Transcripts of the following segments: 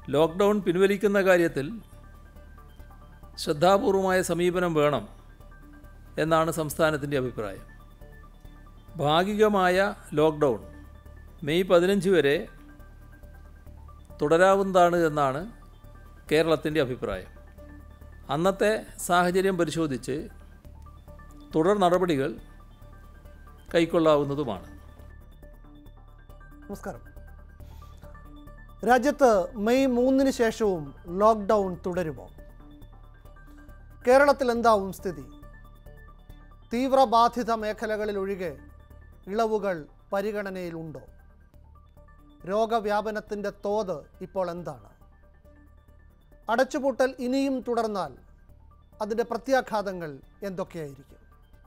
Lockdown പിൻവലിക്കുന്ന കാര്യത്തിൽ ശ്രദ്ധാപൂർവമായ സമീപനം വേണം എന്നാണ് സംസ്ഥാനത്തിൻ്റെ അഭിപ്രായം ഭാഗികമായ ലോക്ക്ഡൗൺ മെയ് പതിനഞ്ച് വരെ തുടരാവുന്നതാണ് എന്നാണ് കേരളത്തിൻ്റെ അഭിപ്രായം അന്നത്തെ സാഹചര്യം പരിശോധിച്ച് തുടർ നടപടികൾ കൈക്കൊള്ളാവുന്നതുമാണ് നമസ്കാരം രാജ്യത്ത് മെയ് മൂന്നിന് ശേഷവും ലോക്ക്ഡൗൺ തുടരുമോ കേരളത്തിൽ എന്താവും സ്ഥിതി തീവ്രബാധിത മേഖലകളിൽ ഒഴികെ ഇളവുകൾ പരിഗണനയിലുണ്ടോ രോഗവ്യാപനത്തിൻ്റെ തോത് ഇപ്പോൾ എന്താണ് അടച്ചുപൂട്ടൽ ഇനിയും തുടർന്നാൽ അതിൻ്റെ പ്രത്യാഘാതങ്ങൾ എന്തൊക്കെയായിരിക്കും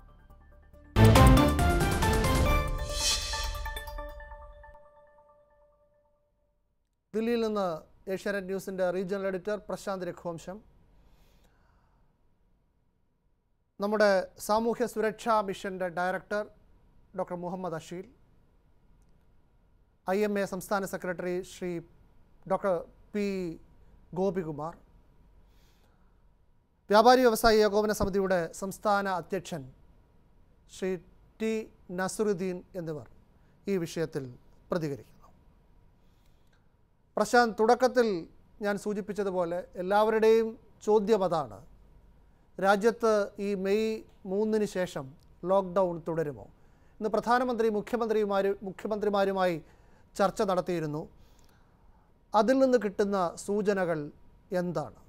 ദില്ലിയിൽ നിന്ന് ഏഷ്യാനെറ്റ് ന്യൂസിൻ്റെ റീജിയണൽ എഡിറ്റർ പ്രശാന്ത് രഘുവംശം നമ്മുടെ സാമൂഹ്യ സുരക്ഷാ മിഷൻ്റെ director doctor Muhammad Asheel I M A സംസ്ഥാന secretary Shri doctor P Gopikumar വ്യാപാരി വ്യവസായി ഏകോപന സമിതിയുടെ സംസ്ഥാന അധ്യക്ഷൻ ശ്രീ ടി നസറുദ്ദീൻ എന്നിവർ ഈ വിഷയത്തിൽ പ്രതികരിക്കുന്നു പ്രശാന്ത് തുടക്കത്തിൽ ഞാൻ സൂചിപ്പിച്ചതുപോലെ എല്ലാവരുടെയും ചോദ്യം അതാണ് രാജ്യത്ത് ഈ മെയ് മൂന്നിന് ശേഷം ലോക്ക്ഡൗൺ തുടരുമോ ഇന്ന് പ്രധാനമന്ത്രി മുഖ്യമന്ത്രിമാര് മുഖ്യമന്ത്രിമാരുമായി ചർച്ച നടത്തിയിരുന്നു അതിൽ നിന്ന് കിട്ടുന്ന സൂചനകൾ എന്താണ്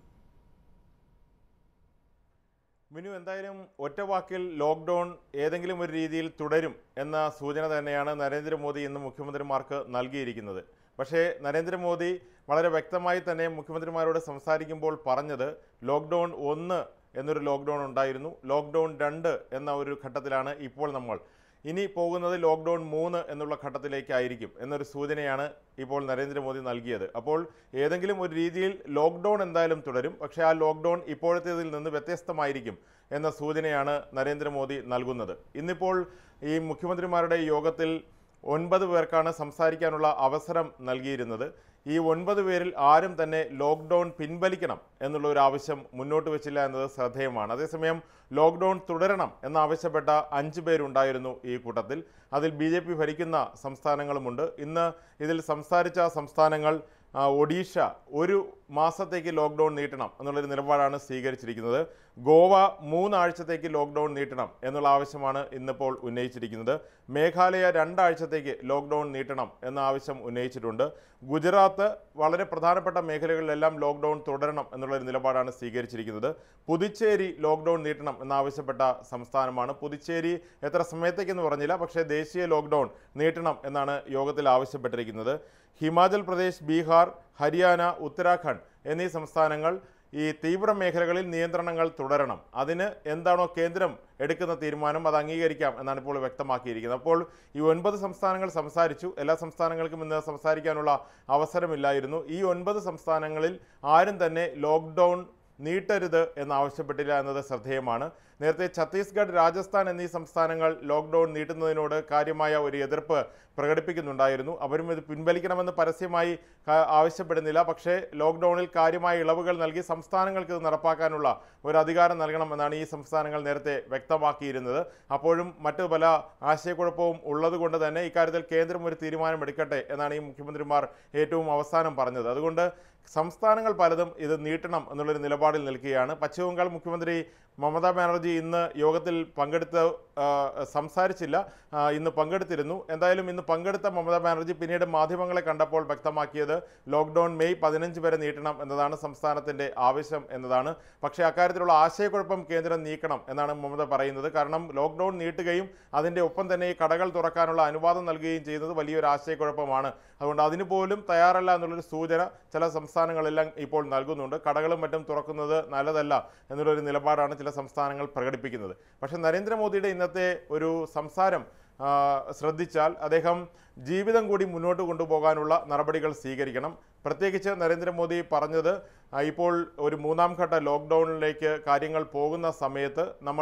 മിനു എന്തായാലും ഒറ്റ വാക്കിൽ ലോക്ക്ഡൗൺ ഏതെങ്കിലും ഒരു രീതിയിൽ തുടരും എന്ന സൂചന തന്നെയാണ് നരേന്ദ്രമോദി ഇന്ന് മുഖ്യമന്ത്രിമാർക്ക് നൽകിയിരിക്കുന്നത് പക്ഷേ നരേന്ദ്രമോദി വളരെ വ്യക്തമായി തന്നെ മുഖ്യമന്ത്രിമാരോട് സംസാരിക്കുമ്പോൾ പറഞ്ഞത് ലോക്ക്ഡൗൺ ഒന്ന് എന്നൊരു ലോക്ക്ഡൗൺ ഉണ്ടായിരുന്നു ലോക്ക്ഡൗൺ രണ്ട് എന്ന ഒരു ഘട്ടത്തിലാണ് ഇപ്പോൾ നമ്മൾ ഇനി പോകുന്നത് ലോക്ക്ഡൗൺ മൂന്ന് എന്നുള്ള ഘട്ടത്തിലേക്കായിരിക്കും എന്നൊരു സൂചനയാണ് ഇപ്പോൾ നരേന്ദ്രമോദി നൽകിയത് അപ്പോൾ ഏതെങ്കിലും ഒരു രീതിയിൽ ലോക്ക്ഡൗൺ എന്തായാലും തുടരും പക്ഷേ ആ ലോക്ക്ഡൗൺ ഇപ്പോഴത്തേതിൽ നിന്ന് വ്യത്യസ്തമായിരിക്കും എന്ന സൂചനയാണ് നരേന്ദ്രമോദി നൽകുന്നത് ഇന്നിപ്പോൾ ഈ മുഖ്യമന്ത്രിമാരുടെ യോഗത്തിൽ ഒൻപത് പേർക്കാണ് സംസാരിക്കാനുള്ള അവസരം നൽകിയിരുന്നത് ഈ ഒൻപത് പേരിൽ ആരും തന്നെ ലോക്ക്ഡൗൺ പിൻവലിക്കണം എന്നുള്ള ഒരു ആവശ്യം മുന്നോട്ട് വെച്ചില്ല എന്നത് ശ്രദ്ധേയമാണ് അതേസമയം ലോക്ക്ഡൗൺ തുടരണം എന്നാവശ്യപ്പെട്ട അഞ്ച് പേരുണ്ടായിരുന്നു ഈ കൂട്ടത്തിൽ അതിൽ ബി ജെ പി ഭരിക്കുന്ന സംസ്ഥാനങ്ങളുമുണ്ട് ഇന്ന് ഇതിൽ സംസാരിച്ച സംസ്ഥാനങ്ങൾ ആ, ഒഡീഷ ഒരു മാസത്തേക്ക് ലോക്ക്ഡൗൺ നീട്ടണം എന്നുള്ളൊരു നിലപാടാണ് സ്വീകരിച്ചിരിക്കുന്നത് ഗോവ മൂന്നാഴ്ചത്തേക്ക് ലോക്ക്ഡൗൺ നീട്ടണം എന്നുള്ള ആവശ്യമാണ് ഇന്നിപ്പോൾ ഉന്നയിച്ചിരിക്കുന്നത് മേഘാലയ രണ്ടാഴ്ചത്തേക്ക് ലോക്ക്ഡൗൺ നീട്ടണം എന്ന ആവശ്യം ഉന്നയിച്ചിട്ടുണ്ട് ഗുജറാത്ത് വളരെ പ്രധാനപ്പെട്ട മേഖലകളിലെല്ലാം ലോക്ക്ഡൗൺ തുടരണം എന്നുള്ളൊരു നിലപാടാണ് സ്വീകരിച്ചിരിക്കുന്നത് പുതുച്ചേരി ലോക്ക്ഡൗൺ നീട്ടണം എന്നാവശ്യപ്പെട്ട സംസ്ഥാനമാണ് പുതുച്ചേരി എത്ര സമയത്തേക്കെന്ന് പറഞ്ഞില്ല പക്ഷേ ദേശീയ ലോക്ക്ഡൗൺ നീട്ടണം എന്നാണ് യോഗത്തിൽ ആവശ്യപ്പെട്ടിരിക്കുന്നത് ഹിമാചൽ പ്രദേശ് ബീഹാർ ഹരിയാന ഉത്തരാഖണ്ഡ് എന്നീ സംസ്ഥാനങ്ങൾ ഈ തീവ്ര മേഖലകളിൽ നിയന്ത്രണങ്ങൾ തുടരണം അതിന് എന്താണോ കേന്ദ്രം എടുക്കുന്ന തീരുമാനം അത് അംഗീകരിക്കാം എന്നാണ് ഇപ്പോൾ വ്യക്തമാക്കിയിരിക്കുന്നത് അപ്പോൾ ഈ ഒൻപത് സംസ്ഥാനങ്ങൾ സംസാരിച്ചു എല്ലാ സംസ്ഥാനങ്ങൾക്കും ഇന്ന് സംസാരിക്കാനുള്ള അവസരമില്ലായിരുന്നു ഈ ഒൻപത് സംസ്ഥാനങ്ങളിൽ ആരും തന്നെ ലോക്ക്ഡൗൺ നീട്ടരുത് എന്നാവശ്യപ്പെട്ടില്ല എന്നത് ശ്രദ്ധേയമാണ് നേരത്തെ ഛത്തീസ്ഗഡ് രാജസ്ഥാൻ എന്നീ സംസ്ഥാനങ്ങൾ ലോക്ക്ഡൗൺ നീട്ടുന്നതിനോട് കാര്യമായ ഒരു എതിർപ്പ് പ്രകടിപ്പിക്കുന്നുണ്ടായിരുന്നു അവരും ഇത് പിൻവലിക്കണമെന്ന് പരസ്യമായി ക- ആവശ്യപ്പെടുന്നില്ല പക്ഷേ ലോക്ക്ഡൗണിൽ കാര്യമായ ഇളവുകൾ നൽകി സംസ്ഥാനങ്ങൾക്ക് ഇത് നടപ്പാക്കാനുള്ള ഒരു അധികാരം നൽകണം എന്നാണ് ഈ സംസ്ഥാനങ്ങൾ നേരത്തെ വ്യക്തമാക്കിയിരുന്നത് അപ്പോഴും മറ്റു പല ആശയക്കുഴപ്പവും ഉള്ളതുകൊണ്ട് തന്നെ ഇക്കാര്യത്തിൽ കേന്ദ്രം ഒരു തീരുമാനമെടുക്കട്ടെ എന്നാണ് ഈ മുഖ്യമന്ത്രിമാർ ഏറ്റവും അവസാനം പറഞ്ഞത് അതുകൊണ്ട് സംസ്ഥാനങ്ങൾ പലതും ഇത് നീട്ടണം എന്നുള്ളൊരു നിലപാടിൽ നിൽക്കുകയാണ് പശ്ചിമ ബംഗാൾ മുഖ്യമന്ത്രി മമതാ ബാനർജി ഇന്ന് യോഗത്തിൽ പങ്കെടുത്ത് ആ, സംസാരിച്ചില്ല ആ, ഇന്ന് പങ്കെടുത്തിരുന്നു എന്തായാലും ഇന്ന് പങ്കെടുത്ത മമതാ ബാനർജി പിന്നീട് മാധ്യമങ്ങളെ കണ്ടപ്പോൾ വ്യക്തമാക്കിയത് ലോക്ക്ഡൗൺ മെയ് പതിനഞ്ച് വരെ നീട്ടണം എന്നതാണ് സംസ്ഥാനത്തിൻ്റെ ആവശ്യം എന്നതാണ് പക്ഷേ അക്കാര്യത്തിലുള്ള ആശയക്കുഴപ്പം കേന്ദ്രം നീക്കണം എന്നാണ് മമത പറയുന്നത് കാരണം ലോക്ക്ഡൗൺ നീട്ടുകയും അതിൻ്റെ ഒപ്പം തന്നെ ഈ കടകൾ തുറക്കാനുള്ള അനുവാദം നൽകുകയും ചെയ്യുന്നത് വലിയൊരു ആശയക്കുഴപ്പമാണ് അതുകൊണ്ട് അതിന് പോലും തയ്യാറല്ല എന്നുള്ളൊരു സൂചന ചില സംസ്ഥാനങ്ങളെല്ലാം ഇപ്പോൾ നൽകുന്നുണ്ട് കടകളും മറ്റും തുറക്കുന്നത് നല്ലതല്ല എന്നുള്ളൊരു നിലപാടാണ് ചില സംസ്ഥാനങ്ങൾ പ്രകടിപ്പിക്കുന്നത് പക്ഷേ നരേന്ദ്രമോദിയുടെ ഇന്നത്തെ ഒരു സംസാരം ആ, ശ്രദ്ധിച്ചാൽ അദ്ദേഹം ജീവിതം കൂടി മുന്നോട്ട് കൊണ്ടുപോകാനുള്ള നടപടികൾ സ്വീകരിക്കണം പ്രത്യേകിച്ച് നരേന്ദ്രമോദി പറഞ്ഞത് ആ, ഇപ്പോൾ ഒരു മൂന്നാം ഘട്ട ലോക്ക്ഡൗണിലേക്ക് കാര്യങ്ങൾ പോകുന്ന സമയത്ത് നമ്മൾ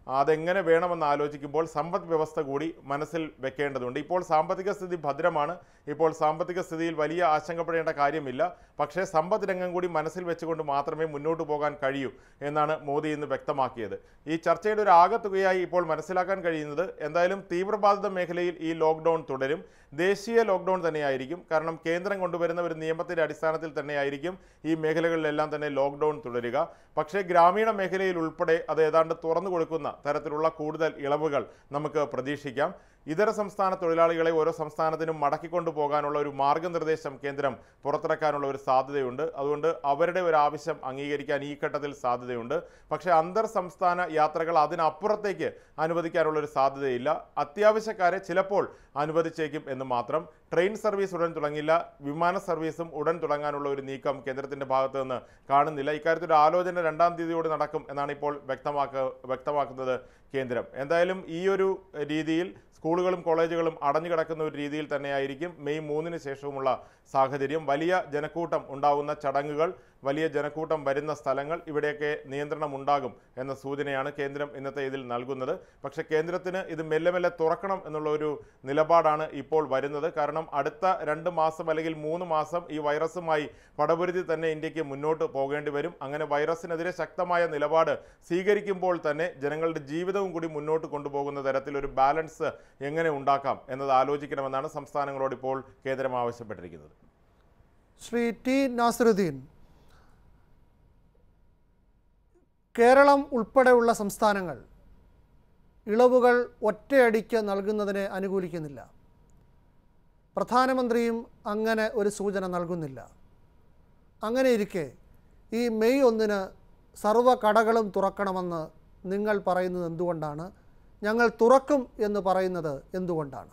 അതെങ്ങനെ വേണമെന്ന് ആലോചിക്കുമ്പോൾ സമ്പദ് വ്യവസ്ഥ കൂടി മനസ്സിൽ വെക്കേണ്ടതുണ്ട് ഇപ്പോൾ സാമ്പത്തിക സ്ഥിതി ഭദ്രമാണ് ഇപ്പോൾ സാമ്പത്തിക സ്ഥിതിയിൽ വലിയ ആശങ്കപ്പെടേണ്ട കാര്യമില്ല പക്ഷേ സമ്പദ് രംഗം കൂടി മനസ്സിൽ വെച്ചുകൊണ്ട് മാത്രമേ മുന്നോട്ട് പോകാൻ കഴിയൂ എന്നാണ് മോദി ഇന്ന് വ്യക്തമാക്കിയത് ഈ ചർച്ചയുടെ ഒരു ആകത്തുകയായി ഇപ്പോൾ മനസ്സിലാക്കാൻ കഴിയുന്നത് എന്തായാലും തീവ്രബാധിത മേഖലയിൽ ഈ ലോക്ക്ഡൗൺ തുടരും ദേശീയ ലോക്ക്ഡൗൺ തന്നെയായിരിക്കും കാരണം കേന്ദ്രം കൊണ്ടുവരുന്ന ഒരു നിയമത്തിൻ്റെ അടിസ്ഥാനത്തിൽ തന്നെയായിരിക്കും ഈ മേഖലകളിലെല്ലാം തന്നെ ലോക്ക്ഡൗൺ തുടരുക പക്ഷേ ഗ്രാമീണ മേഖലയിൽ ഉൾപ്പെടെ അത് ഏതാണ്ട് തുറന്നു കൊടുക്കുന്ന തരത്തിലുള്ള കൂടുതൽ ഇളവുകൾ നമുക്ക് പ്രതീക്ഷിക്കാം ഇതര സംസ്ഥാന തൊഴിലാളികളെ ഓരോ സംസ്ഥാനത്തിനും മടക്കിക്കൊണ്ടു പോകാനുള്ള ഒരു മാർഗനിർദ്ദേശം കേന്ദ്രം പുറത്തിറക്കാനുള്ള ഒരു സാധ്യതയുണ്ട് അതുകൊണ്ട് അവരുടെ ഒരു ആവശ്യം അംഗീകരിക്കാൻ ഈ ഘട്ടത്തിൽ സാധ്യതയുണ്ട് പക്ഷേ അന്തർ സംസ്ഥാന യാത്രകൾ അതിനപ്പുറത്തേക്ക് അനുവദിക്കാനുള്ള ഒരു സാധ്യതയില്ല അത്യാവശ്യക്കാരെ ചിലപ്പോൾ അനുവദിച്ചേക്കും എന്ന് മാത്രം ട്രെയിൻ സർവീസ് ഉടൻ തുടങ്ങില്ല വിമാന സർവീസും ഉടൻ തുടങ്ങാനുള്ള ഒരു നീക്കം കേന്ദ്രത്തിന്റെ ഭാഗത്ത് നിന്ന് കാണുന്നില്ല ഇക്കാര്യത്തിൽ ഒരു ആലോചന രണ്ടാം തീയതിയോടെ നടക്കും എന്നാണ് ഇപ്പോൾ വ്യക്തമാക്ക വ്യക്തമാക്കുന്നത് കേന്ദ്രം എന്തായാലും ഈ ഒരു രീതിയിൽ സ്കൂളുകളും കോളേജുകളും അടഞ്ഞു കിടക്കുന്ന ഒരു രീതിയിൽ തന്നെയായിരിക്കും മെയ് മൂന്നിന് ശേഷവുമുള്ള സാഹചര്യം വലിയ ജനക്കൂട്ടം ഉണ്ടാവുന്ന ചടങ്ങുകൾ വലിയ ജനക്കൂട്ടം വരുന്ന സ്ഥലങ്ങൾ ഇവിടെയൊക്കെ നിയന്ത്രണം ഉണ്ടാകും എന്ന സൂചനയാണ് കേന്ദ്രം ഇന്നത്തെ ഇതിൽ നൽകുന്നത് പക്ഷേ കേന്ദ്രത്തിന് ഇത് മെല്ലെ മെല്ലെ തുറക്കണം എന്നുള്ള ഒരു നിലപാടാണ് ഇപ്പോൾ വരുന്നത് കാരണം അടുത്ത രണ്ട് മാസം അല്ലെങ്കിൽ മൂന്ന് മാസം ഈ വൈറസുമായി പടപൊരുതി തന്നെ ഇന്ത്യക്ക് മുന്നോട്ട് പോകേണ്ടി വരും അങ്ങനെ വൈറസിനെതിരെ ശക്തമായ നിലപാട് സ്വീകരിക്കുമ്പോൾ തന്നെ ജനങ്ങളുടെ ജീവിതവും കൂടി മുന്നോട്ട് കൊണ്ടുപോകുന്ന തരത്തിൽ ഒരു ബാലൻസ് എങ്ങനെ ഉണ്ടാക്കാം എന്നത് ആലോചിക്കണമെന്നാണ് സംസ്ഥാനങ്ങളോട് ഇപ്പോൾ കേന്ദ്രം ആവശ്യപ്പെട്ടിരിക്കുന്നത് ശ്രീ ടി നാസറുദ്ദീൻ കേരളം ഉൾപ്പെടെയുള്ള സംസ്ഥാനങ്ങൾ ഇളവുകൾ ഒറ്റയടിക്ക് നൽകുന്നതിനെ അനുകൂലിക്കുന്നില്ല പ്രധാനമന്ത്രിയും അങ്ങനെ ഒരു സൂചന നൽകുന്നില്ല അങ്ങനെ ഇരിക്കെ ഈ മെയ് ഒന്നിന് സർവ്വ കടകളും തുറക്കണമെന്ന് നിങ്ങൾ പറയുന്നത് എന്തുകൊണ്ടാണ് ഞങ്ങൾ തുറക്കും എന്ന് പറയുന്നത് എന്തുകൊണ്ടാണ്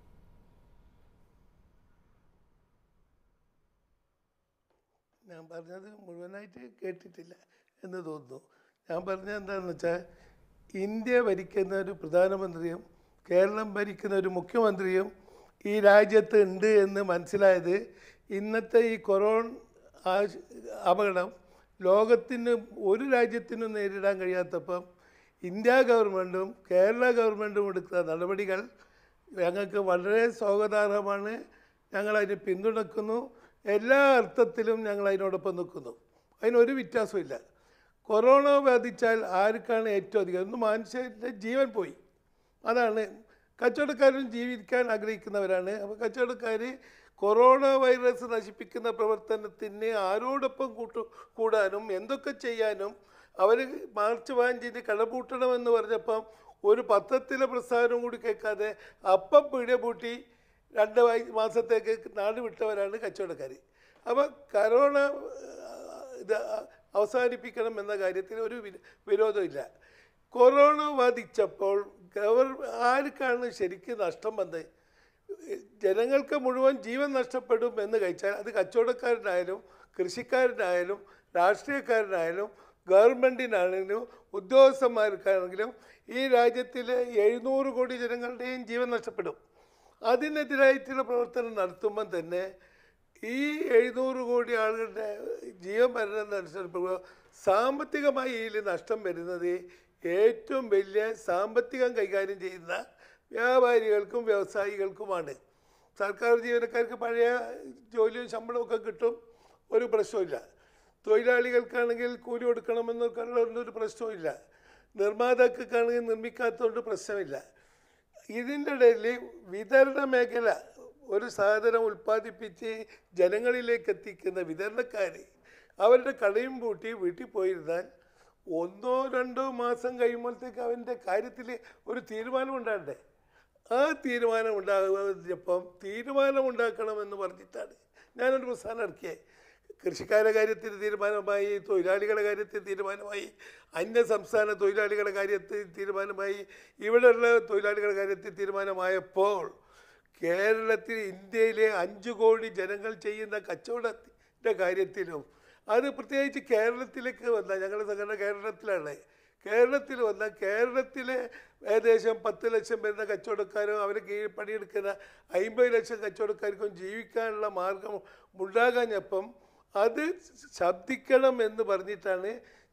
ഞാൻ പറഞ്ഞത് മുഴുവനായിട്ട് കേട്ടിട്ടില്ല എന്ന് തോന്നുന്നു ഞാൻ പറഞ്ഞത് എന്താണെന്ന് വെച്ചാൽ ഇന്ത്യ ഭരിക്കുന്ന ഒരു പ്രധാനമന്ത്രിയും കേരളം ഭരിക്കുന്ന ഒരു മുഖ്യമന്ത്രിയും ഈ രാജ്യത്ത് ഉണ്ട് എന്ന് മനസ്സിലായത് ഇന്നത്തെ ഈ കൊറോണ ആ- അപകടം ലോകത്തിന് ഒരു രാജ്യത്തിനും നേരിടാൻ കഴിയാത്തപ്പം ഇന്ത്യ ഗവൺമെൻറ്റും കേരള ഗവൺമെൻറ്റും എടുക്കുന്ന നടപടികൾ ഞങ്ങൾക്ക് വളരെ സ്വാഗതാർഹമാണ് ഞങ്ങളതിനെ പിന്തുണക്കുന്നു എല്ലാ അർത്ഥത്തിലും ഞങ്ങൾ അതിനോടൊപ്പം നിൽക്കുന്നു അതിനൊരു വ്യത്യാസമില്ല കൊറോണ ബാധിച്ചാൽ ആർക്കാണ് ഏറ്റവും അധികം ഒന്ന് മനുഷ്യൻ്റെ ജീവൻ പോയി അതാണ് കച്ചവടക്കാരും ജീവിക്കാൻ ആഗ്രഹിക്കുന്നവരാണ് അപ്പോൾ കച്ചവടക്കാർ കൊറോണ വൈറസ് നശിപ്പിക്കുന്ന പ്രവർത്തനത്തിന് ആരോടൊപ്പം കൂട്ടു കൂടാനും എന്തൊക്കെ ചെയ്യാനും അവർ മാർച്ച് പതിനഞ്ചിന് കടപൂട്ടണമെന്ന് പറഞ്ഞപ്പം ഒരു പത്രത്തിലെ പ്രസ്ഥാനം കൂടി കേൾക്കാതെ അപ്പം പീടിയ പൂട്ടി രണ്ട് വയ- മാസത്തേക്ക് നാട് വിട്ടവരാണ് കച്ചവടക്കാർ അപ്പോൾ കരോണ ഇത് അവസാനിപ്പിക്കണം എന്ന കാര്യത്തിൽ ഒരു വി- വിരോധമില്ല കൊറോണ ബാധിച്ചപ്പോൾ ഗവർ ആർക്കാണ് ശരിക്കും നഷ്ടം വന്നത് ജനങ്ങൾക്ക് മുഴുവൻ ജീവൻ നഷ്ടപ്പെടും എന്ന് കഴിച്ചാൽ അത് കച്ചവടക്കാരനായാലും കൃഷിക്കാരനായാലും രാഷ്ട്രീയക്കാരനായാലും ഗവൺമെൻറ്റിനാണെങ്കിലും ഉദ്യോഗസ്ഥന്മാർക്കാണെങ്കിലും ഈ രാജ്യത്തിലെ എഴുന്നൂറ് കോടി ജനങ്ങളുടെയും ജീവൻ നഷ്ടപ്പെടും അതിനെതിരായിട്ടുള്ള പ്രവർത്തനം നടത്തുമ്പം തന്നെ ഈ എഴുന്നൂറ് കോടി ആളുകളുടെ ജീവൻ മരണമനുസരിച്ച് സാമ്പത്തികമായി ഇതിൽ നഷ്ടം വരുന്നത് ഏറ്റവും വലിയ സാമ്പത്തികം കൈകാര്യം ചെയ്യുന്ന വ്യാപാരികൾക്കും വ്യവസായികൾക്കുമാണ് സർക്കാർ ജീവനക്കാർക്ക് പഴയ ജോലിയും ശമ്പളമൊക്കെ കിട്ടും ഒരു പ്രശ്നമില്ല തൊഴിലാളികൾക്കാണെങ്കിൽ കൂലി കൊടുക്കണമെന്നൊക്കെയുള്ള ഒരു പ്രശ്നമില്ല നിർമ്മാതാക്കൾക്കാണെങ്കിൽ നിർമ്മിക്കാത്തതുകൊണ്ട് പ്രശ്നമില്ല ഇതിൻ്റെ ഇടയിൽ വിതരണ മേഖല ഒരു സാധനം ഉൽപ്പാദിപ്പിച്ച് ജനങ്ങളിലേക്ക് എത്തിക്കുന്ന വിതരണക്കാർ അവരുടെ കടയും പൂട്ടി വീട്ടിൽ പോയിരുന്നാൽ ഒന്നോ രണ്ടോ മാസം കഴിയുമ്പോഴത്തേക്ക് അവൻ്റെ കാര്യത്തിൽ ഒരു തീരുമാനം ഉണ്ടാകണ്ടേ ആ തീരുമാനം ഉണ്ടാകുന്നപ്പം തീരുമാനം ഉണ്ടാക്കണമെന്ന് പറഞ്ഞിട്ടാണ് ഞാനൊരു പ്രസ്ഥാനം ഇറക്കിയത് കൃഷിക്കാരുടെ കാര്യത്തിൽ തീരുമാനമായി തൊഴിലാളികളുടെ കാര്യത്തിൽ തീരുമാനമായി അന്യ സംസ്ഥാന തൊഴിലാളികളുടെ കാര്യത്തിൽ തീരുമാനമായി ഇവിടെയുള്ള തൊഴിലാളികളുടെ കാര്യത്തിൽ തീരുമാനമായപ്പോൾ കേരളത്തിൽ ഇന്ത്യയിലെ അഞ്ച് കോടി ജനങ്ങൾ ചെയ്യുന്ന കച്ചവടത്തിൻ്റെ കാര്യത്തിലും അത് പ്രത്യേകിച്ച് കേരളത്തിലേക്ക് വന്ന ഞങ്ങളുടെ സംഘടന കേരളത്തിലാണ് കേരളത്തിൽ വന്ന കേരളത്തിലെ ഏകദേശം പത്ത് ലക്ഷം വരുന്ന കച്ചവടക്കാരും അവരെ കീഴിൽ പണിയെടുക്കുന്ന അമ്പത് ലക്ഷം കച്ചവടക്കാർക്കും ജീവിക്കാനുള്ള മാർഗം ഉണ്ടാകാഞ്ഞപ്പം അത് ശബ്ദിക്കണം എന്ന് പറഞ്ഞിട്ടാണ്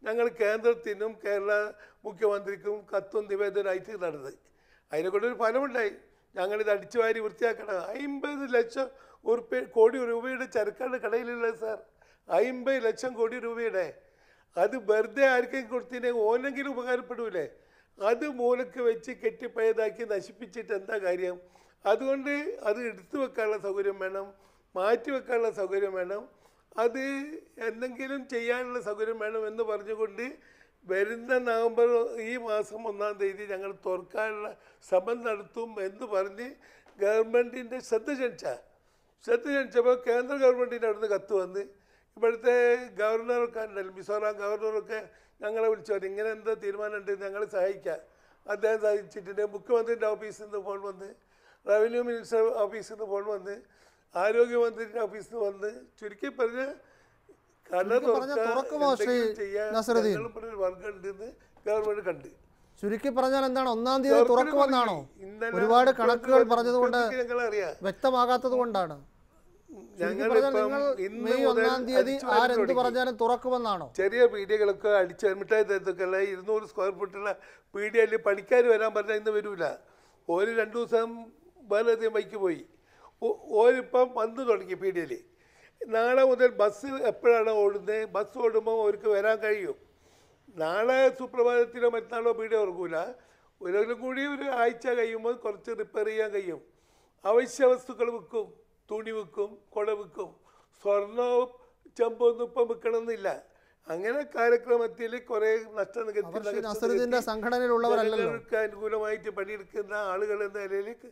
ഞങ്ങൾ കേന്ദ്രത്തിനും കേരള മുഖ്യമന്ത്രിക്കും കത്തും നിവേദനമായിട്ട് നടന്നത് അതിനെക്കൊണ്ടൊരു ഫലമുണ്ടായി ഞങ്ങളിത് അടിച്ചു വാരി വൃത്തിയാക്കണം അമ്പത് ലക്ഷം ഉറുപ്പ്യ കോടി രൂപയുടെ ചരക്കാണ് കടയിലുള്ളത് സാർ അമ്പത് ലക്ഷം കോടി രൂപയുടെ അത് വെറുതെ ആർക്കെങ്കിലും കൊടുത്തിനെ ഓനെങ്കിലും ഉപകാരപ്പെടൂലേ അത് മൂലക്ക് വെച്ച് കെട്ടിപ്പയതാക്കി നശിപ്പിച്ചിട്ട് എന്താ കാര്യം അതുകൊണ്ട് അത് എടുത്തു വെക്കാനുള്ള സൗകര്യം വേണം മാറ്റി വെക്കാനുള്ള സൗകര്യം വേണം അത് എന്തെങ്കിലും ചെയ്യാനുള്ള സൗകര്യം വേണം എന്ന് പറഞ്ഞുകൊണ്ട് വരുന്ന നവംബർ ഈ മാസം ഒന്നാം തീയതി ഞങ്ങൾ തുറക്കാനുള്ള ശ്രമം നടത്തും എന്ന് പറഞ്ഞ് ഗവൺമെൻറ്റിൻ്റെ ശ്രദ്ധ ക്ഷണിച്ച ശ്രദ്ധ ക്ഷണിച്ചപ്പോൾ കേന്ദ്ര ഗവൺമെൻറ്റിൻ്റെ അവിടുന്ന് കത്ത് വന്ന് ഇവിടുത്തെ ഗവർണറൊക്കെ ഉണ്ടല്ലോ മിസോറാം ഗവർണറൊക്കെ ഞങ്ങളെ വിളിച്ചു പറഞ്ഞു ഇങ്ങനെ എന്താ തീരുമാനമുണ്ട് ഞങ്ങൾ സഹായിക്കാം അദ്ദേഹം സഹായിച്ചിട്ടുണ്ട് മുഖ്യമന്ത്രിൻ്റെ ഓഫീസിൽ നിന്ന് ഫോൺ വന്ന് റവന്യൂ മിനിസ്റ്റർ ഓഫീസിൽ നിന്ന് ഫോൺ വന്ന് ആരോഗ്യമന്ത്രിൻ്റെ ഓഫീസിൽ നിന്ന് വന്ന് ചുരുക്കി പറഞ്ഞ് കട ചുരുക്കി പറഞ്ഞാൽ തുറക്കാൻ തുറക്കുമോ ശ്രീ എന്തെങ്കിലും ചെയ്യാൻ നസറുദ്ദീൻ? ഞങ്ങളും പറഞ്ഞൊരു വർഗം ഉണ്ടെന്ന് ഗവൺമെൻറ് കണ്ട് ചുരുക്കി പറഞ്ഞാൽ എന്താണ് ഒന്നാം തീയതി തുറക്കുമെന്നാണോ ഇന്നലെ ഒരുപാട് കണക്കുകൾ മുഖ്യമന്ത്രി പറഞ്ഞതുകൊണ്ട് ഞങ്ങളറിയാം വ്യക്തമാകാത്തത് കൊണ്ടാണ് ചുരുക്കി പറഞ്ഞാൽ ഞങ്ങളിപ്പം നിങ്ങൾ ഇന്ന് മെയ് മുതൽ ഒന്നാം തീയതി അടിച്ചു വാരി ആരെന്ത് തുടങ്ങി. പറഞ്ഞാലും തുറക്കുമെന്നാണോ ചെറിയ പീടികകളൊക്കെ അടിച്ച് മിഠായി തരത്തൊക്കെ അല്ല ഇരുന്നൂറ് സ്ക്വയർ ഫീറ്റുള്ള പീടികയിൽ പണിക്കാർ വരാൻ പറഞ്ഞാൽ ഇന്ന് വരൂല ഒരു രണ്ട് ദിവസം വേറെയധികം ബൈക്ക് പോയി ഓ- ഓരിപ്പം വന്ന് തുടങ്ങി പീടികയിൽ നാളെ മുതൽ ബസ് എപ്പോഴാണ് ഓടുന്നത് ബസ് ഓടുമ്പോൾ അവർക്ക് വരാൻ കഴിയും നാളെ സുപ്രഭാതത്തിലോ മറ്റന്നാളോ പീടിക തുറക്കൂല ഒരിക്കലും കൂടി ഒരു ആഴ്ച കഴിയുമ്പോൾ കുറച്ച് റിപ്പയർ ചെയ്യാൻ കഴിയും അവശ്യ വസ്തുക്കൾ വിൽക്കും തുണി വിൽക്കും കുട വിൽക്കും സ്വർണ്ണവും ചെമ്പൊന്നും ഇപ്പം വിൽക്കണമെന്നില്ല അങ്ങനെ കാര്യക്രമത്തിൽ കുറേ നഷ്ടം നികത്തി അവർ ശ്രീ നഷ്ടം നസറുദ്ദീന്റെ നികത്തി സംഘടനയിലുള്ളവരല്ലല്ലോ ജനങ്ങൾക്ക് അനുകൂലമായിട്ട് പണിയെടുക്കുന്ന ആളുകൾ എന്ന നിലയിലേക്ക്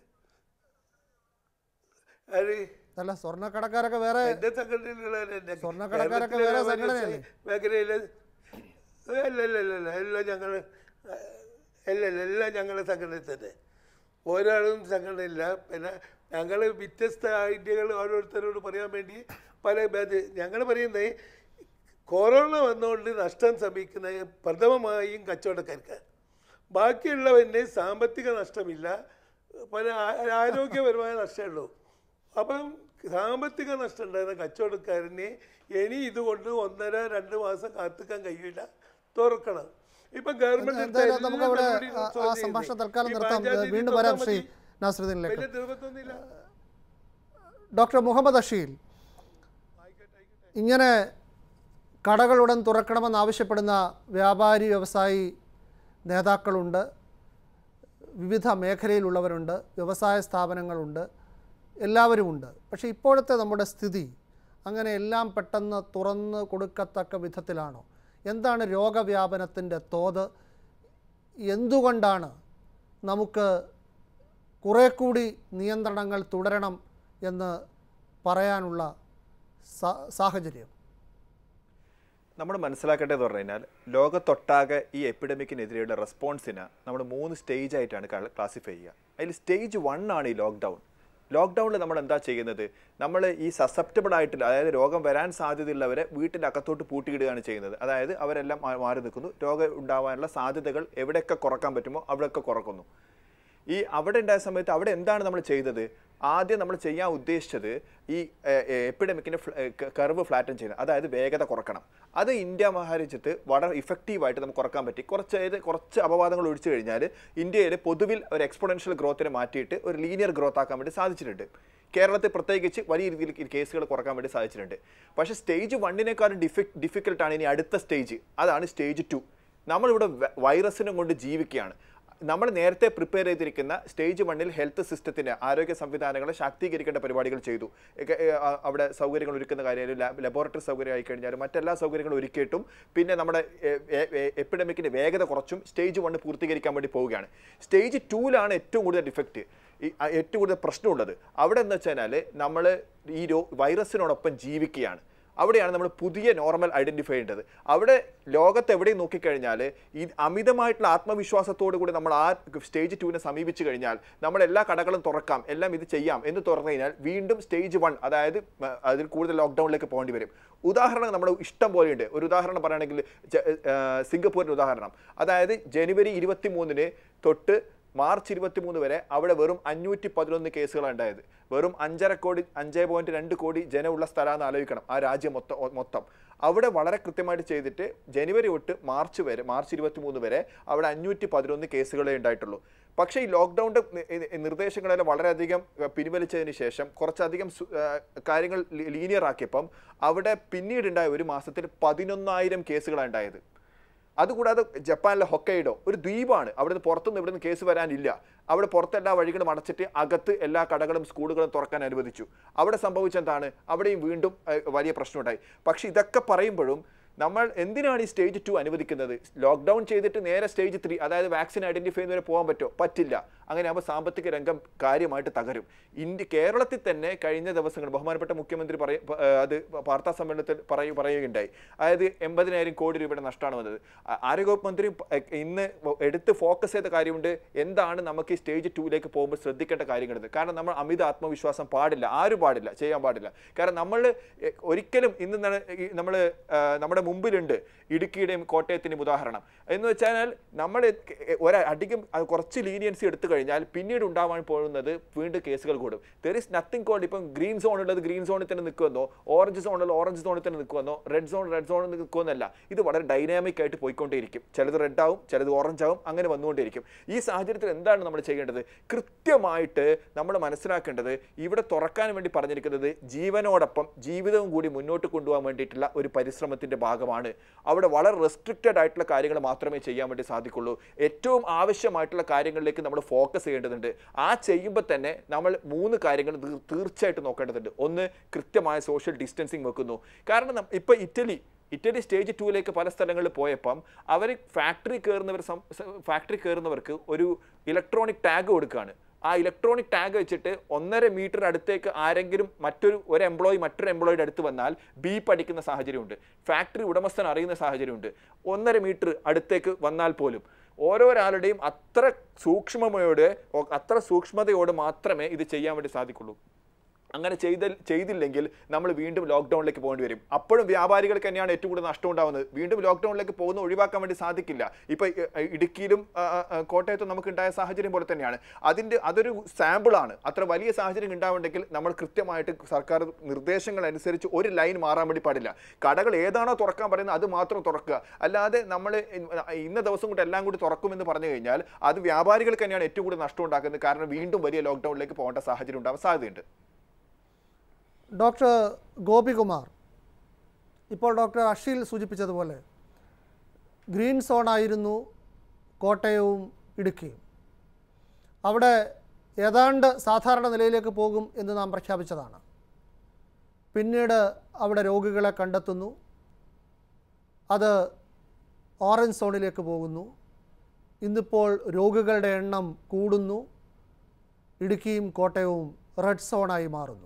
ആര് അല്ല സ്വർണ്ണക്കടക്കാരൊക്കെ വേറെ എന്റെ സംഘടനയിലുള്ള സ്വർണ്ണക്കടക്കാരൊക്കെ വേറെ സംഘടനയല്ലേ? മേഖലയില് അല്ല അല്ല അല്ല അല്ല എല്ലാം ഞങ്ങൾ അല്ല അല്ല എല്ലാം ഞങ്ങളുടെ സംഘടനയിൽ തന്നെ ഒരാളും സംഘടനയില്ല പിന്നെ ഞങ്ങൾ വ്യത്യസ്ത ഐഡിയകൾ ഓരോരുത്തരോട് പറയാൻ വേണ്ടി പല ഞങ്ങൾ പറയുന്നത് കൊറോണ വന്നുകൊണ്ട് നഷ്ടം സംഭവിക്കുന്ന പ്രഥമമായും കച്ചവടക്കാർക്ക് ബാക്കിയുള്ളവന് സാമ്പത്തിക നഷ്ടമില്ല പല ആ- ആരോഗ്യപരമായ നഷ്ടമുള്ളൂ അപ്പം സാമ്പത്തിക നഷ്ടം ഉണ്ടായിരുന്ന കച്ചവടക്കാരന് ഇനി ഇതുകൊണ്ട് ഒന്നര രണ്ട് മാസം കാത്തിക്കാൻ കഴിയില്ല തുറക്കണം ഇപ്പൊ ഗവൺമെന്റ് എന്തായാലും നമുക്ക് അവിടെ ആ- ആ സംഭാഷണം തൽക്കാലം നിർത്താം വീണ്ടും വരാം ശ്രീ നാസറുദ്ദീനിലേക്ക് വലിയ നിർബന്ധമൊന്നുമില്ല ഡോക്ടർ മുഹമ്മദ് അഷീൽ ഇങ്ങനെ കടകളുടൻ തുറക്കണമെന്ന് ആവശ്യപ്പെടുന്ന വ്യാപാരി വ്യവസായി നേതാക്കളുണ്ട് വിവിധ മേഖലയിലുള്ളവരുണ്ട് വ്യവസായ സ്ഥാപനങ്ങളുണ്ട് എല്ലാവരുമുണ്ട് പക്ഷേ ഇപ്പോഴത്തെ നമ്മുടെ സ്ഥിതി അങ്ങനെ എല്ലാം പെട്ടെന്ന് തുറന്ന് കൊടുക്കത്തക്ക വിധത്തിലാണോ എന്താണ് രോഗവ്യാപനത്തിൻ്റെ തോത് എന്തുകൊണ്ടാണ് നമുക്ക് കുറേ കൂടി നിയന്ത്രണങ്ങൾ തുടരണം എന്ന് പറയാനുള്ള സാ- സാഹചര്യം നമ്മൾ മനസ്സിലാക്കേണ്ടതെന്ന് പറഞ്ഞു കഴിഞ്ഞാൽ ലോകത്തൊട്ടാകെ ഈ എപ്പിഡമിക്കിനെതിരെയുള്ള റെസ്പോൺസിന് നമ്മൾ മൂന്ന് സ്റ്റേജ് ആയിട്ടാണ് ക്ലാസിഫൈ ചെയ്യുക അതിൽ സ്റ്റേജ് വൺ ആണ് ഈ ലോക്ക്ഡൗൺ ലോക്ക്ഡൗണിൽ നമ്മൾ എന്താ ചെയ്യുന്നത് നമ്മൾ ഈ സസെപ്റ്റബിൾ ആയിട്ടുള്ള അതായത് രോഗം വരാൻ സാധ്യതയുള്ളവരെ വീട്ടിൻ്റെ അകത്തോട്ട് പൂട്ടിയിടുകയാണ് ചെയ്യുന്നത് അതായത് അവരെല്ലാം മാ- മാറി നിൽക്കുന്നു രോഗം ഉണ്ടാവാനുള്ള സാധ്യതകൾ എവിടെയൊക്കെ കുറക്കാൻ പറ്റുമോ അവിടെയൊക്കെ കുറക്കുന്നു ഈ അവിടെ ഉണ്ടായ സമയത്ത് അവിടെ എന്താണ് നമ്മൾ ചെയ്തത് ആദ്യം നമ്മൾ ചെയ്യാൻ ഉദ്ദേശിച്ചത് ഈ എപ്പിഡമിക്കിൻ്റെ കർവ് ഫ്ലാറ്റൻ ചെയ്യുന്നത് അതായത് വേഗത കുറക്കണം അത് ഇന്ത്യ മഹാരാജ്യത്ത് വളരെ ഇഫക്റ്റീവായിട്ട് നമുക്ക് കുറക്കാൻ പറ്റി കുറച്ച് അതായത് കുറച്ച് അപവാദങ്ങൾ ഒഴിച്ചു കഴിഞ്ഞാൽ ഇന്ത്യയിൽ പൊതുവിൽ ഒരു എക്സ്പോണൻഷ്യൽ ഗ്രോത്തിനെ മാറ്റിയിട്ട് ഒരു ലീനിയർ ഗ്രോത്ത് ആക്കാൻ വേണ്ടി സാധിച്ചിട്ടുണ്ട് കേരളത്തിൽ പ്രത്യേകിച്ച് വലിയ രീതിയിൽ ഈ കേസുകൾ കുറക്കാൻ വേണ്ടി സാധിച്ചിട്ടുണ്ട് പക്ഷേ സ്റ്റേജ് വണ്ണിനേക്കാളും ഡിഫി ഡിഫിക്കൽട്ടാണ് ഇനി അടുത്ത സ്റ്റേജ് അതാണ് സ്റ്റേജ് ടു നമ്മളിവിടെ വ- വൈറസിനെ കൊണ്ട് ജീവിക്കുകയാണ് നമ്മൾ നേരത്തെ പ്രിപ്പയർ ചെയ്തിരിക്കുന്ന സ്റ്റേജ് വണ്ണിൽ ഹെൽത്ത് സിസ്റ്റത്തിന് ആരോഗ്യ സംവിധാനങ്ങളെ ശാക്തീകരിക്കേണ്ട പരിപാടികൾ ചെയ്തു ഒക്കെ, ഏ, ആ, അവിടെ സൗകര്യങ്ങൾ ഒരുക്കുന്ന കാര്യം ലബോറട്ടറി സൗകര്യം ആയി കഴിഞ്ഞാലും മറ്റെല്ലാ സൗകര്യങ്ങളും ഒരുക്കിയിട്ടും പിന്നെ നമ്മുടെ എപ്പിഡമിക്കിന്റെ വേഗത കുറച്ചും സ്റ്റേജ് വണ്ണ് പൂർത്തീകരിക്കാൻ വേണ്ടി പോവുകയാണ് സ്റ്റേജ് ടൂവിലാണ് ഏറ്റവും കൂടുതൽ ഡിഫക്റ്റ് ഈ ആ, ഏറ്റവും കൂടുതൽ പ്രശ്നമുള്ളത് അവിടെ എന്ന് വെച്ചാൽ നമ്മൾ ഈ രോ വൈറസിനോടൊപ്പം ജീവിക്കുകയാണ് അവിടെയാണ് നമ്മൾ പുതിയ നോർമൽ ഐഡന്റിഫൈ ചെയ്യേണ്ടത് അവിടെ ലോകത്ത് എവിടെയും നോക്കിക്കഴിഞ്ഞാൽ ഈ അമിതമായിട്ടുള്ള ആത്മവിശ്വാസത്തോടു കൂടി നമ്മൾ ആ സ്റ്റേജ് ടുവിനെ സമീപിച്ചു കഴിഞ്ഞാൽ നമ്മൾ എല്ലാ കടകളും തുറക്കാം എല്ലാം ഇത് ചെയ്യാം എന്ന് തുറന്നു കഴിഞ്ഞാൽ വീണ്ടും സ്റ്റേജ് വൺ അതായത് മ, അതിൽ കൂടുതൽ ലോക്ക്ഡൗണിലേക്ക് പോകേണ്ടി വരും ഉദാഹരണം നമ്മുടെ ഇഷ്ടം പോലെയുണ്ട് ഒരു ഉദാഹരണം പറയുകയാണെങ്കിൽ ജ- ആ, സിംഗപ്പൂരിൻ്റെ ഉദാഹരണം അതായത് ജനുവരി ഇരുപത്തി മൂന്നിന് തൊട്ട് മാർച്ച് ഇരുപത്തി മൂന്ന് വരെ അവിടെ വെറും അഞ്ഞൂറ്റി പതിനൊന്ന് കേസുകളാണ് ഉണ്ടായത് വെറും അഞ്ചര കോടി അഞ്ച് പോയിന്റ് രണ്ട് കോടി ജനമുള്ള സ്ഥലമാണെന്ന് ആലോചിക്കണം ആ രാജ്യം മൊത്തം മൊത്തം അവിടെ വളരെ കൃത്യമായിട്ട് ചെയ്തിട്ട് ജനുവരി തൊട്ട് മാർച്ച് വരെ മാർച്ച് ഇരുപത്തി മൂന്ന് വരെ അവിടെ അഞ്ഞൂറ്റി പതിനൊന്ന് കേസുകളേ ഉണ്ടായിട്ടുള്ളൂ പക്ഷേ ഈ ലോക്ക്ഡൗണിൻ്റെ നിർദ്ദേശങ്ങളെല്ലാം വളരെയധികം ഏഹ്, പിൻവലിച്ചതിന് ശേഷം കുറച്ചധികം സു- ഏഹ്, കാര്യങ്ങൾ ലീനിയർ ആക്കിയപ്പം അവിടെ പിന്നീടുണ്ടായ ഒരു മാസത്തിൽ പതിനൊന്നായിരം കേസുകളാണ് ഉണ്ടായത് അതുകൂടാതെ ജപ്പാനിലെ ഹൊക്കൈഡോ ഒരു ദ്വീപാണ് അവിടുന്ന് പുറത്തുനിന്ന് ഇവിടുന്ന് കേസ് വരാനില്ല അവിടെ പുറത്തെല്ലാ വഴികളും അടച്ചിട്ട് അകത്ത് എല്ലാ കടകളും സ്കൂളുകളും തുറക്കാൻ അനുവദിച്ചു അവിടെ സംഭവിച്ചെന്താണ് അവിടെയും വീണ്ടും ഏഹ്, വലിയ പ്രശ്നമുണ്ടായി പക്ഷെ ഇതൊക്കെ പറയുമ്പോഴും നമ്മൾ എന്തിനാണ് ഈ സ്റ്റേജ് ടു അനുവദിക്കുന്നത് ലോക്ക്ഡൗൺ ചെയ്തിട്ട് നേരെ സ്റ്റേജ് ത്രീ അതായത് വാക്സിൻ ഐഡന്റിഫൈ ചെയ്യുന്നവരെ പോകാൻ പറ്റുമോ പറ്റില്ല അങ്ങനെ ആകുമ്പോൾ സാമ്പത്തിക രംഗം കാര്യമായിട്ട് തകരും ഇന്ത്യ കേരളത്തിൽ തന്നെ കഴിഞ്ഞ ദിവസങ്ങൾ ബഹുമാനപ്പെട്ട മുഖ്യമന്ത്രി പറയ പ- ഏഹ് അത് വാർത്താ സമ്മേളനത്തിൽ പറയൂ പറയുകയുണ്ടായി അതായത് എൺപതിനായിരം കോടി രൂപയുടെ നഷ്ടമാണ് വന്നത് ആ- ആരോഗ്യവകുപ്പ് മന്ത്രി പ- ഏഹ് ഇന്ന് എടുത്ത് ഫോക്കസ് ചെയ്ത കാര്യമുണ്ട് എന്താണ് നമുക്ക് ഈ സ്റ്റേജ് ടൂയിലേക്ക് പോകുമ്പോൾ ശ്രദ്ധിക്കേണ്ട കാര്യങ്ങൾ കാരണം നമ്മൾ അമിത ആത്മവിശ്വാസം പാടില്ല ആരും പാടില്ല ചെയ്യാൻ പാടില്ല കാരണം നമ്മൾ ഏഹ്, ഒരിക്കലും ഇന്ന് നമ്മൾ നമ്മുടെ മുമ്പിലുണ്ട് ഇടുക്കിയുടെയും കോട്ടയത്തിൻ്റെയും ഉദാഹരണം എന്ന് വെച്ചാൽ നമ്മൾ ഒരു അധികം അത് കുറച്ച് ലീനിയൻസി എടുത്തു കഴിഞ്ഞാൽ പിന്നീട് ഉണ്ടാവാൻ പോകുന്നത് വീണ്ടും കേസുകൾ കൂടും ദർ ഇസ് നത്തിങ് കോൾഡ് ഇപ്പം ഗ്രീൻ സോൺ ഉള്ളത് ഗ്രീൻ സോണിൽ തന്നെ നിൽക്കുമെന്നോ ഓറഞ്ച് സോൺ ഉള്ളത് ഓറഞ്ച് സോണിൽ തന്നെ നിൽക്കുമെന്നോ റെഡ് സോൺ റെഡ് സോണിൽ നിൽക്കുമെന്നല്ല ഇത് വളരെ ഡൈനാമിക് ആയിട്ട് പോയിക്കൊണ്ടേയിരിക്കും ചിലത് റെഡ് ആവും ചിലത് ഓറഞ്ച് ആവും അങ്ങനെ വന്നുകൊണ്ടേയിരിക്കും ഈ സാഹചര്യത്തിൽ എന്താണ് നമ്മൾ ചെയ്യേണ്ടത് കൃത്യമായിട്ട് നമ്മൾ മനസ്സിലാക്കേണ്ടത് ഇവിടെ തുറക്കാൻ വേണ്ടി പറഞ്ഞിരിക്കുന്നത് ജീവനോടൊപ്പം ജീവിതവും കൂടി മുന്നോട്ട് കൊണ്ടുപോകാൻ വേണ്ടിയിട്ടുള്ള ഒരു പരിശ്രമത്തിന്റെ ഭാഗമാണ് അവിടെ വളരെ റെസ്ട്രിക്റ്റഡ് ആയിട്ടുള്ള കാര്യങ്ങൾ മാത്രമേ ചെയ്യാൻ വേണ്ടി സാധിക്കുള്ളൂ ഏറ്റവും ആവശ്യമായിട്ടുള്ള കാര്യങ്ങളിലേക്ക് നമ്മൾ ഫോക്കസ് ചെയ്യേണ്ടതുണ്ട് ആ ചെയ്യുമ്പോൾ തന്നെ നമ്മൾ മൂന്ന് കാര്യങ്ങൾ തീർ- തീർച്ചയായിട്ടും നോക്കേണ്ടതുണ്ട് ഒന്ന് കൃത്യമായ സോഷ്യൽ ഡിസ്റ്റൻസിങ് വെക്കുന്നു കാരണം നം- ഇപ്പൊ ഇറ്റലി ഇറ്റലി സ്റ്റേജ് ടൂവിലേക്ക് പല സ്ഥലങ്ങളിൽ പോയപ്പം അവർ ഫാക്ടറി കയറുന്നവർ ഫാക്ടറി കയറുന്നവർക്ക് ഒരു ഇലക്ട്രോണിക് ടാഗ് കൊടുക്കുകയാണ് ആ ഇലക്ട്രോണിക് ടാഗ് വെച്ചിട്ട് ഒന്നര മീറ്റർ അടുത്തേക്ക് ആരെങ്കിലും മറ്റൊരു ഒരു എംപ്ലോയി മറ്റൊരു എംപ്ലോയിയുടെ അടുത്ത് വന്നാൽ ബീപ്പ് അടിക്കുന്ന സാഹചര്യമുണ്ട് ഫാക്ടറി ഉടമസ്ഥൻ അറിയുന്ന സാഹചര്യമുണ്ട് ഒന്നര മീറ്റർ അടുത്തേക്ക് വന്നാൽ പോലും ഓരോരാളുടെയും അത്ര സൂക്ഷ്മതയോടെ അത്ര സൂക്ഷ്മതയോടെ മാത്രമേ ഇത് ചെയ്യാൻ വേണ്ടി സാധിക്കുള്ളൂ അങ്ങനെ ചെയ്ത ചെയ്തില്ലെങ്കിൽ നമ്മൾ വീണ്ടും ലോക്ക്ഡൗണിലേക്ക് പോകേണ്ടി വരും അപ്പോഴും വ്യാപാരികൾക്ക് തന്നെയാണ് ഏറ്റവും കൂടുതൽ നഷ്ടം ഉണ്ടാവുന്നത് വീണ്ടും ലോക്ക്ഡൗണിലേക്ക് പോകുന്ന ഒഴിവാക്കാൻ വേണ്ടി സാധിക്കില്ല ഇപ്പൊ ഇ- ഇടുക്കിയിലും ആ, ആ, ആ, കോട്ടയത്തും നമുക്ക് ഉണ്ടായ സാഹചര്യം പോലെ തന്നെയാണ് അതിന്റെ അതൊരു സാമ്പിളാണ് അത്ര വലിയ സാഹചര്യം ഉണ്ടാവുണ്ടെങ്കിൽ നമ്മൾ കൃത്യമായിട്ട് സർക്കാർ നിർദ്ദേശങ്ങൾ അനുസരിച്ച് ഒരു ലൈൻ മാറാൻ വേണ്ടി പാടില്ല കടകൾ ഏതാണോ തുറക്കാൻ പറയുന്നത് അത് മാത്രം തുറക്കുക അല്ലാതെ നമ്മൾ ഇന്ന ദിവസം കൊണ്ട് എല്ലാം കൂടി തുറക്കുമെന്ന് പറഞ്ഞു കഴിഞ്ഞാൽ അത് വ്യാപാരികൾക്ക് തന്നെയാണ് ഏറ്റവും കൂടുതൽ നഷ്ടം ഉണ്ടാക്കുന്നത് കാരണം വീണ്ടും വലിയ ലോക്ക്ഡൗണിലേക്ക് പോകേണ്ട സാഹചര്യം ഉണ്ടാവാൻ സാധ്യതയുണ്ട് ഡോക്ടർ ഗോപികുമാർ ഇപ്പോൾ ഡോക്ടർ അഷീൽ സൂചിപ്പിച്ചതുപോലെ ഗ്രീൻ സോണായിരുന്നു കോട്ടയവും ഇടുക്കിയും അവിടെ ഏതാണ്ട് സാധാരണ നിലയിലേക്ക് പോകും എന്ന് നാം പ്രഖ്യാപിച്ചതാണ് പിന്നീട് അവിടെ രോഗികളെ കണ്ടെത്തുന്നു അത് ഓറഞ്ച് സോണിലേക്ക് പോകുന്നു ഇന്നിപ്പോൾ രോഗികളുടെ എണ്ണം കൂടുന്നു ഇടുക്കിയും കോട്ടയവും റെഡ് സോണായി മാറുന്നു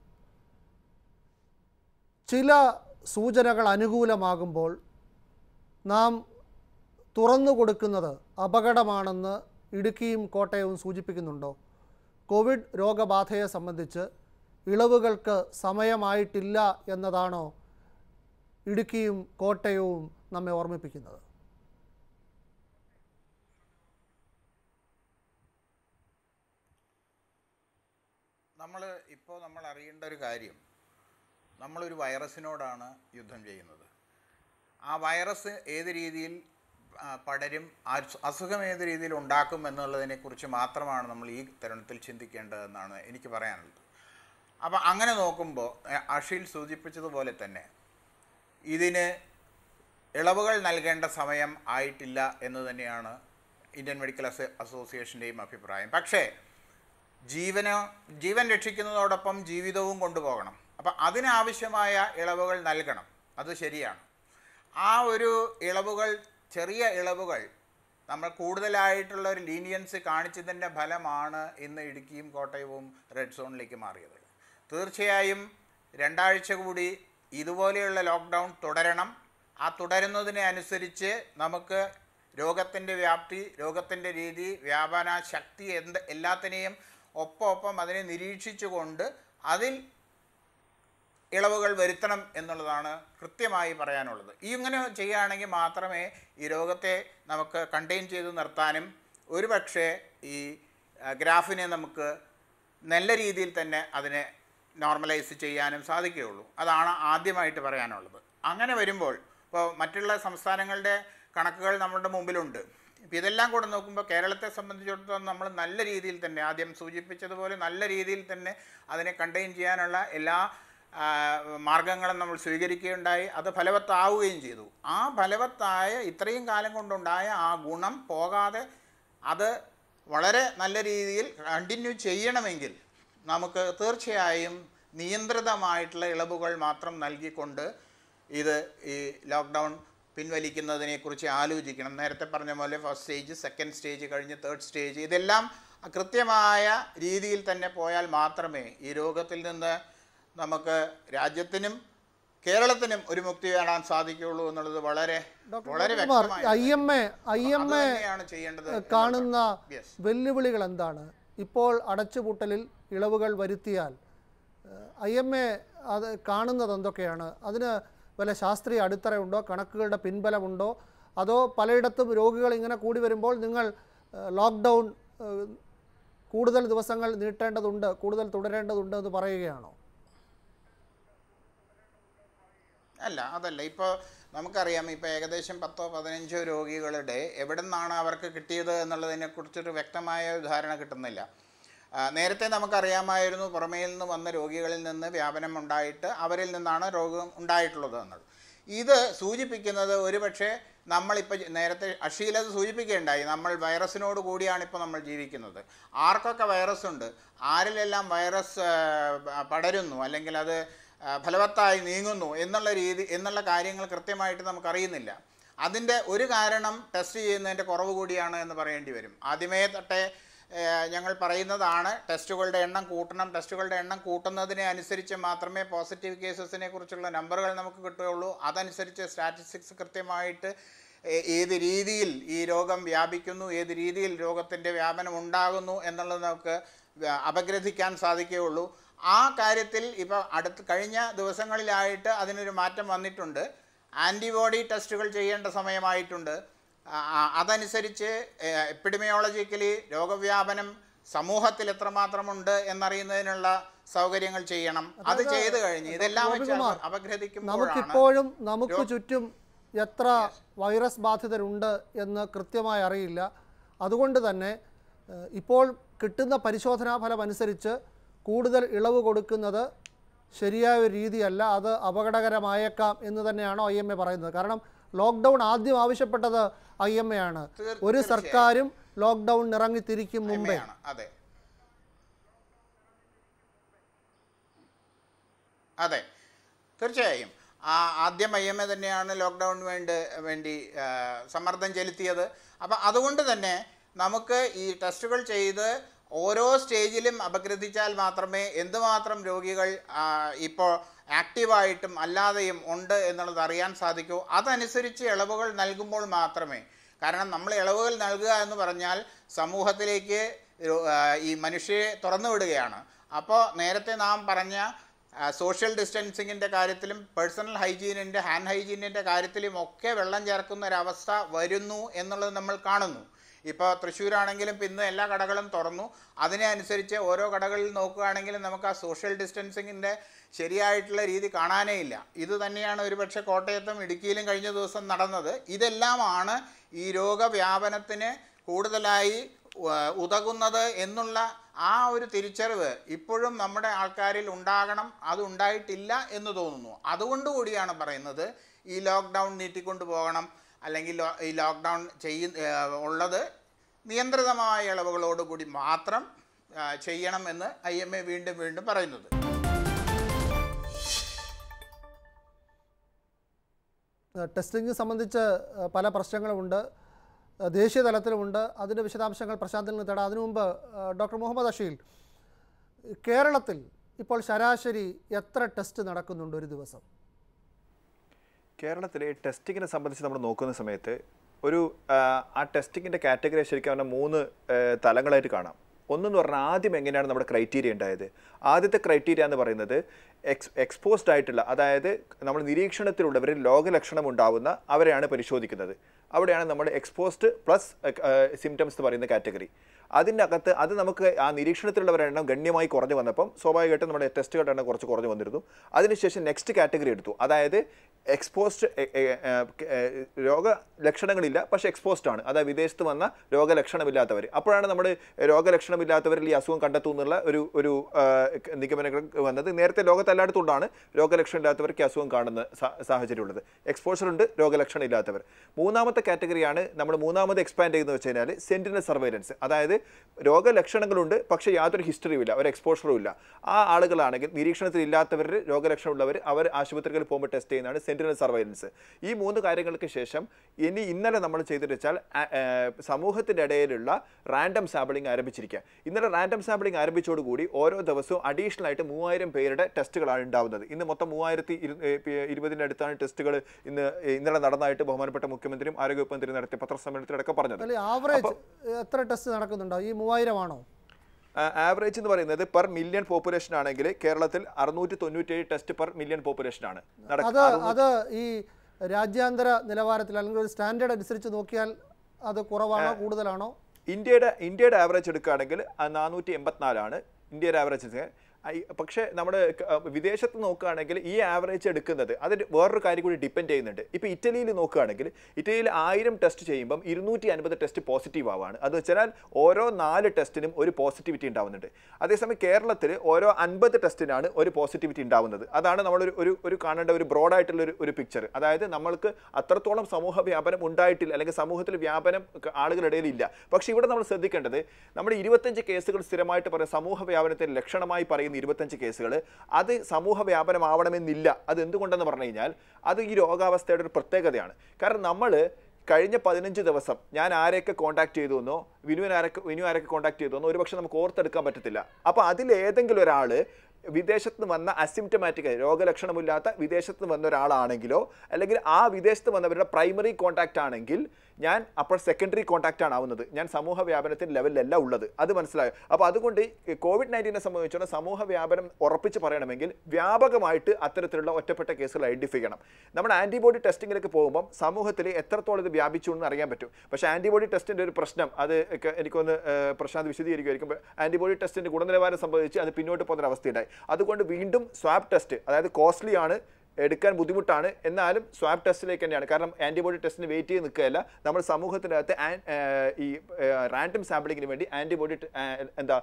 ചില സൂചനകൾ അനുകൂലമാകുമ്പോൾ നാം തുറന്നു കൊടുക്കുന്നത് അപകടമാണെന്ന് ഇടുക്കിയും കോട്ടയവും സൂചിപ്പിക്കുന്നുണ്ടോ കോവിഡ് രോഗബാധയെ സംബന്ധിച്ച് ഇളവുകൾക്ക് സമയമായിട്ടില്ല എന്നതാണോ ഇടുക്കിയും കോട്ടയവും നമ്മെ ഓർമ്മിപ്പിക്കുന്നത് നമ്മൾ ഇപ്പോൾ നമ്മൾ അറിയേണ്ട ഒരു കാര്യം നമ്മളൊരു വൈറസിനോടാണ് യുദ്ധം ചെയ്യുന്നത് ആ വൈറസ് ഏത് രീതിയിൽ ആ, പടരും അസു- അസുഖം ഏത് രീതിയിൽ ഉണ്ടാക്കും എന്നുള്ളതിനെക്കുറിച്ച് മാത്രമാണ് നമ്മൾ ഈ തരുണത്തിൽ ചിന്തിക്കേണ്ടതെന്നാണ് എനിക്ക് പറയാനുള്ളത് അപ്പോൾ അങ്ങനെ നോക്കുമ്പോൾ എ, അഷിൽ സൂചിപ്പിച്ചതുപോലെ തന്നെ ഇതിന് ഇളവുകൾ നൽകേണ്ട സമയം ആയിട്ടില്ല എന്ന് തന്നെയാണ് ഇന്ത്യൻ മെഡിക്കൽ അസോ അസോസിയേഷൻ്റെയും അഭിപ്രായം പക്ഷേ ജീവനോ ജീവൻ രക്ഷിക്കുന്നതോടൊപ്പം ജീവിതവും കൊണ്ടുപോകണം അപ്പം അതിനാവശ്യമായ ഇളവുകൾ നൽകണം അത് ശരിയാണ് ആ ഒരു ഇളവുകൾ ചെറിയ ഇളവുകൾ നമ്മൾ കൂടുതലായിട്ടുള്ള ഒരു ലീനിയൻസ് കാണിച്ചതിൻ്റെ ഫലമാണ് ഇന്ന് ഇടുക്കിയും കോട്ടയവും റെഡ് സോണിലേക്ക് മാറിയത് തീർച്ചയായും രണ്ടാഴ്ച കൂടി ഇതുപോലെയുള്ള ലോക്ക്ഡൗൺ തുടരണം ആ തുടരുന്നതിനെ അനുസരിച്ച് നമുക്ക് രോഗത്തിൻ്റെ വ്യാപ്തി രോഗത്തിൻ്റെ രീതി വ്യാപന ശക്തി എന്ത് എല്ലാത്തിനെയും ഒപ്പം ഒപ്പം അതിനെ നിരീക്ഷിച്ചുകൊണ്ട് അതിൽ ഇളവുകൾ വരുത്തണം എന്നുള്ളതാണ് കൃത്യമായി പറയാനുള്ളത് ഈ ഇങ്ങനെ ചെയ്യുകയാണെങ്കിൽ മാത്രമേ ഈ രോഗത്തെ നമുക്ക് കണ്ടെയ്ൻ ചെയ്ത് നിർത്താനും ഒരു പക്ഷേ ഈ ആ, ഗ്രാഫിനെ നമുക്ക് നല്ല രീതിയിൽ തന്നെ അതിനെ നോർമലൈസ് ചെയ്യാനും സാധിക്കുകയുള്ളൂ അതാണ് ആദ്യമായിട്ട് പറയാനുള്ളത് അങ്ങനെ വരുമ്പോൾ ഇപ്പോൾ മറ്റുള്ള സംസ്ഥാനങ്ങളുടെ കണക്കുകൾ നമ്മളുടെ മുമ്പിലുണ്ട് ഇപ്പോൾ ഇതെല്ലാം കൂടെ നോക്കുമ്പോൾ കേരളത്തെ സംബന്ധിച്ചിടത്തോളം നമ്മൾ നല്ല രീതിയിൽ തന്നെ ആദ്യം സൂചിപ്പിച്ചതുപോലെ നല്ല രീതിയിൽ തന്നെ അതിനെ കണ്ടെയ്ൻ ചെയ്യാനുള്ള എല്ലാ ആ, മാർഗങ്ങളും നമ്മൾ സ്വീകരിക്കുകയുണ്ടായി അത് ഫലവത്താവുകയും ചെയ്തു ആ ഫലവത്തായ ഇത്രയും കാലം കൊണ്ടുണ്ടായ ആ ഗുണം പോകാതെ അത് വളരെ നല്ല രീതിയിൽ കണ്ടിന്യൂ ചെയ്യണമെങ്കിൽ നമുക്ക് തീർച്ചയായും നിയന്ത്രിതമായിട്ടുള്ള ഇളവുകൾ മാത്രം നൽകിക്കൊണ്ട് ഇത് ഈ ലോക്ക്ഡൗൺ പിൻവലിക്കുന്നതിനെക്കുറിച്ച് ആലോചിക്കണം നേരത്തെ പറഞ്ഞ പോലെ ഫസ്റ്റ് സ്റ്റേജ് സെക്കൻഡ് സ്റ്റേജ് കഴിഞ്ഞ് തേർഡ് സ്റ്റേജ് ഇതെല്ലാം കൃത്യമായ രീതിയിൽ തന്നെ പോയാൽ മാത്രമേ ഈ രോഗത്തിൽ നിന്ന് നമുക്ക് രാജ്യത്തിനും കേരളത്തിനും ഒരു മുക്തി നേടാൻ സാധിക്കുകയുള്ളൂ എന്നുള്ളത് വളരെ വളരെ കുമാർ വ്യക്തമായ I M A I M അത് എ തന്നെയാണ് ചെയ്യേണ്ടത് കാണുന്ന Yes. വെല്ലുവിളികൾ എന്താണ് ഇപ്പോൾ അടച്ചുപൂട്ടലിൽ ഇളവുകൾ വരുത്തിയാൽ ഐ എം എ അത് കാണുന്നത് എന്തൊക്കെയാണ് അതിന് വല്ല ശാസ്ത്രീയ അടിത്തറയുണ്ടോ കണക്കുകളുടെ പിൻബലമുണ്ടോ അതോ പലയിടത്തും രോഗികൾ ഇങ്ങനെ കൂടി വരുമ്പോൾ നിങ്ങൾ ലോക്ക്ഡൗൺ കൂടുതൽ ദിവസങ്ങൾ നീട്ടേണ്ടതുണ്ട് കൂടുതൽ തുടരേണ്ടതുണ്ട് എന്ന് പറയുകയാണോ അല്ല അതല്ല ഇപ്പോൾ നമുക്കറിയാം ഇപ്പോൾ ഏകദേശം പത്തോ പതിനഞ്ചോ രോഗികളുടെ എവിടെ നിന്നാണ് അവർക്ക് കിട്ടിയത് എന്നുള്ളതിനെക്കുറിച്ചൊരു വ്യക്തമായ ഒരു ധാരണ കിട്ടുന്നില്ല ആ, നേരത്തെ നമുക്കറിയാമായിരുന്നു പുറമേയിൽ നിന്ന് വന്ന രോഗികളിൽ നിന്ന് വ്യാപനം ഉണ്ടായിട്ട് അവരിൽ നിന്നാണ് രോഗം ഉണ്ടായിട്ടുള്ളത് എന്നുള്ളത് ഇത് സൂചിപ്പിക്കുന്നത് ഒരുപക്ഷെ നമ്മളിപ്പോൾ നേരത്തെ അഷീൽ അത് സൂചിപ്പിക്കുകയുണ്ടായി നമ്മൾ വൈറസിനോട് കൂടിയാണ് ഇപ്പോൾ നമ്മൾ ജീവിക്കുന്നത് ആർക്കൊക്കെ വൈറസ് ഉണ്ട് ആരിലെല്ലാം വൈറസ് ആ, പടരുന്നു അല്ലെങ്കിൽ അത് ആ, ഫലവത്തായി നീങ്ങുന്നു എന്നുള്ള രീതി എന്നുള്ള കാര്യങ്ങൾ കൃത്യമായിട്ട് നമുക്കറിയുന്നില്ല അതിൻ്റെ ഒരു കാരണം ടെസ്റ്റ് ചെയ്യുന്നതിൻ്റെ കുറവ് കൂടിയാണ് എന്ന് പറയേണ്ടി വരും ആദ്യമേ തൊട്ടേ ഏഹ്, ഞങ്ങൾ പറയുന്നതാണ് ടെസ്റ്റുകളുടെ എണ്ണം കൂട്ടണം ടെസ്റ്റുകളുടെ എണ്ണം കൂട്ടുന്നതിനെ അനുസരിച്ച് മാത്രമേ പോസിറ്റീവ് കേസസിനെ കുറിച്ചുള്ള നമ്പറുകൾ നമുക്ക് കിട്ടുകയുള്ളൂ അതനുസരിച്ച് സ്റ്റാറ്റിസ്റ്റിക്സ് കൃത്യമായിട്ട് ഏ- ഏത് രീതിയിൽ ഈ രോഗം വ്യാപിക്കുന്നു ഏത് രീതിയിൽ രോഗത്തിൻ്റെ വ്യാപനം ഉണ്ടാകുന്നു എന്നുള്ളത് നമുക്ക് വ്യ- അപഗ്രഥിക്കാൻ സാധിക്കുകയുള്ളൂ ആ കാര്യത്തിൽ ഇപ്പോൾ അടുത്ത് കഴിഞ്ഞ ദിവസങ്ങളിലായിട്ട് അതിനൊരു മാറ്റം വന്നിട്ടുണ്ട് ആൻറ്റിബോഡി ടെസ്റ്റുകൾ ചെയ്യേണ്ട സമയമായിട്ടുണ്ട് ആ, ആ, അതനുസരിച്ച് എപ്പിഡമിയോളജിക്കലി രോഗവ്യാപനം സമൂഹത്തിൽ എത്രമാത്രമുണ്ട് എന്നറിയുന്നതിനുള്ള സൗകര്യങ്ങൾ ചെയ്യണം അത് ചെയ്തു കഴിഞ്ഞ് ഇതെല്ലാം വെച്ച് ഗോപികുമാർ, അപഗ്രഥിക്കുമ്പോഴാണ് നമുക്കിപ്പോഴും നമുക്ക് ചുറ്റും എത്ര വൈറസ് ബാധിതരുണ്ട് എന്ന് കൃത്യമായി അറിയില്ല അതുകൊണ്ട് തന്നെ ഏഹ്, ഇപ്പോൾ കിട്ടുന്ന പരിശോധനാ ഫലം അനുസരിച്ച് കൂടുതൽ ഇളവ് കൊടുക്കുന്നത് ശരിയായ ഒരു രീതിയല്ല അത് അപകടകരമായേക്കാം എന്ന് തന്നെയാണോ ഐ എം എ പറയുന്നത് കാരണം ലോക്ക്ഡൗൺ ആദ്യം ആവശ്യപ്പെട്ടത് ഐ എം എ ആണ് തീർ- ഒരു സർക്കാരും ലോക്ക്ഡൗൺ ഇറങ്ങിത്തിരിക്കും മുമ്പേ ആണ് അതെ അതെ തീർച്ചയായും ആ ആദ്യം ഐ എം എ തന്നെയാണ് ലോക്ക്ഡൗണിന് വേണ്ടി വേണ്ടി ആ, സമ്മർദ്ദം ചെലുത്തിയത് അപ്പം അതുകൊണ്ട് തന്നെ നമുക്ക് ഈ ടെസ്റ്റുകൾ ചെയ്ത് ഓരോ സ്റ്റേജിലും അപഗ്രഥിച്ചാൽ മാത്രമേ എന്തുമാത്രം രോഗികൾ ആ, ഇപ്പോൾ ആക്റ്റീവായിട്ടും അല്ലാതെയും ഉണ്ട് എന്നുള്ളത് അറിയാൻ സാധിക്കൂ അതനുസരിച്ച് ഇളവുകൾ നൽകുമ്പോൾ മാത്രമേ കാരണം നമ്മൾ ഇളവുകൾ നൽകുക എന്ന് പറഞ്ഞാൽ സമൂഹത്തിലേക്ക് രോ- ആ, ഈ മനുഷ്യരെ തുറന്നു വിടുകയാണ് അപ്പോൾ നേരത്തെ നാം പറഞ്ഞ സോഷ്യൽ ഡിസ്റ്റൻസിങ്ങിൻ്റെ കാര്യത്തിലും പേഴ്സണൽ ഹൈജീനിൻ്റെ ഹാൻഡ് ഹൈജീനിൻ്റെ കാര്യത്തിലും ഒക്കെ വെള്ളം ചേർക്കുന്ന ഒരവസ്ഥ വരുന്നു എന്നുള്ളത് നമ്മൾ കാണുന്നു ഇപ്പോൾ തൃശ്ശൂരാണെങ്കിലും ഇന്ന് എല്ലാ കടകളും തുറന്നു അതിനെ അനുസരിച്ച് ഓരോ കടകളിൽ നോക്കുകയാണെങ്കിലും നമുക്ക് ആ സോഷ്യൽ ഡിസ്റ്റൻസിങ്ങിൻ്റെ ശരിയായിട്ടുള്ള രീതി കാണാനേ ഇല്ല ഇത് തന്നെയാണ് ഒരുപക്ഷെ കോട്ടയത്തും ഇടുക്കിയിലും കഴിഞ്ഞ ദിവസം നടന്നത് ഇതെല്ലാമാണ് ഈ രോഗവ്യാപനത്തിന് കൂടുതലായി ഉ- ഉതകുന്നത് എന്നുള്ള ആ ഒരു തിരിച്ചറിവ് ഇപ്പോഴും നമ്മുടെ ആൾക്കാരിൽ ഉണ്ടാകണം അത് ഉണ്ടായിട്ടില്ല എന്ന് തോന്നുന്നു അതുകൊണ്ട് കൂടിയാണ് പറയുന്നത് ഈ ലോക്ക്ഡൗൺ നീട്ടിക്കൊണ്ടു പോകണം അല്ലെങ്കിൽ ലോ- ഈ ലോക്ക്ഡൗൺ ചെയ്യ ഏഹ് ഉള്ളത് നിയന്ത്രിതമായ ഇളവുകളോടുകൂടി മാത്രം ആ, ചെയ്യണം എന്ന് ഐ എം എ വീണ്ടും വീണ്ടും പറയുന്നത് ടെസ്റ്റിംഗ് സംബന്ധിച്ച് ഏഹ്, പല പ്രശ്നങ്ങളുമുണ്ട് ഏഹ്, ദേശീയ തലത്തിലുമുണ്ട് അതിൻ്റെ വിശദാംശങ്ങൾ പ്രശാന്തിൽ നിന്ന് തേടാം അതിനു മുമ്പ് ഏഹ്, ഡോക്ടർ മുഹമ്മദ് അഷീൽ കേരളത്തിൽ ഇപ്പോൾ ശരാശരി എത്ര ടെസ്റ്റ് നടക്കുന്നുണ്ട് ഒരു ദിവസം കേരളത്തിലെ ടെസ്റ്റിങ്ങിനെ സംബന്ധിച്ച് നമ്മൾ നോക്കുന്ന സമയത്ത് ഒരു ആ, ആ ടെസ്റ്റിങ്ങിൻ്റെ കാറ്റഗറി ശരിക്കും പറഞ്ഞാൽ മൂന്ന് ആ, തലങ്ങളായിട്ട് കാണാം ഒന്നെന്ന് പറഞ്ഞാൽ ആദ്യം എങ്ങനെയാണ് നമ്മുടെ ക്രൈറ്റീരിയ ഉണ്ടായത് ആദ്യത്തെ ക്രൈറ്റീരിയ എന്ന് പറയുന്നത് എക്സ് എക്സ്പോസ്ഡ് ആയിട്ടുള്ള അതായത് നമ്മൾ നിരീക്ഷണത്തിലുള്ളവരിൽ രോഗലക്ഷണം ഉണ്ടാവുന്ന അവരെയാണ് പരിശോധിക്കുന്നത് അവിടെയാണ് നമ്മൾ എക്സ്പോസ്ഡ് പ്ലസ് സിംറ്റംസ് എന്ന് പറയുന്ന കാറ്റഗറി അതിൻ്റെ അകത്ത് അത് നമുക്ക് ആ നിരീക്ഷണത്തിലുള്ളവരുടെ എണ്ണം ഗണ്യമായി കുറഞ്ഞു വന്നപ്പം സ്വാഭാവികമായിട്ടും നമ്മുടെ ടെസ്റ്റുകളുടെ എണ്ണം കുറച്ച് കുറഞ്ഞു വന്നിരുന്നു അതിനുശേഷം നെക്സ്റ്റ് കാറ്റഗറി എടുത്തു അതായത് എക്സ്പോസ്ഡ് രോഗലക്ഷണങ്ങളില്ല പക്ഷേ എക്സ്പോസ്ഡ് ആണ് അതായത് വിദേശത്ത് വന്ന രോഗലക്ഷണമില്ലാത്തവർ അപ്പോഴാണ് നമ്മൾ രോഗലക്ഷണമില്ലാത്തവരിൽ ഈ അസുഖം കണ്ടെത്തുന്നുള്ള ഒരു ഒരു ആ, നിഗമനങ്ങൾ വന്നത് നേരത്തെ ലോകത്തെല്ലായിടത്തുകൊണ്ടാണ് രോഗലക്ഷണമില്ലാത്തവർക്ക് ഈ അസുഖം കാണുന്ന സാ- സാഹചര്യമുള്ളത് എക്സ്പോഷർ ഉണ്ട് രോഗലക്ഷണം ഇല്ലാത്തവർ മൂന്നാമത്തെ കാറ്റഗറിയാണ് നമ്മൾ മൂന്നാമത് എക്സ്പാൻഡ് ചെയ്യുന്നത് വെച്ച് കഴിഞ്ഞാൽ സെന്റിനൽ സർവൈലൻസ് അതായത് രോഗലക്ഷണങ്ങളുണ്ട് പക്ഷേ യാതൊരു ഹിസ്റ്ററിയും ഇല്ല ഒരു എക്സ്പോഷറും ഇല്ല ആ ആളുകളാണെങ്കിൽ നിരീക്ഷണത്തിൽ ഇല്ലാത്തവരിൽ രോഗലക്ഷണമുള്ളവർ അവർ ആശുപത്രികളിൽ പോകുമ്പോൾ ടെസ്റ്റ് ചെയ്യുന്നതാണ് സെന്റിനൽ സർവൈലൻസ് ഈ മൂന്ന് കാര്യങ്ങൾക്ക് ശേഷം ഇനി ഇന്നലെ നമ്മൾ ചെയ്തിട്ട് വെച്ചാൽ ആ, ആ, സമൂഹത്തിൻ്റെ ഇടയിലുള്ള റാൻഡം സാമ്പിളിംഗ് ആരംഭിച്ചിരിക്കുക ഇന്നലെ റാൻഡം സാമ്പിളിംഗ് ആരംഭിച്ചതോടുകൂടി ഓരോ ദിവസവും അഡീഷണൽ ആയിട്ട് മൂവായിരം പേരുടെ ടെസ്റ്റുകളാണ് ഉണ്ടാവുന്നത് ഇന്ന് മൊത്തം മൂവായിരത്തി ഇരു ഏ, പി- ഇരുപതിൻ്റെ അടുത്താണ് ടെസ്റ്റുകൾ ഇന്ന് ഇന്നലെ നടന്നതായിട്ട് ബഹുമാനപ്പെട്ട മുഖ്യമന്ത്രിയും ആരോഗ്യവകുപ്പ് മന്ത്രി നടത്തിയ പത്രസമ്മേളനത്തിലടക്കം പറഞ്ഞത് അല്ലെ ആവറേജ് എത്ര ടെസ്റ്റ് നടക്കുന്നുണ്ടോ ഈ മൂവായിരം ആണോ ആവറേജ് എന്ന് പറയുന്നത് പെർ മില്യൺ പോപ്പുലേഷൻ ആണെങ്കിൽ കേരളത്തിൽ അറുന്നൂറ്റി തൊണ്ണൂറ്റേഴ് ടെസ്റ്റ് പെർ മില്യൺ പോപ്പുലേഷൻ ആണ് നടക്ക- അത് അറുന്നൂറ്റി- അത് ഈ രാജ്യാന്തര നിലവാരത്തിൽ അല്ലെങ്കിൽ ഒരു സ്റ്റാൻഡേർഡ് അനുസരിച്ച് നോക്കിയാൽ അത് കുറവാണോ കൂടുതലാണോ ഇന്ത്യയുടെ ഇന്ത്യയുടെ ആവറേജ് എടുക്കുകയാണെങ്കിൽ നാനൂറ്റി എൺപത്തിനാലാണ് ഇന്ത്യയുടെ ആവറേജ് പക്ഷേ നമ്മുടെ ക- അഹ് വിദേശത്ത് നോക്കുകയാണെങ്കിൽ ഈ ആവറേജ് എടുക്കുന്നത് അത് വേറൊരു കാര്യം കൂടി ഡിപ്പെൻഡ് ചെയ്യുന്നുണ്ട് ഇപ്പോൾ ഇറ്റലിയിൽ നോക്കുകയാണെങ്കിൽ ഇറ്റലിയിൽ ആയിരം ടെസ്റ്റ് ചെയ്യുമ്പം ഇരുന്നൂറ്റി അൻപത് ടെസ്റ്റ് പോസിറ്റീവ് ആവാണ് അത് വെച്ചാൽ ഓരോ നാല് ടെസ്റ്റിനും ഒരു പോസിറ്റിവിറ്റി ഉണ്ടാവുന്നുണ്ട് അതേസമയം കേരളത്തിൽ ഓരോ അൻപത് ടെസ്റ്റിനാണ് ഒരു പോസിറ്റിവിറ്റി ഉണ്ടാവുന്നത് അതാണ് നമ്മളൊരു ഒരു ഒരു കാണേണ്ട ഒരു ബ്രോഡായിട്ടുള്ള ഒരു ഒരു പിക്ചർ അതായത് നമ്മൾക്ക് അത്രത്തോളം സമൂഹ വ്യാപനം ഉണ്ടായിട്ടില്ല അല്ലെങ്കിൽ സമൂഹത്തിൽ വ്യാപനം ക- ആളുകളുടെ ഇടയിൽ ഇല്ല പക്ഷേ ഇവിടെ നമ്മൾ ശ്രദ്ധിക്കേണ്ടത് നമ്മുടെ ഇരുപത്തഞ്ച് കേസുകൾ സ്ഥിരമായിട്ട് പറയുന്ന സമൂഹ വ്യാപനത്തിന് ലക്ഷണമായി പറയുന്ന ഇരുപത്തഞ്ച് കേസുകൾ അത് സമൂഹ വ്യാപനമാവണമെന്നില്ല അത് എന്തുകൊണ്ടെന്ന് പറഞ്ഞു കഴിഞ്ഞാൽ അത് ഈ രോഗാവസ്ഥയുടെ ഒരു പ്രത്യേകതയാണ് കാരണം നമ്മൾ കഴിഞ്ഞ പതിനഞ്ച് ദിവസം ഞാൻ ആരെയൊക്കെ കോൺടാക്ട് ചെയ്തു എന്നോ വിനുവിന് ആരൊക്കെ വിനു ആരൊക്കെ കോൺടാക്ട് ചെയ്തു എന്നോ ഒരുപക്ഷെ നമുക്ക് ഓർത്തെടുക്കാൻ പറ്റത്തില്ല അപ്പോൾ അതിൽ ഏതെങ്കിലും ഒരാൾ വിദേശത്ത് നിന്ന് വന്ന അസിംറ്റമാറ്റിക് രോഗലക്ഷണമില്ലാത്ത വിദേശത്ത് നിന്ന് വന്ന ഒരാളാണെങ്കിലോ അല്ലെങ്കിൽ ആ വിദേശത്ത് വന്നവരുടെ പ്രൈമറി കോൺടാക്റ്റ് ആണെങ്കിൽ ഞാൻ അപ്പോൾ സെക്കൻഡറി കോൺടാക്റ്റ് ആണ് ആവുന്നത് ഞാൻ സമൂഹ വ്യാപനത്തിൻ്റെ ലെവലിലല്ല ഉള്ളത് അത് മനസ്സിലായോ അപ്പോൾ അതുകൊണ്ട് ഈ കോവിഡ് നയൻറ്റീനെ സംബന്ധിച്ചിടത്തോളം സമൂഹ വ്യാപനം ഉറപ്പിച്ച് പറയണമെങ്കിൽ വ്യാപകമായിട്ട് അത്തരത്തിലുള്ള ഒറ്റപ്പെട്ട കേസുകൾ ഐഡൻറ്റിഫൈ ചെയ്യണം നമ്മുടെ ആൻറ്റിബോഡി ടെസ്റ്റിങ്ങിലേക്ക് പോകുമ്പം സമൂഹത്തിൽ എത്രത്തോളം ഇത് വ്യാപിച്ചു എന്ന് അറിയാൻ പറ്റും പക്ഷേ ആൻറ്റിബോഡി ടെസ്റ്റിൻ്റെ ഒരു പ്രശ്നം അത് ഒക്കെ എനിക്കൊന്ന് ഏഹ്, പ്രശാന്ത് വിശദീകരിക്കുമായിരിക്കും ആൻറ്റിബോഡി ടെസ്റ്റിൻ്റെ ഗുണനിലവാരം സംബന്ധിച്ച് അത് പിന്നോട്ട് പോകുന്ന അവസ്ഥയുണ്ടായി അതുകൊണ്ട് വീണ്ടും സ്വാബ് ടെസ്റ്റ് അതായത് കോസ്റ്റ്ലി ആണ് എടുക്കാൻ ബുദ്ധിമുട്ടാണ് എന്നാലും സ്വാബ് ടെസ്റ്റിലേക്ക് തന്നെയാണ് കാരണം ആൻറ്റിബോഡി ടെസ്റ്റിന് വെയിറ്റ് ചെയ്ത് നിൽക്കുകയല്ല നമ്മൾ സമൂഹത്തിൻ്റെ അകത്ത് ആൻ- ഏഹ് ഈ റാൻഡം സാമ്പിളിങ്ങിന് വേണ്ടി ആൻറ്റിബോഡി എന്താ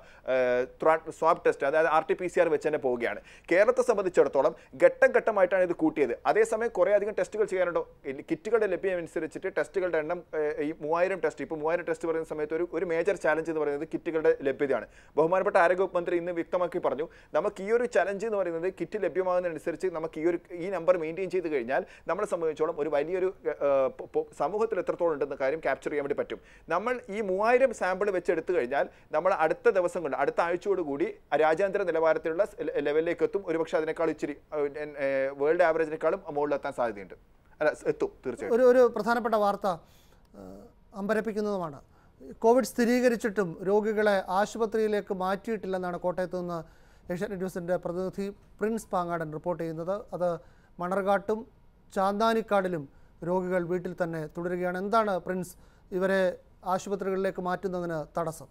സ്വാബ് ടെസ്റ്റ് അതായത് R T P C R വെച്ച് തന്നെ പോവുകയാണ് കേരളത്തെ സംബന്ധിച്ചിടത്തോളം ഘട്ടം ഘട്ടമായിട്ടാണ് ഇത് കൂട്ടിയത് അതേസമയം കുറേ അധികം ടെസ്റ്റുകൾ ചെയ്യാനുണ്ടോ ഇല്ല, കിറ്റുകളുടെ ലഭ്യം അനുസരിച്ചിട്ട് ടെസ്റ്റുകളുടെ എണ്ണം ഏഹ്, ഈ മൂവായിരം ടെസ്റ്റ് ഇപ്പോൾ മൂവായിരം ടെസ്റ്റ് പറയുന്ന സമയത്ത് ഒരു ഒരു മേജർ ചാലഞ്ച് എന്ന് പറയുന്നത് കിറ്റുകളുടെ ലഭ്യതയാണ് ബഹുമാനപ്പെട്ട ആരോഗ്യവകുപ്പ് മന്ത്രി ഇന്ന് വ്യക്തമാക്കി പറഞ്ഞു നമുക്ക് ഈ ഒരു ചലഞ്ച് എന്ന് പറയുന്നത് കിറ്റ് ലഭ്യമാകുന്നതനുസരിച്ച് നമുക്ക് ഈ ഒരു ഈ നമ്പർ മെയിൻറ്റെയിൻ ചെയ്ത് കഴിഞ്ഞാൽ നമ്മളെ സംബന്ധിച്ചോളം ഒരു വലിയൊരു ഏഹ്, പൊ- പൊ- സമൂഹത്തിൽ എത്രത്തോളം ഉണ്ടെന്ന കാര്യം ക്യാപ്ചർ ചെയ്യാൻ വേണ്ടി പറ്റും നമ്മൾ ഈ മൂവായിരം സാമ്പിൾ വെച്ച് എടുത്തു കഴിഞ്ഞാൽ നമ്മൾ അടുത്ത ദിവസം കൊണ്ട് അടുത്ത ആഴ്ചയോടുകൂടി രാജ്യാന്തര നിലവാരത്തിലുള്ള ലെ- ലെവലിലേക്ക് എത്തും ഒരുപക്ഷെ അതിനേക്കാൾ ഇച്ചിരി വേൾഡ് ആവറേജിനേക്കാളും മുകളിലെത്താൻ സാധ്യതയുണ്ട് അല്ല എത്തും തീർച്ചയായും ഒരു ഒരു പ്രധാനപ്പെട്ട വാർത്ത ആ, അമ്പരപ്പിക്കുന്നതുമാണ് കോവിഡ് സ്ഥിരീകരിച്ചിട്ടും രോഗികളെ ആശുപത്രിയിലേക്ക് മാറ്റിയിട്ടില്ലെന്നാണ് കോട്ടയത്ത് നിന്ന് ഏഷ്യാനെറ്റ് ന്യൂസിൻ്റെ പ്രതിനിധി പ്രിൻസ് പാങ്ങാടൻ റിപ്പോർട്ട് ചെയ്യുന്നത് അത് മണർകാട്ടും ചാന്താനിക്കാടിലും രോഗികൾ വീട്ടിൽ തന്നെ തുടരുകയാണ് എന്താണ് പ്രിൻസ് ഇവരെ ആശുപത്രികളിലേക്ക് മാറ്റുന്നതിന് തടസ്സം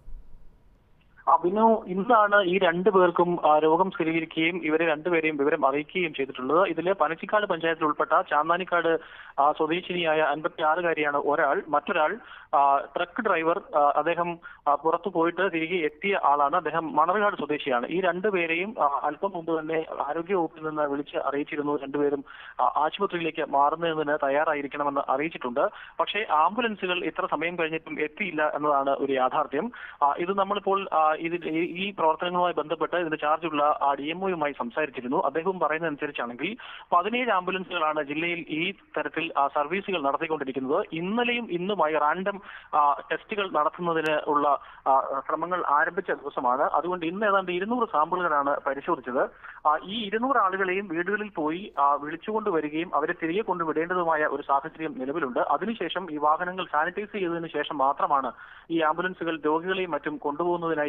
അഭിനു ഇന്നാണ് ഈ രണ്ടു പേർക്കും ആ, രോഗം സ്ഥിരീകരിക്കുകയും ഇവരെ രണ്ടുപേരെയും വിവരം അറിയിക്കുകയും ചെയ്തിട്ടുള്ളത് ഇതില് പനച്ചിക്കാട് പഞ്ചായത്തിൽ ഉൾപ്പെട്ട ചാന്താനിക്കാട് ആ, സ്വദേശിനിയായ അൻപത്തി ആറുകാരിയാണ് ഒരാൾ മറ്റൊരാൾ ആ, ട്രക്ക് ഡ്രൈവർ ആ, അദ്ദേഹം ആ, പുറത്തു പോയിട്ട് തിരികെ എത്തിയ ആളാണ് അദ്ദേഹം മണർകാട് സ്വദേശിയാണ് ഈ രണ്ടുപേരെയും ആ, അല്പം മുമ്പ് തന്നെ ആരോഗ്യവകുപ്പിൽ നിന്ന് വിളിച്ച് അറിയിച്ചിരുന്നു രണ്ടുപേരും ആ, ആശുപത്രിയിലേക്ക് മാറുന്നതിന് തയ്യാറായിരിക്കണമെന്ന് അറിയിച്ചിട്ടുണ്ട് പക്ഷേ ആംബുലൻസുകൾ ഇത്ര സമയം കഴിഞ്ഞിട്ടും എത്തിയില്ല എന്നതാണ് ഒരു യാഥാർത്ഥ്യം ആ, ഇത് നമ്മളിപ്പോൾ ആ, ഇതിൽ ഈ- ഈ പ്രവർത്തനങ്ങളുമായി ബന്ധപ്പെട്ട് ഇതിന്റെ ചാർജുള്ള ഡി എം ഒയുമായി സംസാരിച്ചിരുന്നു അദ്ദേഹവും പറയുന്നതനുസരിച്ചാണെങ്കിൽ പതിനേഴ് ആംബുലൻസുകളാണ് ജില്ലയിൽ ഈ തരത്തിൽ ആ, സർവീസുകൾ നടത്തിക്കൊണ്ടിരിക്കുന്നത് ഇന്നലെയും ഇന്നുമായി റാൻഡം ആ, ടെസ്റ്റുകൾ നടത്തുന്നതിന് ഉള്ള ആ, ശ്രമങ്ങൾ ആരംഭിച്ച ദിവസമാണ് അതുകൊണ്ട് ഇന്ന് ഏതാണ്ട് ഇരുന്നൂറ് സാമ്പിളുകളാണ് പരിശോധിച്ചത് ആ, ഈ ഇരുന്നൂറ് ആളുകളെയും വീടുകളിൽ പോയി ആ, വിളിച്ചുകൊണ്ട് വരികയും അവരെ തിരികെ കൊണ്ടുവിടേണ്ടതുമായ ഒരു സാഹചര്യം നിലവിലുണ്ട് അതിനുശേഷം ഈ വാഹനങ്ങൾ സാനിറ്റൈസ് ചെയ്തതിനു ശേഷം മാത്രമാണ് ഈ ആംബുലൻസുകൾ രോഗികളെയും മറ്റും കൊണ്ടുപോകുന്നതിനായി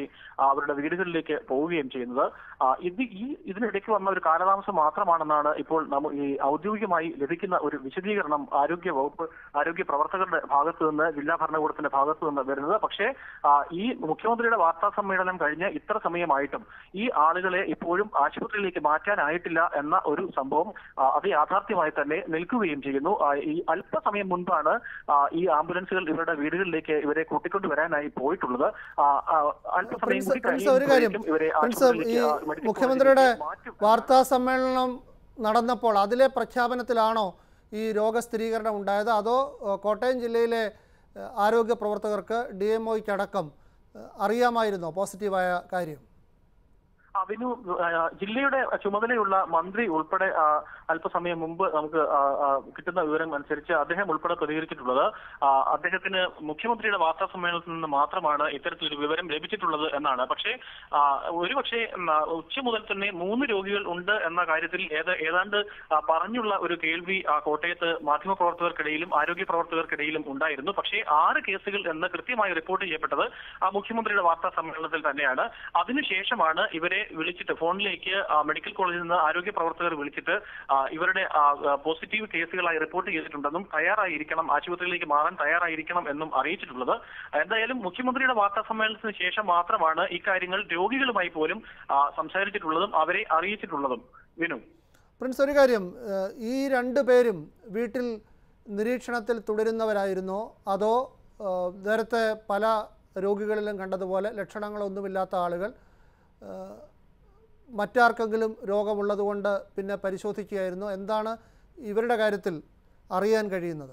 ആ, അവരുടെ വീടുകളിലേക്ക് പോവുകയും ചെയ്യുന്നത് ആ, ഇത് ഈ ഇതിനിടയ്ക്ക് വന്ന ഒരു കാലതാമസം മാത്രമാണെന്നാണ് ഇപ്പോൾ നമ്മ ഈ ഔദ്യോഗികമായി ലഭിക്കുന്ന ഒരു വിശദീകരണം ആരോഗ്യ വകുപ്പ് ആരോഗ്യ പ്രവർത്തകരുടെ ഭാഗത്തു നിന്ന് ജില്ലാ ഭരണകൂടത്തിന്റെ ഭാഗത്തു നിന്ന് വരുന്നത് പക്ഷേ ആ, ഈ മുഖ്യമന്ത്രിയുടെ വാർത്താ സമ്മേളനം കഴിഞ്ഞ് ഇത്ര സമയമായിട്ടും ഈ ആളുകളെ ഇപ്പോഴും ആശുപത്രിയിലേക്ക് മാറ്റാനായിട്ടില്ല എന്ന ഒരു സംഭവം ആ, അത് യാഥാർത്ഥ്യമായി തന്നെ നിൽക്കുകയും ചെയ്യുന്നു ആ, ഈ അല്പസമയം മുൻപാണ് ആ, ഈ ആംബുലൻസുകൾ ഇവരുടെ വീടുകളിലേക്ക് ഇവരെ കൂട്ടിക്കൊണ്ടുവരാനായി പോയിട്ടുള്ളത് ആ, ആ, അല്പസമയം പ്രിൻസ് കൂടി പ്രിൻസ് ഒരു കാര്യം കഴിയുമ്പോഴേക്കും ഇവരെ പ്രിൻസ് ഈ ആശുപത്രിയിലേക്ക്, ആ, മെഡിക്കൽ മുഖ്യമന്ത്രിയുടെ കോളേജിലേക്ക് മാറ്റും. വാർത്താ സമ്മേളനം നടന്നപ്പോൾ അതിലെ പ്രഖ്യാപനത്തിലാണോ ഈ രോഗസ്ഥിരീകരണം ഉണ്ടായത് അതോ ഏഹ്, കോട്ടയം ജില്ലയിലെ ഏഹ്, ആരോഗ്യ പ്രവർത്തകർക്ക് ഡി എം ഒയ്ക്കടക്കം അറിയാമായിരുന്നോ പോസിറ്റീവായ കാര്യം അവിനു ആ, ജില്ലയുടെ ചുമതലയുള്ള മന്ത്രി ഉൾപ്പെടെ ആ, അല്പസമയം മുമ്പ് നമുക്ക് ആ, ആ, കിട്ടുന്ന വിവരം അനുസരിച്ച് അദ്ദേഹം ഉൾപ്പെടെ പ്രതികരിച്ചിട്ടുള്ളത് ആ, അദ്ദേഹത്തിന് മുഖ്യമന്ത്രിയുടെ വാർത്താ സമ്മേളനത്തിൽ നിന്ന് മാത്രമാണ് ഇത്തരത്തിലൊരു വിവരം ലഭിച്ചിട്ടുള്ളത് എന്നാണ് പക്ഷേ ആ, ഒരുപക്ഷെ ഉം, ആ, ഉച്ച മുതൽ തന്നെ മൂന്ന് രോഗികൾ ഉണ്ട് എന്ന കാര്യത്തിൽ ഏത് ഏതാണ്ട് ആ, പറഞ്ഞുള്ള ഒരു കേൾവി ആ, കോട്ടയത്ത് മാധ്യമപ്രവർത്തകർക്കിടയിലും ആരോഗ്യ പ്രവർത്തകർക്കിടയിലും ഉണ്ടായിരുന്നു പക്ഷേ ആറ് കേസുകൾ എന്ന് കൃത്യമായി റിപ്പോർട്ട് ചെയ്യപ്പെട്ടത് ആ മുഖ്യമന്ത്രിയുടെ വാർത്താ സമ്മേളനത്തിൽ തന്നെയാണ് അതിനുശേഷമാണ് ഇവരെ വിളിച്ചിട്ട് ഫോണിലേക്ക് ആ, മെഡിക്കൽ കോളേജിൽ നിന്ന് ആരോഗ്യ പ്രവർത്തകർ വിളിച്ചിട്ട് ആ, ഇവരുടെ ആ, ആ, പോസിറ്റീവ് കേസുകളായി റിപ്പോർട്ട് ചെയ്തിട്ടുണ്ടെന്നും തയ്യാറായിരിക്കണം ആശുപത്രിയിലേക്ക് മാറാൻ തയ്യാറായിരിക്കണം എന്നും അറിയിച്ചിട്ടുള്ളത് എന്തായാലും മുഖ്യമന്ത്രിയുടെ വാർത്താ സമ്മേളനത്തിന് ശേഷം മാത്രമാണ് ഇക്കാര്യങ്ങൾ രോഗികളുമായി പോലും ആ, സംസാരിച്ചിട്ടുള്ളതും അവരെ അറിയിച്ചിട്ടുള്ളതും വിനു പ്രിൻസ് ഒരു കാര്യം ഏഹ്, ഈ രണ്ട് പേരും വീട്ടിൽ നിരീക്ഷണത്തിൽ തുടരുന്നവരായിരുന്നോ അതോ ഏഹ്, നേരത്തെ പല രോഗികളിലും കണ്ടതുപോലെ ലക്ഷണങ്ങളൊന്നുമില്ലാത്ത ആളുകൾ ഏഹ്, മറ്റാർക്കെങ്കിലും രോഗമുള്ളതുകൊണ്ട് പിന്നെ പരിശോധിക്കുകയായിരുന്നു എന്താണ് ഇവരുടെ കാര്യത്തിൽ അറിയാൻ കഴിയുന്നത്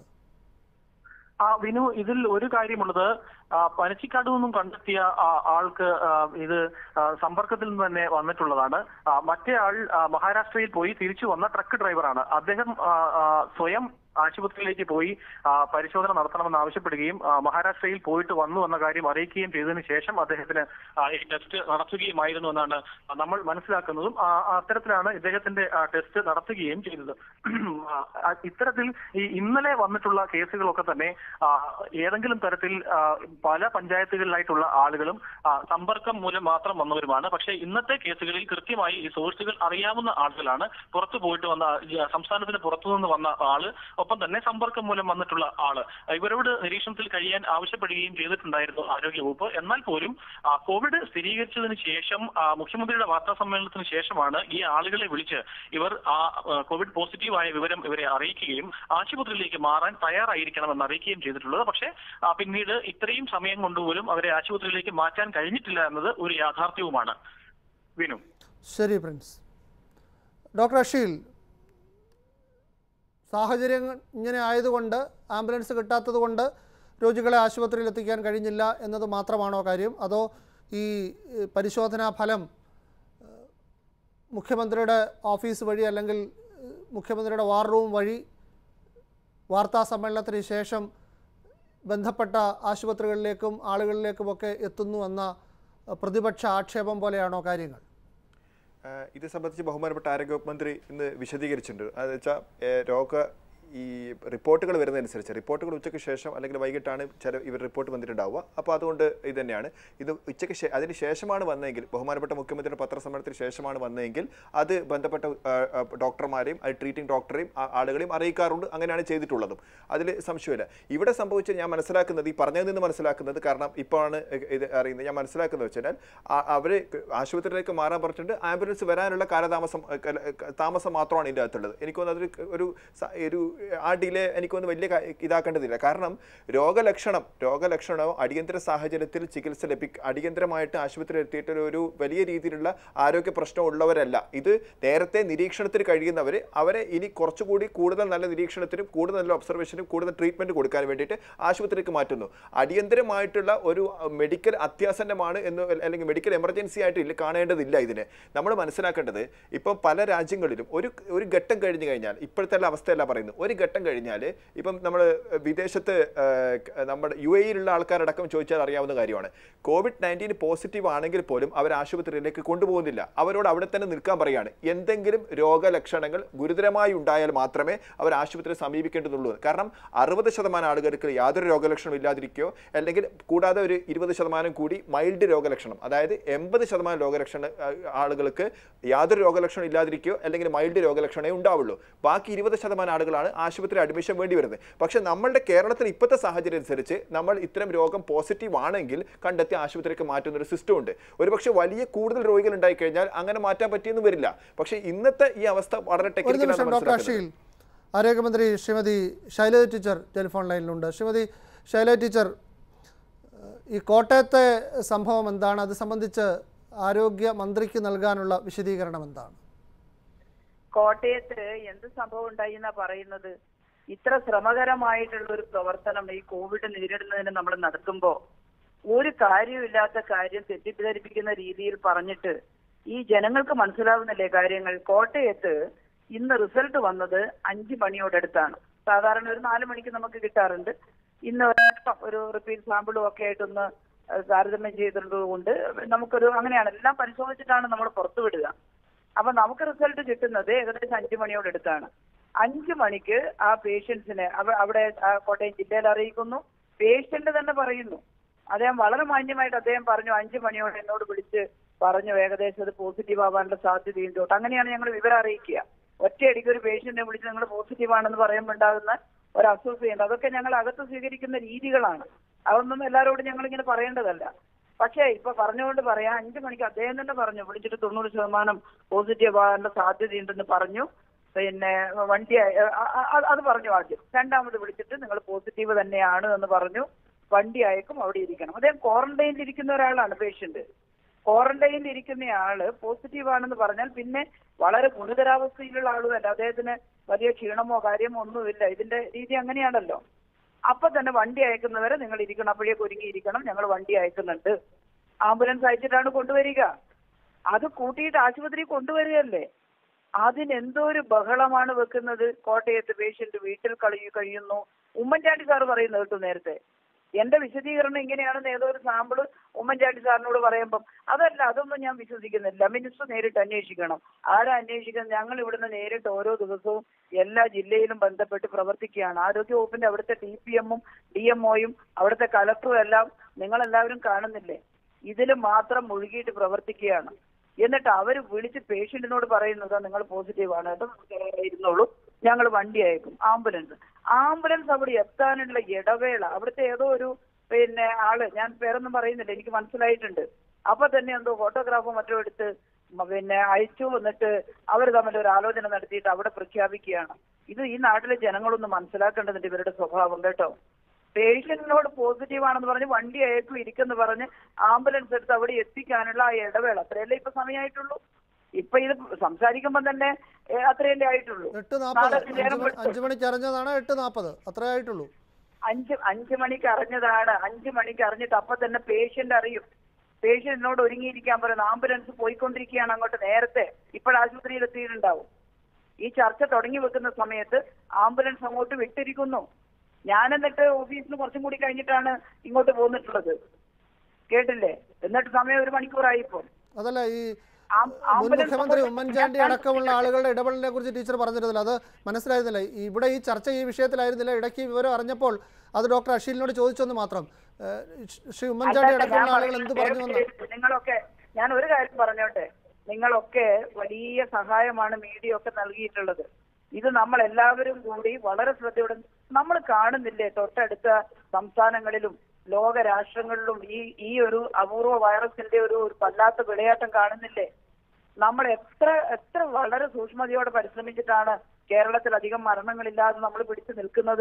ആ വിനു ഇതിൽ ഒരു കാര്യമുള്ളത് ആ, പനച്ചിക്കാട് നിന്നും കണ്ടെത്തിയ ആ, ആൾക്ക് ആ, ഇത് ആ, സമ്പർക്കത്തിൽ നിന്ന് തന്നെ വന്നിട്ടുള്ളതാണ് ആ, മറ്റേ ആൾ ആ, മഹാരാഷ്ട്രയിൽ പോയി തിരിച്ചു വന്ന ട്രക്ക് ഡ്രൈവറാണ് അദ്ദേഹം ആ, ആ, സ്വയം ആശുപത്രിയിലേക്ക് പോയി ആ, പരിശോധന നടത്തണമെന്ന് ആവശ്യപ്പെടുകയും ആ, മഹാരാഷ്ട്രയിൽ പോയിട്ട് വന്നു എന്ന കാര്യം അറിയിക്കുകയും ചെയ്തതിനു ശേഷം അദ്ദേഹത്തിന് ആ, ഈ ടെസ്റ്റ് നടത്തുകയുമായിരുന്നു എന്നാണ് നമ്മൾ മനസ്സിലാക്കുന്നതും ആ, അത്തരത്തിലാണ് ഇദ്ദേഹത്തിന്റെ ആ, ടെസ്റ്റ് നടത്തുകയും ചെയ്തത് ആ, ആ, ഇത്തരത്തിൽ ഈ ഇന്നലെ വന്നിട്ടുള്ള കേസുകളൊക്കെ തന്നെ ആ, ഏതെങ്കിലും തരത്തിൽ ആ, പല പഞ്ചായത്തുകളിലായിട്ടുള്ള ആളുകളും ആ, സമ്പർക്കം മൂലം മാത്രം വന്നവരുമാണ് പക്ഷേ ഇന്നത്തെ കേസുകളിൽ കൃത്യമായി ഈ സോഴ്സുകൾ അറിയാവുന്ന ആളുകളാണ് പുറത്തു പോയിട്ട് വന്ന ഈ സംസ്ഥാനത്തിന് പുറത്തുനിന്ന് വന്ന ആള് ഒപ്പം തന്നെ സമ്പർക്കം മൂലം വന്നിട്ടുള്ള ആള് ഇവരോട് നിരീക്ഷണത്തിൽ കഴിയാൻ ആവശ്യപ്പെടുകയും ചെയ്തിട്ടുണ്ടായിരുന്നു ആരോഗ്യവകുപ്പ് എന്നാൽ പോലും ആ, കോവിഡ് സ്ഥിരീകരിച്ചതിന് ശേഷം ആ, മുഖ്യമന്ത്രിയുടെ വാർത്താ സമ്മേളനത്തിന് ശേഷമാണ് ഈ ആളുകളെ വിളിച്ച് ഇവർ ആ ആ, കോവിഡ് പോസിറ്റീവായ വിവരം ഇവരെ അറിയിക്കുകയും ആശുപത്രിയിലേക്ക് മാറാൻ തയ്യാറായിരിക്കണമെന്ന് അറിയിക്കുകയും ചെയ്തിട്ടുള്ളത് പക്ഷേ ആ, പിന്നീട് ഇത്രയും സമയം കൊണ്ടുപോലും അവരെ ആശുപത്രിയിലേക്ക് മാറ്റാൻ കഴിഞ്ഞിട്ടില്ല എന്നത് ഒരു യാഥാർത്ഥ്യവുമാണ് വിനു ശരി പ്രിൻസ് ഡോക്ടർ അഷീൽ സാഹചര്യം ഇങ്ങനെ ആയതുകൊണ്ട് ആംബുലൻസ് കിട്ടാത്തത് കൊണ്ട് രോഗികളെ ആശുപത്രിയിൽ എത്തിക്കാൻ കഴിഞ്ഞില്ല എന്നത് മാത്രമാണോ കാര്യം അതോ ഈ ഏഹ്, പരിശോധനാ ഫലം ഏഹ്, മുഖ്യമന്ത്രിയുടെ ഓഫീസ് വഴി അല്ലെങ്കിൽ ഏഹ്, മുഖ്യമന്ത്രിയുടെ വാർ റൂം വഴി വാർത്താ സമ്മേളനത്തിന് ശേഷം ബന്ധപ്പെട്ട ആശുപത്രികളിലേക്കും ആളുകളിലേക്കുമൊക്കെ എത്തുന്നു എന്ന ഏഹ്, പ്രതിപക്ഷ ആക്ഷേപം പോലെയാണോ കാര്യങ്ങൾ ആഹ് ഇത് സംബന്ധിച്ച് ബഹുമാനപ്പെട്ട ആരോഗ്യമന്ത്രി ഇന്ന് വിശദീകരിച്ചിട്ടുണ്ട് അത് വെച്ചാൽ രോഗ ഈ റിപ്പോർട്ടുകൾ വരുന്നതനുസരിച്ച് റിപ്പോർട്ടുകൾ ഉച്ചയ്ക്ക് ശേഷം അല്ലെങ്കിൽ വൈകിട്ടാണ് ചില ഇവർ റിപ്പോർട്ട് വന്നിട്ടുണ്ടാവുക അപ്പോൾ അതുകൊണ്ട് ഇത് തന്നെയാണ് ഇത് ഉച്ചയ്ക്ക് ശേ അതിന് ശേഷമാണ് വന്നതെങ്കിൽ ബഹുമാനപ്പെട്ട മുഖ്യമന്ത്രിയുടെ പത്രസമ്മേളനത്തിന് ശേഷമാണ് വന്നതെങ്കിൽ അത് ബന്ധപ്പെട്ട ആഹ്, ആഹ്, ഡോക്ടർമാരെയും അത് ട്രീറ്റിംഗ് ഡോക്ടറെയും ആ- ആളുകളെയും അറിയിക്കാറുണ്ട് അങ്ങനെയാണ് ചെയ്തിട്ടുള്ളതും അതിൽ സംശയമില്ല ഇവിടെ സംഭവിച്ചത് ഞാൻ മനസ്സിലാക്കുന്നത് ഈ പറഞ്ഞതിൽ നിന്ന് മനസ്സിലാക്കുന്നത് കാരണം ഇപ്പോഴാണ് ഇത് അറിയുന്നത് ഞാൻ മനസ്സിലാക്കുന്നത് വെച്ചാൽ അവർ ആശുപത്രിയിലേക്ക് മാറാൻ പറഞ്ഞിട്ടുണ്ട് ആംബുലൻസ് വരാനുള്ള കാലതാമസം ഏഹ്, കല- ഏഹ്, താമസം മാത്രമാണ് ഇതിൻ്റെ അകത്തുള്ളത് എനിക്ക് തോന്നുന്നു അതൊരു ഒരു സ- ഒരു ആ ഡിലേ എനിക്ക് തോന്നുന്നു വലിയ കാ- ഇതാക്കേണ്ടതില്ല കാരണം രോഗലക്ഷണം രോഗലക്ഷണവും അടിയന്തര സാഹചര്യത്തിൽ ചികിത്സ ലഭി അടിയന്തരമായിട്ട് ആശുപത്രിയിൽ എത്തിയിട്ട് ഒരു- ഒരു വലിയ രീതിയിലുള്ള ആരോഗ്യ പ്രശ്നം ഉള്ളവരല്ല ഇത് നേരത്തെ നിരീക്ഷണത്തിൽ കഴിയുന്നവർ അവരെ ഇനി കുറച്ചുകൂടി കൂടുതൽ നല്ല നിരീക്ഷണത്തിനും കൂടുതൽ നല്ല ഒബ്സർവേഷനും കൂടുതൽ ട്രീറ്റ്മെന്റ് കൊടുക്കാൻ വേണ്ടിയിട്ട് ആശുപത്രിക്ക് മാറ്റുന്നു അടിയന്തരമായിട്ടുള്ള ഒരു മെഡിക്കൽ അത്യാസന്നമാണ് എന്ന് അല്ലെങ്കിൽ മെഡിക്കൽ എമർജൻസി ആയിട്ട് ഇല്ല കാണേണ്ടതില്ല ഇതിനെ നമ്മൾ മനസ്സിലാക്കേണ്ടത് ഇപ്പോൾ പല രാജ്യങ്ങളിലും ഒരു ഒരു ഘട്ടം കഴിഞ്ഞു കഴിഞ്ഞാൽ ഇപ്പോഴത്തെ അവസ്ഥയല്ല പറയുന്നത് ഒരു ഘട്ടം കഴിഞ്ഞാൽ ഇപ്പം നമ്മൾ വിദേശത്ത് ഏഹ്, ക- നമ്മുടെ യു എയിലുള്ള ആൾക്കാരടക്കം ചോദിച്ചാൽ അറിയാവുന്ന കാര്യമാണ് കോവിഡ് നയൻറ്റീൻ പോസിറ്റീവ് ആണെങ്കിൽ പോലും അവർ ആശുപത്രിയിലേക്ക് കൊണ്ടുപോകുന്നില്ല അവരോട് അവിടെ തന്നെ നിൽക്കാൻ പറയാണ് എന്തെങ്കിലും രോഗലക്ഷണങ്ങൾ ഗുരുതരമായി ഉണ്ടായാൽ മാത്രമേ അവർ ആശുപത്രിയെ സമീപിക്കേണ്ടതുള്ളൂ കാരണം അറുപത് ശതമാനം ആളുകൾക്ക് യാതൊരു രോഗലക്ഷണം ഇല്ലാതിരിക്കുകയോ അല്ലെങ്കിൽ കൂടാതെ ഒരു ഇരുപത് ശതമാനം കൂടി മൈൽഡ് രോഗലക്ഷണം അതായത് എൺപത് ശതമാനം രോഗലക്ഷണ ആ, ആളുകൾക്ക് യാതൊരു രോഗലക്ഷണം ഇല്ലാതിരിക്കുകയോ അല്ലെങ്കിൽ മൈൽഡ് രോഗലക്ഷണമേ ഉണ്ടാവുള്ളൂ ബാക്കി ഇരുപത് ശതമാനം ആളുകളാണ് ആശുപത്രി അഡ്മിഷൻ വേണ്ടി വരുന്നത് പക്ഷേ നമ്മളുടെ കേരളത്തിൽ ഇപ്പോഴത്തെ സാഹചര്യം അനുസരിച്ച് നമ്മൾ ഇത്തരം രോഗം പോസിറ്റീവ് ആണെങ്കിൽ കണ്ടെത്തി ആശുപത്രിക്ക് മാറ്റുന്ന ഒരു സിസ്റ്റം ഉണ്ട് ഒരുപക്ഷെ വലിയ കൂടുതൽ രോഗികൾ ഉണ്ടായി കഴിഞ്ഞാൽ അങ്ങനെ മാറ്റാൻ പറ്റിയെന്ന് വരില്ല പക്ഷേ ഇന്നത്തെ ഈ അവസ്ഥ വളരെ ഒരു നിമിഷം ഡോക്ടർ ടെക്നിക്കലാണ് അഷീൽ ആരോഗ്യമന്ത്രി ശ്രീമതി ശൈലജ ടീച്ചർ ടെലിഫോൺ ലൈനിലുണ്ട് ശ്രീമതി ശൈലജ ടീച്ചർ ഏഹ്, ഈ കോട്ടയത്തെ സംഭവം എന്താണ് അത് സംബന്ധിച്ച് ആരോഗ്യ മന്ത്രിക്ക് നൽകാനുള്ള വിശദീകരണം എന്താണ് കോട്ടയത്ത് എന്ത് സംഭവം ഉണ്ടായി എന്നാ പറയുന്നത് ഇത്ര ശ്രമകരമായിട്ടുള്ള ഒരു പ്രവർത്തനം ഈ കോവിഡ് നേരിടുന്നതിന് നമ്മൾ നടത്തുമ്പോ ഒരു കാര്യമില്ലാത്ത കാര്യം തെറ്റിദ്ധരിപ്പിക്കുന്ന രീതിയിൽ പറഞ്ഞിട്ട് ഈ ജനങ്ങൾക്ക് മനസ്സിലാവുന്നില്ലേ കാര്യങ്ങൾ കോട്ടയത്ത് ഇന്ന് റിസൾട്ട് വന്നത് അഞ്ചു മണിയോടടുത്താണ് സാധാരണ ഒരു നാല് മണിക്ക് നമുക്ക് കിട്ടാറുണ്ട് ഇന്ന് ഒരല്പം ഒരു റിപ്പീറ്റ് സാമ്പിളും ഒക്കെ ആയിട്ടൊന്ന് അഹ് താരതമ്യം ചെയ്തിട്ടുള്ളത് കൊണ്ട് നമുക്കൊരു അങ്ങനെയാണ് എല്ലാം പരിശോധിച്ചിട്ടാണ് നമ്മൾ പുറത്തു വിടുക അപ്പൊ നമുക്ക് റിസൾട്ട് കിട്ടുന്നത് ഏകദേശം അഞ്ചു മണിയോടടുത്താണ് അഞ്ചു മണിക്ക് ആ പേഷ്യൻസിനെ അവിടെ ആ കോട്ടയം ജില്ലയിൽ അറിയിക്കുന്നു പേഷ്യന്റ് തന്നെ പറയുന്നു അദ്ദേഹം വളരെ മാന്യമായിട്ട് അദ്ദേഹം പറഞ്ഞു അഞ്ചു മണിയോടെ എന്നോട് വിളിച്ച് പറഞ്ഞു ഏകദേശം അത് പോസിറ്റീവ് ആവാനുള്ള സാധ്യതയുണ്ട് കേട്ടോ അങ്ങനെയാണ് ഞങ്ങൾ വിവരം അറിയിക്കുക ഒറ്റയടിക്ക് ഒരു പേഷ്യന്റിനെ വിളിച്ച് നിങ്ങൾ പോസിറ്റീവ് ആണെന്ന് പറയുമ്പോൾ ഉണ്ടാകുന്ന ഒരു അസ്വസ്ഥയുണ്ട് അതൊക്കെ ഞങ്ങൾ അകത്ത് സ്വീകരിക്കുന്ന രീതികളാണ് അതൊന്നും എല്ലാവരോടും ഞങ്ങൾ ഇങ്ങനെ പറയേണ്ടതല്ല പക്ഷേ ഇപ്പൊ പറഞ്ഞുകൊണ്ട് പറയാം അഞ്ചു മണിക്ക് അദ്ദേഹം തന്നെ പറഞ്ഞു വിളിച്ചിട്ട് തൊണ്ണൂറ് ശതമാനം പോസിറ്റീവ് ആകാനുള്ള സാധ്യതയുണ്ടെന്ന് പറഞ്ഞു പിന്നെ വണ്ടി അയ- അ- അ- അത് പറഞ്ഞു ആദ്യം രണ്ടാമത് വിളിച്ചിട്ട് നിങ്ങൾ പോസിറ്റീവ് തന്നെയാണ് എന്ന് പറഞ്ഞു വണ്ടി അയക്കും അവിടെ ഇരിക്കണം അദ്ദേഹം ക്വാറന്റൈനിൽ ഇരിക്കുന്ന ഒരാളാണ് പേഷ്യന്റ് ക്വാറന്റൈനിൽ ഇരിക്കുന്ന ആള് പോസിറ്റീവ് ആണെന്ന് പറഞ്ഞാൽ പിന്നെ വളരെ ഗുരുതരാവസ്ഥയിലുള്ള ആളുമല്ല അദ്ദേഹത്തിന് വലിയ ക്ഷീണമോ കാര്യമോ ഒന്നുമില്ല ഇതിന്റെ രീതി അങ്ങനെയാണല്ലോ അപ്പൊ തന്നെ വണ്ടി അയക്കുന്നവരെ നിങ്ങൾ ഇരിക്കണം അപ്പോഴേക്ക് ഒരുങ്ങിയിരിക്കണം ഞങ്ങൾ വണ്ടി അയക്കുന്നുണ്ട് ആംബുലൻസ് അയച്ചിട്ടാണ് കൊണ്ടുവരിക അത് കൂട്ടിയിട്ട് ആശുപത്രി കൊണ്ടുവരികയല്ലേ അതിനെന്തോ ഒരു ബഹളമാണ് വെക്കുന്നത് കോട്ടയത്ത് പേഷ്യന്റ് വീട്ടിൽ കളി കഴിയുന്നു ഉമ്മൻചാണ്ടി സാർ പറയുന്നത് കേട്ടു നേരത്തെ എന്റെ വിശദീകരണം ഇങ്ങനെയാണെന്ന് ഏതോ ഒരു സാമ്പിള് ഉമ്മൻചാണ്ടി സാറിനോട് പറയുമ്പം അതല്ല അതൊന്നും ഞാൻ വിശ്വസിക്കുന്നില്ല മിനിസ്റ്റർ നേരിട്ട് അന്വേഷിക്കണം ആരാ അന്വേഷിക്കുന്നത് ഞങ്ങൾ ഇവിടുന്ന് നേരിട്ട് ഓരോ ദിവസവും എല്ലാ ജില്ലയിലും ബന്ധപ്പെട്ട് പ്രവർത്തിക്കുകയാണ് ആരോഗ്യ വകുപ്പിന്റെ അവിടുത്തെ ടി പി എമ്മും ഡി എംഒയും അവിടുത്തെ കലക്ടറും എല്ലാം നിങ്ങളെല്ലാവരും കാണുന്നില്ലേ ഇതിൽ മാത്രം മുഴുകിയിട്ട് പ്രവർത്തിക്കുകയാണ് എന്നിട്ട് അവർ വിളിച്ച് പേഷ്യന്റിനോട് പറയുന്നത് നിങ്ങൾ പോസിറ്റീവ് ആണ് കേട്ടോ നമുക്ക് ഇരുന്നോളൂ ഞങ്ങൾ വണ്ടി അയക്കും ആംബുലൻസ് ആംബുലൻസ് അവിടെ എത്താനുള്ള ഇടവേള അവിടുത്തെ ഏതോ ഒരു പിന്നെ ആള് ഞാൻ പേരൊന്നും പറയുന്നില്ല എനിക്ക് മനസ്സിലായിട്ടുണ്ട് അപ്പൊ തന്നെ എന്തോ ഫോട്ടോഗ്രാഫോ മറ്റോ എടുത്ത് മ- പിന്നെ അയച്ചു എന്നിട്ട് അവർ തമ്മിൽ ഒരു ആലോചന നടത്തിയിട്ട് അവിടെ പ്രഖ്യാപിക്കുകയാണ് ഇത് ഈ നാട്ടിലെ ജനങ്ങളൊന്ന് മനസ്സിലാക്കേണ്ടതുണ്ട് ഇവരുടെ സ്വഭാവം കേട്ടോ പേഷ്യന്റിനോട് പോസിറ്റീവ് ആണെന്ന് പറഞ്ഞ് വണ്ടി അയക്കും ഇരിക്കെന്ന് പറഞ്ഞ് ആംബുലൻസ് എടുത്ത് അവിടെ എത്തിക്കാനുള്ള ആ ഇടവേള അത്രയല്ലേ ഇപ്പൊ സമയമായിട്ടുള്ളൂ ഇപ്പൊ ഇത് സംസാരിക്കുമ്പോൾ തന്നെ ഏ, അത്രയല്ലേ ആയിട്ടുള്ളൂ എട്ട് നാൽപ്പത് നാളെ അഞ്ച് നേരം മണി വെളുത്തു. അഞ്ച് മണിക്ക് അറിഞ്ഞതാണ് എട്ട് നാൽപ്പത് അത്രേ ആയിട്ടുള്ളൂ അഞ്ച് അഞ്ച് മണിക്ക് അറിഞ്ഞതാണ് അഞ്ച് മണിക്ക് അറിഞ്ഞിട്ട് അപ്പൊ തന്നെ പേഷ്യന്റ് അറിയും പേഷ്യന്റിനോട് ഒരുങ്ങിയിരിക്കാൻ പറയുന്നു ആംബുലൻസ് പോയിക്കൊണ്ടിരിക്കുകയാണ് അങ്ങോട്ട് നേരത്തെ ഇപ്പോൾ ആശുപത്രിയിൽ എത്തിയിട്ടുണ്ടാവും ഈ ചർച്ച തുടങ്ങി വെക്കുന്ന സമയത്ത് ആംബുലൻസ് അങ്ങോട്ട് വിട്ടിരിക്കുന്നു ഞാൻ എന്നിട്ട് ഓഫീസിൽ നിന്ന് കുറച്ചും കൂടി കഴിഞ്ഞിട്ടാണ് ഇങ്ങോട്ട് പോന്നിട്ടുള്ളത് കേട്ടില്ലേ എന്നിട്ട് സമയം ഒരു മണിക്കൂറായി ഇപ്പോൾ അതല്ല ഈ ആം- മുൻ ആംബുലൻസ് മുഖ്യമന്ത്രി അങ്ങോട്ട് ഉമ്മൻചാണ്ടി ഞാൻ- അടക്കമുള്ള ആളുകളുടെ ഇടപെടലിനെ കുറിച്ച് ടീച്ചർ പറഞ്ഞിരുന്നില്ല അത് മനസ്സിലായിരുന്നില്ല ഇവിടെ ഈ ചർച്ച ഈ വിഷയത്തിലായിരുന്നില്ല ഇടയ്ക്ക് ഈ വിവരം അറിഞ്ഞപ്പോൾ അത് ഡോക്ടർ അഷീലിനോട് ചോദിച്ചെന്ന് മാത്രം ഏഹ് ശ്രീ ഉമ്മൻചാണ്ടി അല്ലല്ല, ഞാൻ അടക്കമുള്ള ആളുകൾ എന്ത് പറയുന്നത് പറഞ്ഞു എന്ന് കേൾക്ക്. നിങ്ങളൊക്കെ ഞാൻ ഒരു കാര്യം പറഞ്ഞോട്ടെ നിങ്ങളൊക്കെ വലിയ സഹായമാണ് മീഡിയ ഒക്കെ നൽകിയിട്ടുള്ളത് ഇത് നമ്മൾ എല്ലാവരും കൂടി വളരെ ശ്രദ്ധയോടെ നമ്മൾ കാണുന്നില്ലേ തൊട്ടടുത്ത സംസ്ഥാനങ്ങളിലും ലോക രാഷ്ട്രങ്ങളിലും ഈ ഈ ഒരു അപൂർവ വൈറസിന്റെ ഒരു ഒരു വല്ലാത്ത വിളയാട്ടം കാണുന്നില്ലേ നമ്മൾ എത്ര എത്ര വളരെ സൂക്ഷ്മതയോടെ പരിശ്രമിച്ചിട്ടാണ് കേരളത്തിൽ അധികം മരണങ്ങളില്ലാതെ നമ്മൾ പിടിച്ചു നിൽക്കുന്നത്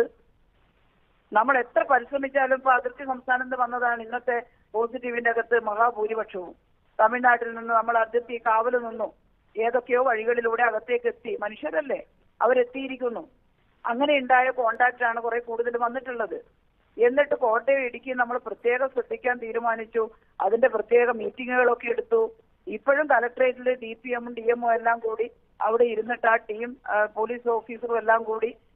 നമ്മൾ എത്ര പരിശ്രമിച്ചാലും ഇപ്പൊ അതിർത്തി സംസ്ഥാനത്ത് വന്നതാണ് ഇന്നത്തെ പോസിറ്റീവിന്റെ അകത്ത് മഹാഭൂരിപക്ഷവും തമിഴ്നാട്ടിൽ നിന്ന് നമ്മൾ അതിർത്തി കാവല് നിന്നു ഏതൊക്കെയോ വഴികളിലൂടെ അകത്തേക്ക് എത്തി മനുഷ്യരല്ലേ അവരെത്തിയിരിക്കുന്നു അങ്ങനെ ഉണ്ടായ കോണ്ടാക്ട് ആണ് കുറെ കൂടുതൽ വന്നിട്ടുള്ളത് എന്നിട്ട് കോട്ടയം ഇടുക്കി നമ്മൾ പ്രത്യേകം ശ്രദ്ധിക്കാൻ തീരുമാനിച്ചു അതിന്റെ പ്രത്യേക മീറ്റിങ്ങുകളൊക്കെ എടുത്തു ഇപ്പോഴും കലക്ടറേറ്റിൽ ഡി പി എമ്മും ഡി എമ്മും എല്ലാം കൂടി അവിടെ ഇരുന്നിട്ട് ആ ടീം പോലീസ് ഓഫീസറും എല്ലാം കൂടി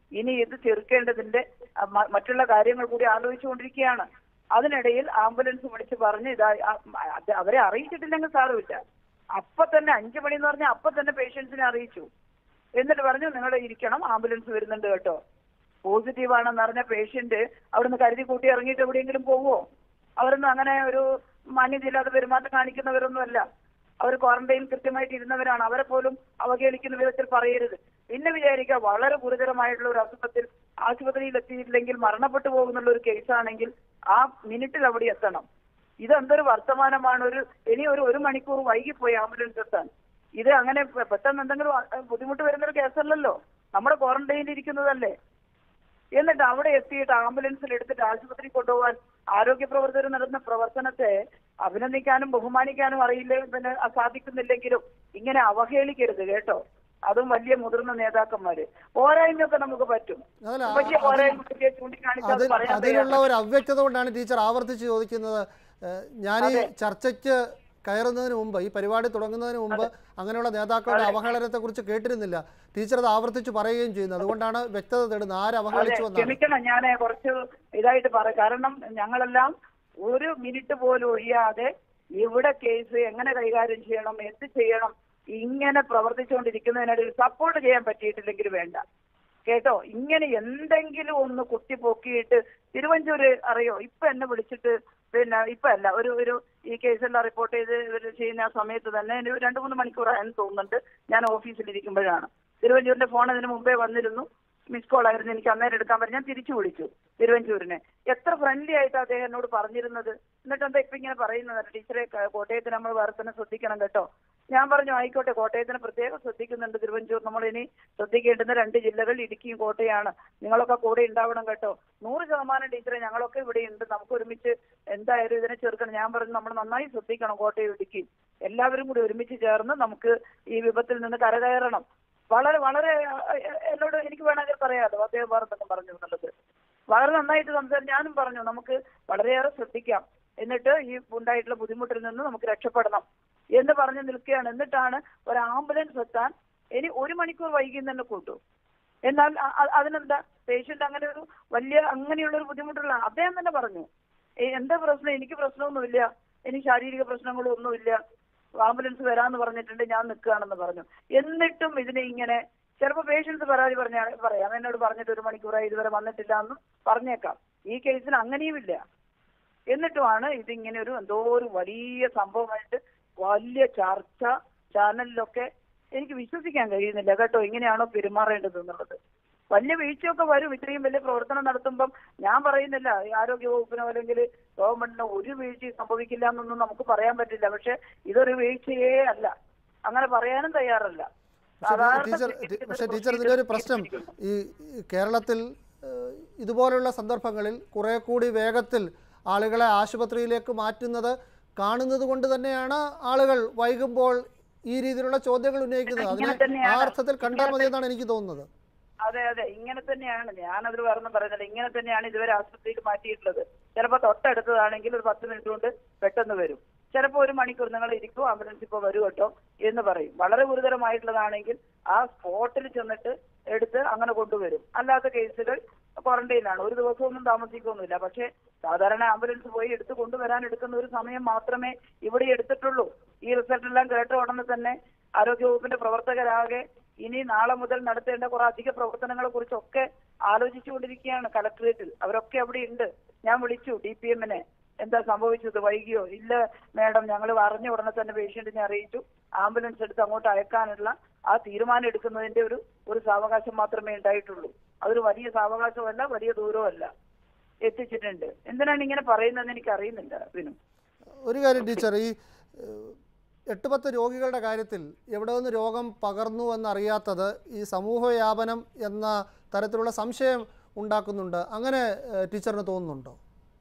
ഇനി ഇത് ചെറുക്കേണ്ടതിന്റെ അ, മ- മറ്റുള്ള കാര്യങ്ങൾ കൂടി ആലോചിച്ചുകൊണ്ടിരിക്കുകയാണ് അതിനിടയിൽ ആംബുലൻസ് വിളിച്ച് പറഞ്ഞ് ഇതാ ആ- അത് അവരെ അറിയിച്ചിട്ടില്ലെങ്കിൽ സാരമില്ല അപ്പൊ തന്നെ അഞ്ചു മണി എന്ന് പറഞ്ഞാൽ അപ്പൊ തന്നെ പേഷ്യൻസിനെ അറിയിച്ചു എന്നിട്ട് പറഞ്ഞു നിങ്ങൾ ഇരിക്കണം ആംബുലൻസ് വരുന്നുണ്ട് കേട്ടോ പോസിറ്റീവ് ആണെന്ന് അറിഞ്ഞ പേഷ്യന്റ് അവിടുന്ന് കരുതി കൂട്ടി ഇറങ്ങിയിട്ട് എവിടെയെങ്കിലും പോവോ അവരൊന്നും അങ്ങനെ ഒരു മാന്യതയില്ലാതെ പെരുമാറ്റം കാണിക്കുന്നവരൊന്നുമല്ല അവർ ക്വാറന്റൈനിൽ കൃത്യമായിട്ട് ഇരുന്നവരാണ് അവരെ പോലും അവഹേളിക്കുന്ന വിധത്തിൽ പറയരുത് പിന്നെ വിചാരിക്കുക വളരെ ഗുരുതരമായിട്ടുള്ള ഒരു അസുഖത്തിൽ ആശുപത്രിയിൽ എത്തിയിട്ടില്ലെങ്കിൽ മരണപ്പെട്ടു പോകുന്നുള്ള ഒരു കേസാണെങ്കിൽ ആ മിനിറ്റിൽ അവിടെ എത്തണം ഇതെന്തൊരു വർത്തമാനമാണ് ഒരു ഇനി ഒരു ഒരു മണിക്കൂർ വൈകിപ്പോയി ആംബുലൻസ് എത്താൻ ഇത് അങ്ങനെ പെ- പെട്ടെന്ന് എന്തെങ്കിലും അ- ബുദ്ധിമുട്ട് വരുന്നൊരു കേസല്ലല്ലോ നമ്മുടെ ക്വാറന്റൈനിൽ ഇരിക്കുന്നതല്ലേ എന്നിട്ട് അവിടെ എത്തിയിട്ട് ആംബുലൻസിൽ എടുത്തിട്ട് ആശുപത്രി കൊണ്ടുപോകാൻ ആരോഗ്യ പ്രവർത്തകർ നടത്തുന്ന പ്രവർത്തനത്തെ അഭിനന്ദിക്കാനും ബഹുമാനിക്കാനും അറിയില്ല പിന്നെ സാധിക്കുന്നില്ലെങ്കിലും ഇങ്ങനെ അവഹേളിക്കരുത് കേട്ടോ അതും വലിയ മുതിർന്ന നേതാക്കന്മാര് പോരായ്മയൊക്കെ നമുക്ക് പറ്റും അതല്ല, വലിയ അതിൽ- പോരായ്മയൊക്കെ ചൂണ്ടിക്കാണിച്ച് അത് അതിൽ പറയാൻ അതിലുള്ള തയ്യാറാണ്. ഒരു അവ്യക്തത കൊണ്ടാണ് ടീച്ചർ ആവർത്തിച്ച് ചോദിക്കുന്നത് ഏഹ്, ഞാൻ ഈ ചർച്ചയ്ക്ക് കയറുന്നതിന് മുമ്പ് ഈ പരിപാടി തുടങ്ങുന്നതിന് മുമ്പ് അങ്ങനെയുള്ള നേതാക്കളുടെ അവഹേളനത്തെ കുറിച്ച് കേട്ടിരുന്നില്ല ടീച്ചർ അത് ആവർത്തിച്ച് പറയുകയും ചെയ്യുന്നു അതുകൊണ്ടാണ് വ്യക്തത തേടുന്നത് ആര് അതെ അവഹേളിച്ചു എന്നാണ് ക്ഷമിക്കണം ഞാൻ കുറച്ച് ഇതായിട്ട് പറയാം കാരണം ഞങ്ങളെല്ലാം ഒരു മിനിറ്റ് പോലും ഒഴിയാതെ ഇവിടെ കേസ് എങ്ങനെ കൈകാര്യം ചെയ്യണം എന്ത് ചെയ്യണം ഇങ്ങനെ പ്രവർത്തിച്ചുകൊണ്ടിരിക്കുന്നതിനിടയിൽ സപ്പോർട്ട് ചെയ്യാൻ പറ്റിയിട്ടില്ലെങ്കിൽ വേണ്ട കേട്ടോ ഇങ്ങനെ എന്തെങ്കിലും ഒന്ന് കുത്തി പൊക്കിയിട്ട് തിരുവഞ്ചൂര് അറിയോ ഇപ്പൊ എന്നെ വിളിച്ചിട്ട് പിന്നെ ഇപ്പൊ അല്ല ഒരു ഒരു ഈ കേസെല്ലാം റിപ്പോർട്ട് ചെയ്ത് ഇവർ ചെയ്യുന്ന ആ സമയത്ത് തന്നെ ഒരു രണ്ടു മൂന്ന് മണിക്കൂറായെന്ന് തോന്നുന്നുണ്ട് ഞാൻ ഓഫീസിൽ ഇരിക്കുമ്പോഴാണ് തിരുവഞ്ചൂരിന്റെ ഫോൺ അതിന് മുമ്പേ വന്നിരുന്നു മിസ് കോൾ ആയിരുന്നു എനിക്ക് അന്നേരം എടുക്കാൻ പറ്റും ഞാൻ തിരിച്ചു വിളിച്ചു തിരുവഞ്ചൂരിനെ എത്ര ഫ്രണ്ട്ലി ആയിട്ട് അദ്ദേഹം എന്നോട് പറഞ്ഞിരുന്നത് എന്നിട്ട് എന്താ ഇപ്പൊ ഇങ്ങനെ പറയുന്നത് ടീച്ചറെ ക- കോട്ടയത്തിന് നമ്മൾ വേറെ തന്നെ ശ്രദ്ധിക്കണം കേട്ടോ ഞാൻ പറഞ്ഞു ആയിക്കോട്ടെ കോട്ടയത്തിന് പ്രത്യേകം ശ്രദ്ധിക്കുന്നുണ്ട് തിരുവഞ്ചൂർ നമ്മൾ ഇനി ശ്രദ്ധിക്കേണ്ടുന്ന രണ്ട് ജില്ലകൾ ഇടുക്കിയും കോട്ടയാണ് നിങ്ങളൊക്കെ കൂടെ ഉണ്ടാവണം കേട്ടോ നൂറ് ശതമാനം ടീച്ചറെ ഞങ്ങളൊക്കെ ഇവിടെ ഉണ്ട് നമുക്ക് ഒരുമിച്ച് എന്തായാലും ഇതിനെ ചെറുക്കണം ഞാൻ പറഞ്ഞു നമ്മൾ നന്നായി ശ്രദ്ധിക്കണം കോട്ടയം ഇടുക്കി എല്ലാവരും കൂടി ഒരുമിച്ച് ചേർന്ന് നമുക്ക് ഈ വിപത്തിൽ നിന്ന് കരകയറണം വളരെ വളരെ അഹ്, എന്നോട് എനിക്ക് വേണമെങ്കിൽ പറയാമല്ലോ അദ്ദേഹം വേറെ എന്തെങ്കിലും പറഞ്ഞു എന്നുള്ളത് വളരെ നന്നായിട്ട് സംസാരിച്ചു ഞാനും പറഞ്ഞു നമുക്ക് വളരെയേറെ ശ്രദ്ധിക്കാം എന്നിട്ട് ഈ ഉണ്ടായിട്ടുള്ള ബുദ്ധിമുട്ടിൽ നിന്ന് നമുക്ക് രക്ഷപ്പെടണം എന്ന് പറഞ്ഞു നിൽക്കുകയാണ് എന്നിട്ടാണ് ഒരു ആംബുലൻസ് എത്താൻ ഇനി ഒരു മണിക്കൂർ വൈകി തന്നെ കൂട്ടു എന്നാൽ അ- അ- അതിനെന്താ പേഷ്യന്റ് അങ്ങനെ ഒരു വലിയ അങ്ങനെയുള്ള ഒരു ബുദ്ധിമുട്ടുള്ള അദ്ദേഹം തന്നെ പറഞ്ഞു "ഏ, എന്താ പ്രശ്നം എനിക്ക് പ്രശ്നമൊന്നുമില്ല എനിക്ക് ശാരീരിക പ്രശ്നങ്ങളൊന്നും ഒന്നുമില്ല ആംബുലൻസ് വരാന്ന് പറഞ്ഞിട്ടുണ്ട് ഞാൻ നിൽക്കുകയാണെന്ന് പറഞ്ഞു എന്നിട്ടും ഇതിനെ ഇങ്ങനെ ചിലപ്പോൾ പേഷ്യൻസ് പരാതി പറഞ്ഞാൽ പറയാം എന്നോട് പറഞ്ഞിട്ട് ഒരു മണിക്കൂറായി ഇതുവരെ വന്നിട്ടില്ല എന്ന് പറഞ്ഞേക്കാം ഈ കേസിൽ അങ്ങനെയുമില്ല എന്നിട്ടുമാണ് ഇതിങ്ങനെ ഒരു എന്തോ ഒരു വലിയ സംഭവമായിട്ട് വലിയ ചർച്ച ചാനലിലൊക്കെ എനിക്ക് വിശ്വസിക്കാൻ കഴിയുന്നില്ല കേട്ടോ ഇങ്ങനെയാണോ പെരുമാറേണ്ടത് എന്നുള്ളത് വലിയ വീഴ്ചയൊക്കെ വരും ഇത്രയും വലിയ പ്രവർത്തനം നടത്തുമ്പം ഞാൻ പറയുന്നില്ല ഈ ആരോഗ്യ വകുപ്പിനോ അല്ലെങ്കിൽ ഗവൺമെന്റിനോ ഒരു വീഴ്ചയും സംഭവിക്കില്ല എന്നൊന്നും നമുക്ക് പറയാൻ പറ്റില്ല പക്ഷെ ഇതൊരു വീഴ്ചയേ അല്ല അങ്ങനെ പറയാനും തയ്യാറല്ല പക്ഷേ സാധാരണ ടീച്ചർ സ്വീകരിക്കുന്ന പക്ഷേ ഒരു ടീച്ചർ ഇതിൻ്റെ ഒരു procedure പ്രശ്നം സ്വീകരിക്കുന്നു. ഈ ഈ കേരളത്തിൽ ഏഹ്, ഇതുപോലുള്ള സന്ദർഭങ്ങളിൽ കുറെ കൂടി വേഗത്തിൽ ആളുകളെ ആശുപത്രിയിലേക്ക് മാറ്റുന്നത് കാണുന്നത് കൊണ്ട് തന്നെയാണ് ആളുകൾ വൈകുമ്പോൾ ഈ രീതിയിലുള്ള ചോദ്യങ്ങൾ ഉന്നയിക്കുന്നത് അതിനെ ഇങ്ങനെ ആ തന്നെയാണ്. അർത്ഥത്തിൽ കണ്ടാൽ മതി എന്നാണ് എനിക്ക് തോന്നുന്നത് അതെ അതെ ഇങ്ങനെ തന്നെയാണ് ഞാനതിൽ വേറൊന്നും പറയുന്നില്ല ഇങ്ങനെ തന്നെയാണ് ഇതുവരെ ആശുപത്രിയിൽ മാറ്റിയിട്ടുള്ളത് ചിലപ്പോൾ തൊട്ടടുത്തതാണെങ്കിൽ ഒരു പത്ത് മിനിറ്റ് കൊണ്ട് പെട്ടെന്ന് വരും ചിലപ്പോൾ ഒരു മണിക്കൂർ നിങ്ങൾ ഇരിക്കും ആംബുലൻസ് ഇപ്പോൾ വരും കേട്ടോ എന്ന് പറയും വളരെ ഗുരുതരമായിട്ടുള്ളതാണെങ്കിൽ ആ സ്പോട്ടിൽ ചെന്നിട്ട് എടുത്ത് അങ്ങനെ കൊണ്ടുവരും അല്ലാത്ത കേസുകൾ ക്വാറന്റൈനിലാണ് ഒരു ദിവസമൊന്നും താമസിക്കൊന്നുമില്ല പക്ഷേ സാധാരണ ആംബുലൻസ് പോയി എടുത്ത് കൊണ്ടുവരാൻ എടുക്കുന്ന ഒരു സമയം മാത്രമേ ഇവിടെ എടുത്തിട്ടുള്ളൂ ഈ റിസൾട്ട് എല്ലാം കേട്ട ഉടനെ തന്നെ ആരോഗ്യവകുപ്പിന്റെ പ്രവർത്തകരാകെ ഇനി നാളെ മുതൽ നടത്തേണ്ട കുറെ അധിക പ്രവർത്തനങ്ങളെ കുറിച്ചൊക്കെ ആലോചിച്ചുകൊണ്ടിരിക്കുകയാണ് കലക്ടറേറ്റിൽ അവരൊക്കെ അവിടെ ഉണ്ട് ഞാൻ വിളിച്ചു ഡി പി എമ്മിനെ എന്താ സംഭവിച്ചത് വൈകിയോ ഇല്ല മാഡം ഞങ്ങൾ അറിഞ്ഞ ഉടനെ തന്നെ പേഷ്യന്റിനെ അറിയിച്ചു ആംബുലൻസ് എടുത്ത് അങ്ങോട്ട് അയക്കാനുള്ള ആ തീരുമാനം എടുക്കുന്നതിന്റെ ഒരു ഒരു സാവകാശം മാത്രമേ ഉണ്ടായിട്ടുള്ളൂ അതൊരു വലിയ സാവകാശമല്ല വലിയ ദൂരമല്ല എത്തിച്ചിട്ടുണ്ട് എന്തിനാണ് ഇങ്ങനെ പറയുന്നതെന്ന് എനിക്ക് അറിയുന്നില്ല വിനു ഒരു കാര്യം ടീച്ചർ ഈ ഏഹ്, എട്ട് പത്ത് രോഗികളുടെ കാര്യത്തിൽ എവിടെ നിന്ന് രോഗം പകർന്നു എന്നറിയാത്തത് ഈ സമൂഹ വ്യാപനം എന്ന തരത്തിലുള്ള സംശയം ഉണ്ടാക്കുന്നുണ്ട് അങ്ങനെ ഏഹ്, ടീച്ചറിന് തോന്നുന്നുണ്ടോ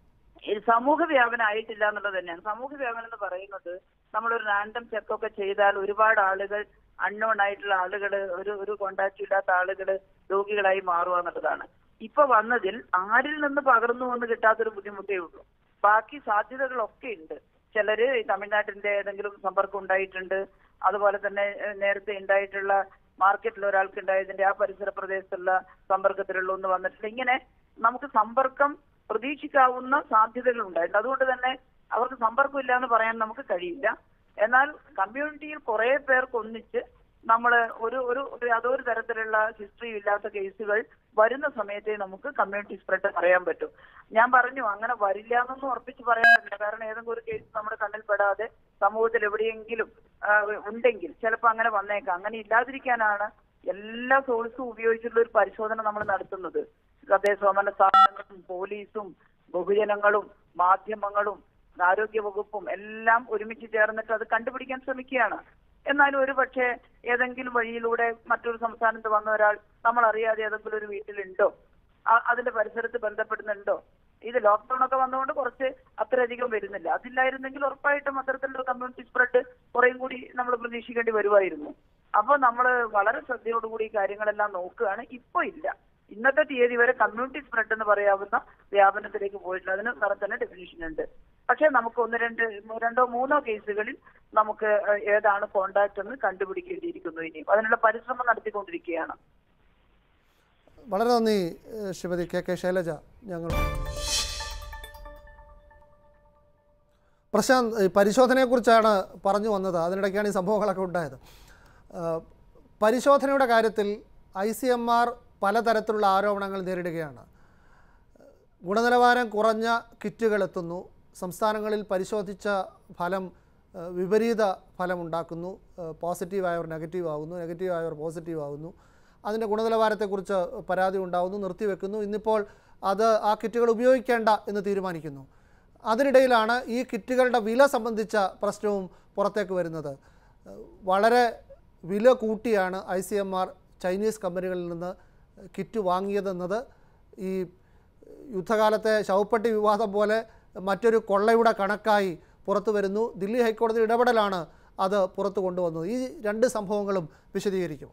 ഈ സമൂഹ വ്യാപനം ആയിട്ടില്ല എന്നുള്ളത് തന്നെയാണ് സമൂഹ വ്യാപനം എന്ന് പറയുന്നത് നമ്മളൊരു റാൻഡം ചെക്കൊക്കെ ചെയ്താൽ ഒരുപാട് ആളുകൾ അൺനോൺ ആയിട്ടുള്ള ആളുകൾ ഒരു ഒരു കോണ്ടാക്ട് ഇല്ലാത്ത ആളുകൾ രോഗികളായി മാറുക എന്നുള്ളതാണ് ഇപ്പൊ വന്നതിൽ ആരിൽ നിന്ന് പകർന്നു എന്ന് കിട്ടാത്തൊരു ബുദ്ധിമുട്ടേ ഉള്ളൂ ബാക്കി സാധ്യതകളൊക്കെ ഉണ്ട് ചിലര് ഈ തമിഴ്നാട്ടിന്റെ ഏതെങ്കിലും സമ്പർക്കം ഉണ്ടായിട്ടുണ്ട് അതുപോലെ തന്നെ ഏഹ്, നേരത്തെ ഉണ്ടായിട്ടുള്ള മാർക്കറ്റിൽ ഒരാൾക്ക് ഉണ്ടായതിന്റെ ആ പരിസര പ്രദേശത്തുള്ള സമ്പർക്കത്തിലുള്ള ഒന്ന് വന്നിട്ടില്ല ഇങ്ങനെ നമുക്ക് സമ്പർക്കം പ്രതീക്ഷിക്കാവുന്ന സാധ്യതകൾ ഉണ്ടായിട്ടുണ്ട് അതുകൊണ്ട് തന്നെ അവർക്ക് സമ്പർക്കമില്ല എന്ന് പറയാൻ നമുക്ക് കഴിയില്ല എന്നാൽ കമ്മ്യൂണിറ്റിയിൽ കുറെ പേർക്ക് ഒന്നിച്ച് നമ്മൾ ഒരു ഒരു ഒരു യാതൊരു തരത്തിലുള്ള ഹിസ്റ്ററി ഇല്ലാത്ത കേസുകൾ വരുന്ന സമയത്തേ നമുക്ക് കമ്മ്യൂണിറ്റി സ്പ്രെഡ് പറയാൻ പറ്റും ഞാൻ പറഞ്ഞു അങ്ങനെ വരില്ല എന്നൊന്നും ഉറപ്പിച്ച് പറയാൻ പറ്റില്ല കാരണം ഏതെങ്കിലും ഒരു കേസ് നമ്മുടെ കണ്ണിൽ പെടാതെ സമൂഹത്തിൽ എവിടെയെങ്കിലും ആ, ഉണ്ടെങ്കിൽ ചിലപ്പോൾ അങ്ങനെ വന്നേക്കാം അങ്ങനെ ഇല്ലാതിരിക്കാനാണ് എല്ലാ സോഴ്സും ഉപയോഗിച്ചുള്ള ഒരു പരിശോധന നമ്മൾ നടത്തുന്നത് തദ്ദേശഭരണ സ്ഥാപനങ്ങളും പോലീസും ബഹുജനങ്ങളും മാധ്യമങ്ങളും ആരോഗ്യ വകുപ്പും എല്ലാം ഒരുമിച്ച് ചേർന്നിട്ട് അത് കണ്ടുപിടിക്കാൻ ശ്രമിക്കുകയാണ് എന്നാലും ഒരു പക്ഷേ ഏതെങ്കിലും വഴിയിലൂടെ മറ്റൊരു സംസ്ഥാനത്ത് വന്ന ഒരാൾ നമ്മൾ അറിയാതെ ഏതെങ്കിലും ഒരു വീട്ടിലുണ്ടോ ആ- അതിന്റെ പരിസരത്ത് ബന്ധപ്പെടുന്നുണ്ടോ ഇത് ലോക്ക്ഡൌൺ ഒക്കെ വന്നുകൊണ്ട് കുറച്ച് അത്രയധികം വരുന്നില്ല അതില്ലായിരുന്നെങ്കിൽ ഉറപ്പായിട്ടും അത്തരത്തിലുള്ള കമ്മ്യൂണിറ്റി സ്പ്രെഡ് കുറേയും കൂടി നമ്മൾ പ്രതീക്ഷിക്കേണ്ടി വരുമായിരുന്നു അപ്പോൾ നമ്മൾ വളരെ ശ്രദ്ധയോടുകൂടി ഈ കാര്യങ്ങളെല്ലാം നോക്കുകയാണ് ഇപ്പൊ ഇല്ല ഇന്നത്തെ തീയതി വരെ കമ്മ്യൂണിറ്റി സ്പ്രെഡ് എന്ന് പറയാവുന്ന വ്യാപനത്തിലേക്ക് പോയിട്ടില്ല അതിന് വേറെ തന്നെ ഡെഫിനിഷൻ ഉണ്ട് പക്ഷേ നമുക്ക് ഒന്ന് രണ്ട് രണ്ടോ മൂന്നോ കേസുകളിൽ നമുക്ക് ഏഹ്, ഏതാണ് കോണ്ടാക്ട് എന്ന് കണ്ടുപിടിക്കേണ്ടിയിരിക്കുന്നു ഇനിയും അതിനുള്ള പരിശ്രമം നടത്തിക്കൊണ്ടിരിക്കുകയാണ് വളരെ നന്ദി ഏഹ് ശ്രീമതി കെ കെ ശൈലജ ഞങ്ങൾ പ്രശാന്ത് ഈ പരിശോധനയെക്കുറിച്ചാണ് പറഞ്ഞു വന്നത് അതിനിടയ്ക്കാണ് ഈ സംഭവങ്ങളൊക്കെ ഉണ്ടായത് ഏഹ് പരിശോധനയുടെ കാര്യത്തിൽ ഐ സി എം ആർ പലതരത്തിലുള്ള ആരോപണങ്ങൾ നേരിടുകയാണ് ഗുണനിലവാരം കുറഞ്ഞ കിറ്റുകൾ എത്തുന്നു സംസ്ഥാനങ്ങളിൽ പരിശോധിച്ച ഫലം ഏഹ് വിപരീത ഫലമുണ്ടാക്കുന്നു ഏഹ് പോസിറ്റീവായവർ നെഗറ്റീവ് ആകുന്നു നെഗറ്റീവ് ആയവർ പോസിറ്റീവ് ആകുന്നു അതിൻ്റെ ഗുണനിലവാരത്തെക്കുറിച്ച് പരാതി ഉണ്ടാകുന്നു നിർത്തിവെക്കുന്നു ഇന്നിപ്പോൾ അത് ആ കിറ്റുകൾ ഉപയോഗിക്കേണ്ട എന്ന് തീരുമാനിക്കുന്നു അതിനിടയിലാണ് ഈ കിറ്റുകളുടെ വില സംബന്ധിച്ച പ്രശ്നവും പുറത്തേക്ക് വരുന്നത് ഏഹ് വളരെ വില കൂട്ടിയാണ് I C M R Chinese കമ്പനികളിൽ നിന്ന് കിറ്റ് വാങ്ങിയതെന്നത് ഈ യുദ്ധകാലത്തെ ശവപ്പെട്ടി വിവാദം പോലെ മറ്റൊരു കൊള്ളയുടെ കണക്കായി പുറത്തു വരുന്നു ദില്ലി ഹൈക്കോടതി ഇടപെടലാണ് അത് പുറത്തു കൊണ്ടുവന്നത് ഈ രണ്ട് സംഭവങ്ങളും വിശദീകരിക്കുമോ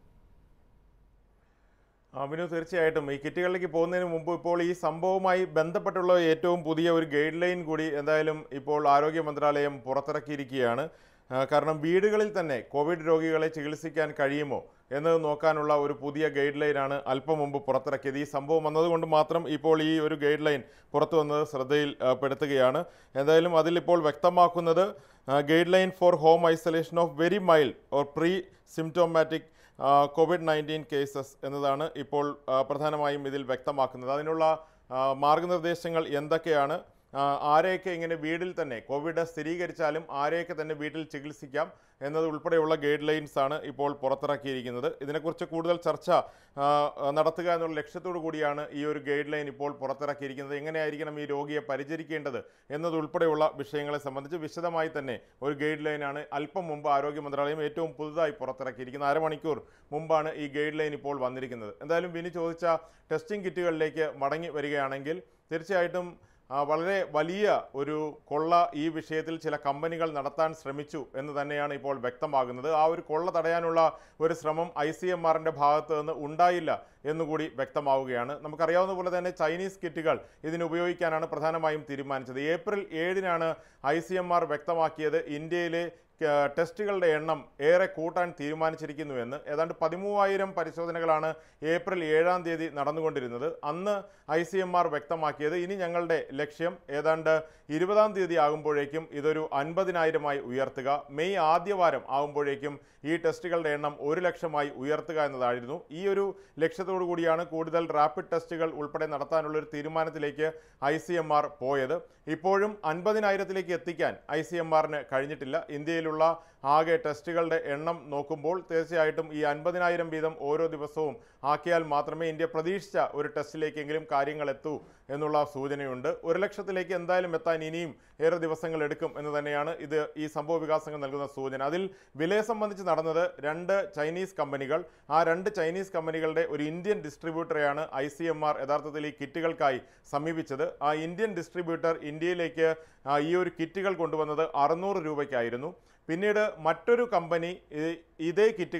അഭിനു തീർച്ചയായിട്ടും ഈ കിറ്റുകളിലേക്ക് പോകുന്നതിന് മുമ്പ് ഇപ്പോൾ ഈ സംഭവവുമായി ബന്ധപ്പെട്ടുള്ള ഏറ്റവും പുതിയ ഒരു ഗൈഡ് ലൈൻ കൂടി എന്തായാലും ഇപ്പോൾ ആരോഗ്യ മന്ത്രാലയം പുറത്തിറക്കിയിരിക്കുകയാണ് ആ, കാരണം വീടുകളിൽ തന്നെ കോവിഡ് രോഗികളെ ചികിത്സിക്കാൻ കഴിയുമോ എന്നത് നോക്കാനുള്ള ഒരു പുതിയ ഗൈഡ് ലൈനാണ് അല്പം മുമ്പ് പുറത്തിറക്കിയത് ഈ സംഭവം വന്നതുകൊണ്ട് മാത്രം ഇപ്പോൾ ഈ ഒരു ഗൈഡ് ലൈൻ പുറത്തു വന്നത് ശ്രദ്ധയിൽ ആ, പെടുത്തുകയാണ് എന്തായാലും അതിലിപ്പോൾ വ്യക്തമാക്കുന്നത് guideline for home isolation of very mild or presymptomatic covid nineteen cases എന്നതാണ് ഇപ്പോൾ ആ, പ്രധാനമായും ഇതിൽ വ്യക്തമാക്കുന്നത് അതിനുള്ള ആ, മാർഗനിർദ്ദേശങ്ങൾ എന്തൊക്കെയാണ് ആ, ആരെയൊക്കെ ഇങ്ങനെ വീട്ടിൽ തന്നെ കോവിഡ് സ്ഥിരീകരിച്ചാലും ആരെയൊക്കെ തന്നെ വീട്ടിൽ ചികിത്സിക്കാം എന്നത് ഉൾപ്പെടെയുള്ള ഗൈഡ് ലൈൻസ് ആണ് ഇപ്പോൾ പുറത്തിറക്കിയിരിക്കുന്നത് ഇതിനെക്കുറിച്ച് കൂടുതൽ ചർച്ച ആ, നടത്തുക എന്നുള്ള ലക്ഷ്യത്തോടു കൂടിയാണ് ഈ ഒരു ഗൈഡ് ലൈൻ ഇപ്പോൾ പുറത്തിറക്കിയിരിക്കുന്നത് എങ്ങനെയായിരിക്കണം ഈ രോഗിയെ പരിചരിക്കേണ്ടത് എന്നതുൾപ്പെടെയുള്ള വിഷയങ്ങളെ സംബന്ധിച്ച് വിശദമായി തന്നെ ഒരു ഗൈഡ് ലൈനാണ് അല്പം മുമ്പ് ആരോഗ്യ മന്ത്രാലയം ഏറ്റവും പുതുതായി പുറത്തിറക്കിയിരിക്കുന്നത് അരമണിക്കൂർ മുമ്പാണ് ഈ ഗൈഡ് ലൈൻ ഇപ്പോൾ വന്നിരിക്കുന്നത് എന്തായാലും വിനി ചോദിച്ച ടെസ്റ്റിംഗ് കിറ്റുകളിലേക്ക് മടങ്ങി വരികയാണെങ്കിൽ തീർച്ചയായിട്ടും ആ, വളരെ വലിയ ഒരു കൊള്ള ഈ വിഷയത്തിൽ ചില കമ്പനികൾ നടത്താൻ ശ്രമിച്ചു എന്ന് തന്നെയാണ് ഇപ്പോൾ വ്യക്തമാകുന്നത് ആ ഒരു കൊള്ള തടയാനുള്ള ഒരു ശ്രമം ഐ സി എം ആറിൻ്റെ ഭാഗത്ത് നിന്ന് ഉണ്ടായില്ല എന്നുകൂടി വ്യക്തമാവുകയാണ് നമുക്കറിയാവുന്ന പോലെ തന്നെ ചൈനീസ് കിറ്റുകൾ ഇതിന് ഉപയോഗിക്കാനാണ് പ്രധാനമായും തീരുമാനിച്ചത് ഏപ്രിൽ ഏഴിനാണ് ഐ സി എം ആർ വ്യക്തമാക്കിയത് ഇന്ത്യയിലെ ക- ടെസ്റ്റുകളുടെ എണ്ണം ഏറെ കൂട്ടാൻ തീരുമാനിച്ചിരിക്കുന്നുവെന്ന് ഏതാണ്ട് പതിമൂവായിരം പരിശോധനകളാണ് ഏപ്രിൽ ഏഴാം തീയതി നടന്നുകൊണ്ടിരുന്നത് അന്ന് ഐ സി എം ആർ വ്യക്തമാക്കിയത് ഇനി ഞങ്ങളുടെ ലക്ഷ്യം ഏതാണ്ട് ഇരുപതാം തീയതി ആകുമ്പോഴേക്കും ഇതൊരു അൻപതിനായിരമായി ഉയർത്തുക മെയ് ആദ്യവാരം ആകുമ്പോഴേക്കും ഈ ടെസ്റ്റുകളുടെ എണ്ണം ഒരു ലക്ഷമായി ഉയർത്തുക എന്നതായിരുന്നു ഈ ഒരു ലക്ഷ്യത്തോടു കൂടിയാണ് കൂടുതൽ റാപ്പിഡ് ടെസ്റ്റുകൾ ഉൾപ്പെടെ നടത്താനുള്ള ഒരു തീരുമാനത്തിലേക്ക് ഐ സി എം ആർ പോയത് ഇപ്പോഴും അൻപതിനായിരത്തിലേക്ക് എത്തിക്കാൻ ഐ സി എം ആറിന് കഴിഞ്ഞിട്ടില്ല ഇന്ത്യയിലുള്ള ആകെ ടെസ്റ്റുകളുടെ എണ്ണം നോക്കുമ്പോൾ തീർച്ചയായിട്ടും ഈ അൻപതിനായിരം വീതം ഓരോ ദിവസവും ആക്കിയാൽ മാത്രമേ ഇന്ത്യ പ്രതീക്ഷിച്ച ഒരു ടെസ്റ്റിലേക്കെങ്കിലും കാര്യങ്ങൾ എത്തൂ എന്നുള്ള സൂചനയുണ്ട് ഒരു ലക്ഷത്തിലേക്ക് എന്തായാലും എത്താൻ ഇനിയും ഏറെ ദിവസങ്ങൾ എടുക്കും എന്ന് തന്നെയാണ് ഇത് ഈ സംഭവ വികാസങ്ങൾ നൽകുന്ന സൂചന അതിൽ വിലയെ സംബന്ധിച്ച് നടന്നത് രണ്ട് ചൈനീസ് കമ്പനികൾ ആ രണ്ട് ചൈനീസ് കമ്പനികളുടെ ഒരു ഇന്ത്യൻ ഡിസ്ട്രിബ്യൂട്ടറെയാണ് ഐ സി എം ആർ യഥാർത്ഥത്തിൽ ഈ കിറ്റുകൾക്കായി സമീപിച്ചത് ആ ഇന്ത്യൻ ഡിസ്ട്രിബ്യൂട്ടർ ഇന്ത്യയിലേക്ക് ആ, ഈ ഒരു കിറ്റുകൾ കൊണ്ടുവന്നത് അറുന്നൂറ് രൂപയ്ക്കായിരുന്നു പിന്നീട് മറ്റൊരു കമ്പനി ഈ- ഇതേ കിറ്റുകൾ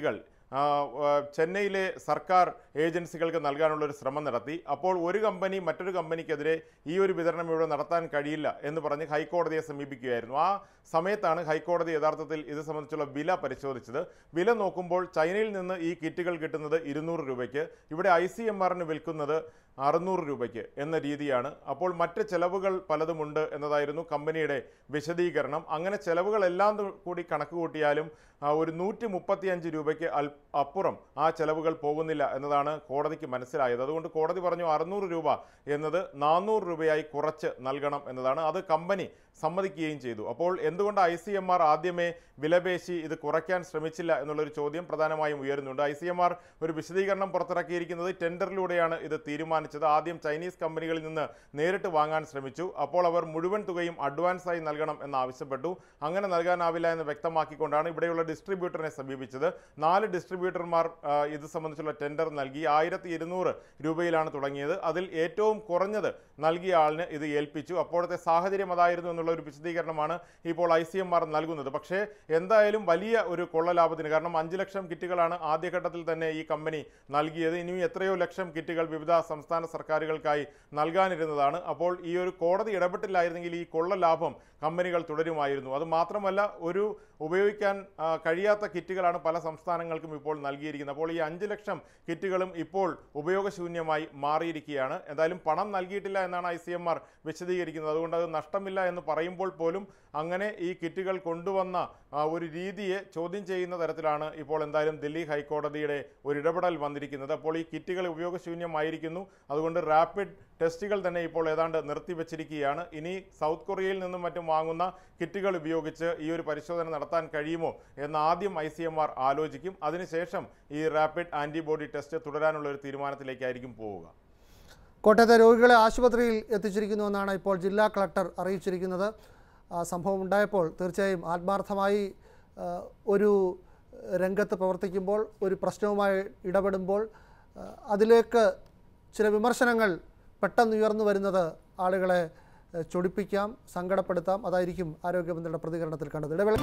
ആ, ആ, ചെന്നൈയിലെ സർക്കാർ ഏജൻസികൾക്ക് നൽകാനുള്ള ഒരു ശ്രമം നടത്തി അപ്പോൾ ഒരു കമ്പനി മറ്റൊരു കമ്പനിക്കെതിരെ ഈ ഒരു വിതരണം ഇവിടെ നടത്താൻ കഴിയില്ല എന്ന് പറഞ്ഞ് ഹൈക്കോടതിയെ സമീപിക്കുകയായിരുന്നു ആ സമയത്താണ് ഹൈക്കോടതി യഥാർത്ഥത്തിൽ ഇത് സംബന്ധിച്ചുള്ള വില പരിശോധിച്ചത് വില നോക്കുമ്പോൾ ചൈനയിൽ നിന്ന് ഈ കിറ്റുകൾ കിട്ടുന്നത് ഇരുന്നൂറ് രൂപയ്ക്ക് ഇവിടെ ഐ സി എം ആറിന് വിൽക്കുന്നത് അറുന്നൂറ് രൂപയ്ക്ക് എന്ന രീതിയാണ് അപ്പോൾ മറ്റ് ചെലവുകൾ പലതുമുണ്ട് എന്നതായിരുന്നു കമ്പനിയുടെ വിശദീകരണം അങ്ങനെ ചെലവുകളെല്ലാം തു- കൂടി കണക്ക് കൂട്ടിയാലും ആ, ഒരു നൂറ്റി മുപ്പത്തിയഞ്ച് രൂപയ്ക്ക് അൽ അപ്പുറം ആ ചെലവുകൾ പോകുന്നില്ല എന്നതാണ് കോടതിക്ക് മനസ്സിലായത് അതുകൊണ്ട് കോടതി പറഞ്ഞു അറുന്നൂറ് രൂപ എന്നത് നാനൂറ് രൂപയായി കുറച്ച് നൽകണം എന്നതാണ് അത് കമ്പനി സമ്മതിക്കുകയും ചെയ്തു അപ്പോൾ എന്തുകൊണ്ട് ഐ സി എം ആർ ആദ്യമേ വിലപേശി ഇത് കുറയ്ക്കാൻ ശ്രമിച്ചില്ല എന്നുള്ളൊരു ചോദ്യം പ്രധാനമായും ഉയരുന്നുണ്ട് ഐ സി എം ആർ ഒരു വിശദീകരണം പുറത്തിറക്കിയിരിക്കുന്നത് ടെൻഡറിലൂടെയാണ് ഇത് തീരുമാനിച്ചത് ആദ്യം ചൈനീസ് കമ്പനികളിൽ നിന്ന് നേരിട്ട് വാങ്ങാൻ ശ്രമിച്ചു അപ്പോൾ അവർ മുഴുവൻ തുകയും അഡ്വാൻസായി നൽകണം എന്ന് ആവശ്യപ്പെട്ടു അങ്ങനെ നൽകാനാവില്ല എന്ന് വ്യക്തമാക്കിക്കൊണ്ടാണ് ഇവിടെയുള്ള ഡിസ്ട്രിബ്യൂട്ടറിനെ സമീപിച്ചത് നാല് ഡിസ്ട്രിബ്യൂട്ടർമാർ ആ, ഇത് സംബന്ധിച്ചുള്ള ടെൻഡർ നൽകി ആയിരത്തി ഇരുന്നൂറ് രൂപയിലാണ് തുടങ്ങിയത് അതിൽ ഏറ്റവും കുറഞ്ഞത് നൽകിയ ആളിന് ഇത് ഏൽപ്പിച്ചു അപ്പോഴത്തെ സാഹചര്യം അതായിരുന്നു എന്നുള്ള ഒരു വിശദീകരണമാണ് ഇപ്പോൾ ഐ സി എം ആർ നൽകുന്നത് പക്ഷേ എന്തായാലും വലിയ ഒരു കൊള്ള ലാഭത്തിന് കാരണം അഞ്ച് ലക്ഷം കിറ്റുകളാണ് ആദ്യഘട്ടത്തിൽ തന്നെ ഈ കമ്പനി നൽകിയത് ഇനിയും എത്രയോ ലക്ഷം കിറ്റുകൾ വിവിധ സംസ്ഥാന സർക്കാരുകൾക്കായി നൽകാനിരുന്നതാണ് അപ്പോൾ ഈ ഒരു കോടതി ഇടപെട്ടില്ലായിരുന്നെങ്കിൽ ഈ കൊള്ള ലാഭം കമ്പനികൾ തുടരുമായിരുന്നു അത് മാത്രമല്ല ഒരു ഉപയോഗിക്കാൻ ആ, കഴിയാത്ത കിറ്റുകളാണ് പല സംസ്ഥാനങ്ങൾക്കും ഇപ്പോൾ നൽകിയിരിക്കുന്നത് അപ്പോൾ ഈ അഞ്ച് ലക്ഷം കിറ്റുകളും ഇപ്പോൾ ഉപയോഗശൂന്യമായി മാറിയിരിക്കുകയാണ് എന്തായാലും പണം നൽകിയിട്ടില്ല എന്നാണ് ഐ സി എം ആർ വിശദീകരിക്കുന്നത് അതുകൊണ്ട് അത് നഷ്ടമില്ല എന്ന് പറയുമ്പോൾ പോലും അങ്ങനെ ഈ കിറ്റുകൾ കൊണ്ടുവന്ന ആ, ഒരു രീതിയെ ചോദ്യം ചെയ്യുന്ന തരത്തിലാണ് ഇപ്പോൾ എന്തായാലും ദില്ലി ഹൈക്കോടതിയുടെ ഒരു ഇടപെടൽ വന്നിരിക്കുന്നത് അപ്പോൾ ഈ കിറ്റുകൾ ഉപയോഗശൂന്യമായിരിക്കുന്നു അതുകൊണ്ട് റാപ്പിഡ് ടെസ്റ്റുകൾ തന്നെ ഇപ്പോൾ ഏതാണ്ട് നിർത്തിവെച്ചിരിക്കുകയാണ് ഇനി സൗത്ത് കൊറിയയിൽ നിന്നും മറ്റും വാങ്ങുന്ന കിറ്റുകൾ ഉപയോഗിച്ച് ഈ ഒരു പരിശോധന നടത്താൻ കഴിയുമോ എന്ന് ആദ്യം ഐ സി എം ആർ ആലോചിക്കും അതിനുശേഷം ഈ റാപ്പിഡ് ആൻറ്റിബോഡി ടെസ്റ്റ് തുടരാനുള്ള ഒരു തീരുമാനത്തിലേക്കായിരിക്കും പോവുക കോട്ടയത്തെ രോഗികളെ ആശുപത്രിയിൽ എത്തിച്ചിരിക്കുന്നുവെന്നാണ് ഇപ്പോൾ ജില്ലാ കളക്ടർ അറിയിച്ചിരിക്കുന്നത് ആ സംഭവം ഉണ്ടായപ്പോൾ തീർച്ചയായും ആത്മാർത്ഥമായി ആ, ഒരു രംഗത്ത് പ്രവർത്തിക്കുമ്പോൾ ഒരു പ്രശ്നവുമായി ഇടപെടുമ്പോൾ ആ, അതിലേക്ക് ചില വിമർശനങ്ങൾ പെട്ടെന്ന് ഉയർന്നു വരുന്നത് ആളുകളെ ആ, ചൊടിപ്പിക്കാം സങ്കടപ്പെടുത്താം അതായിരിക്കും ആരോഗ്യമന്ത്രിയുടെ പ്രതികരണത്തിൽ കണ്ടത് ഇടവേള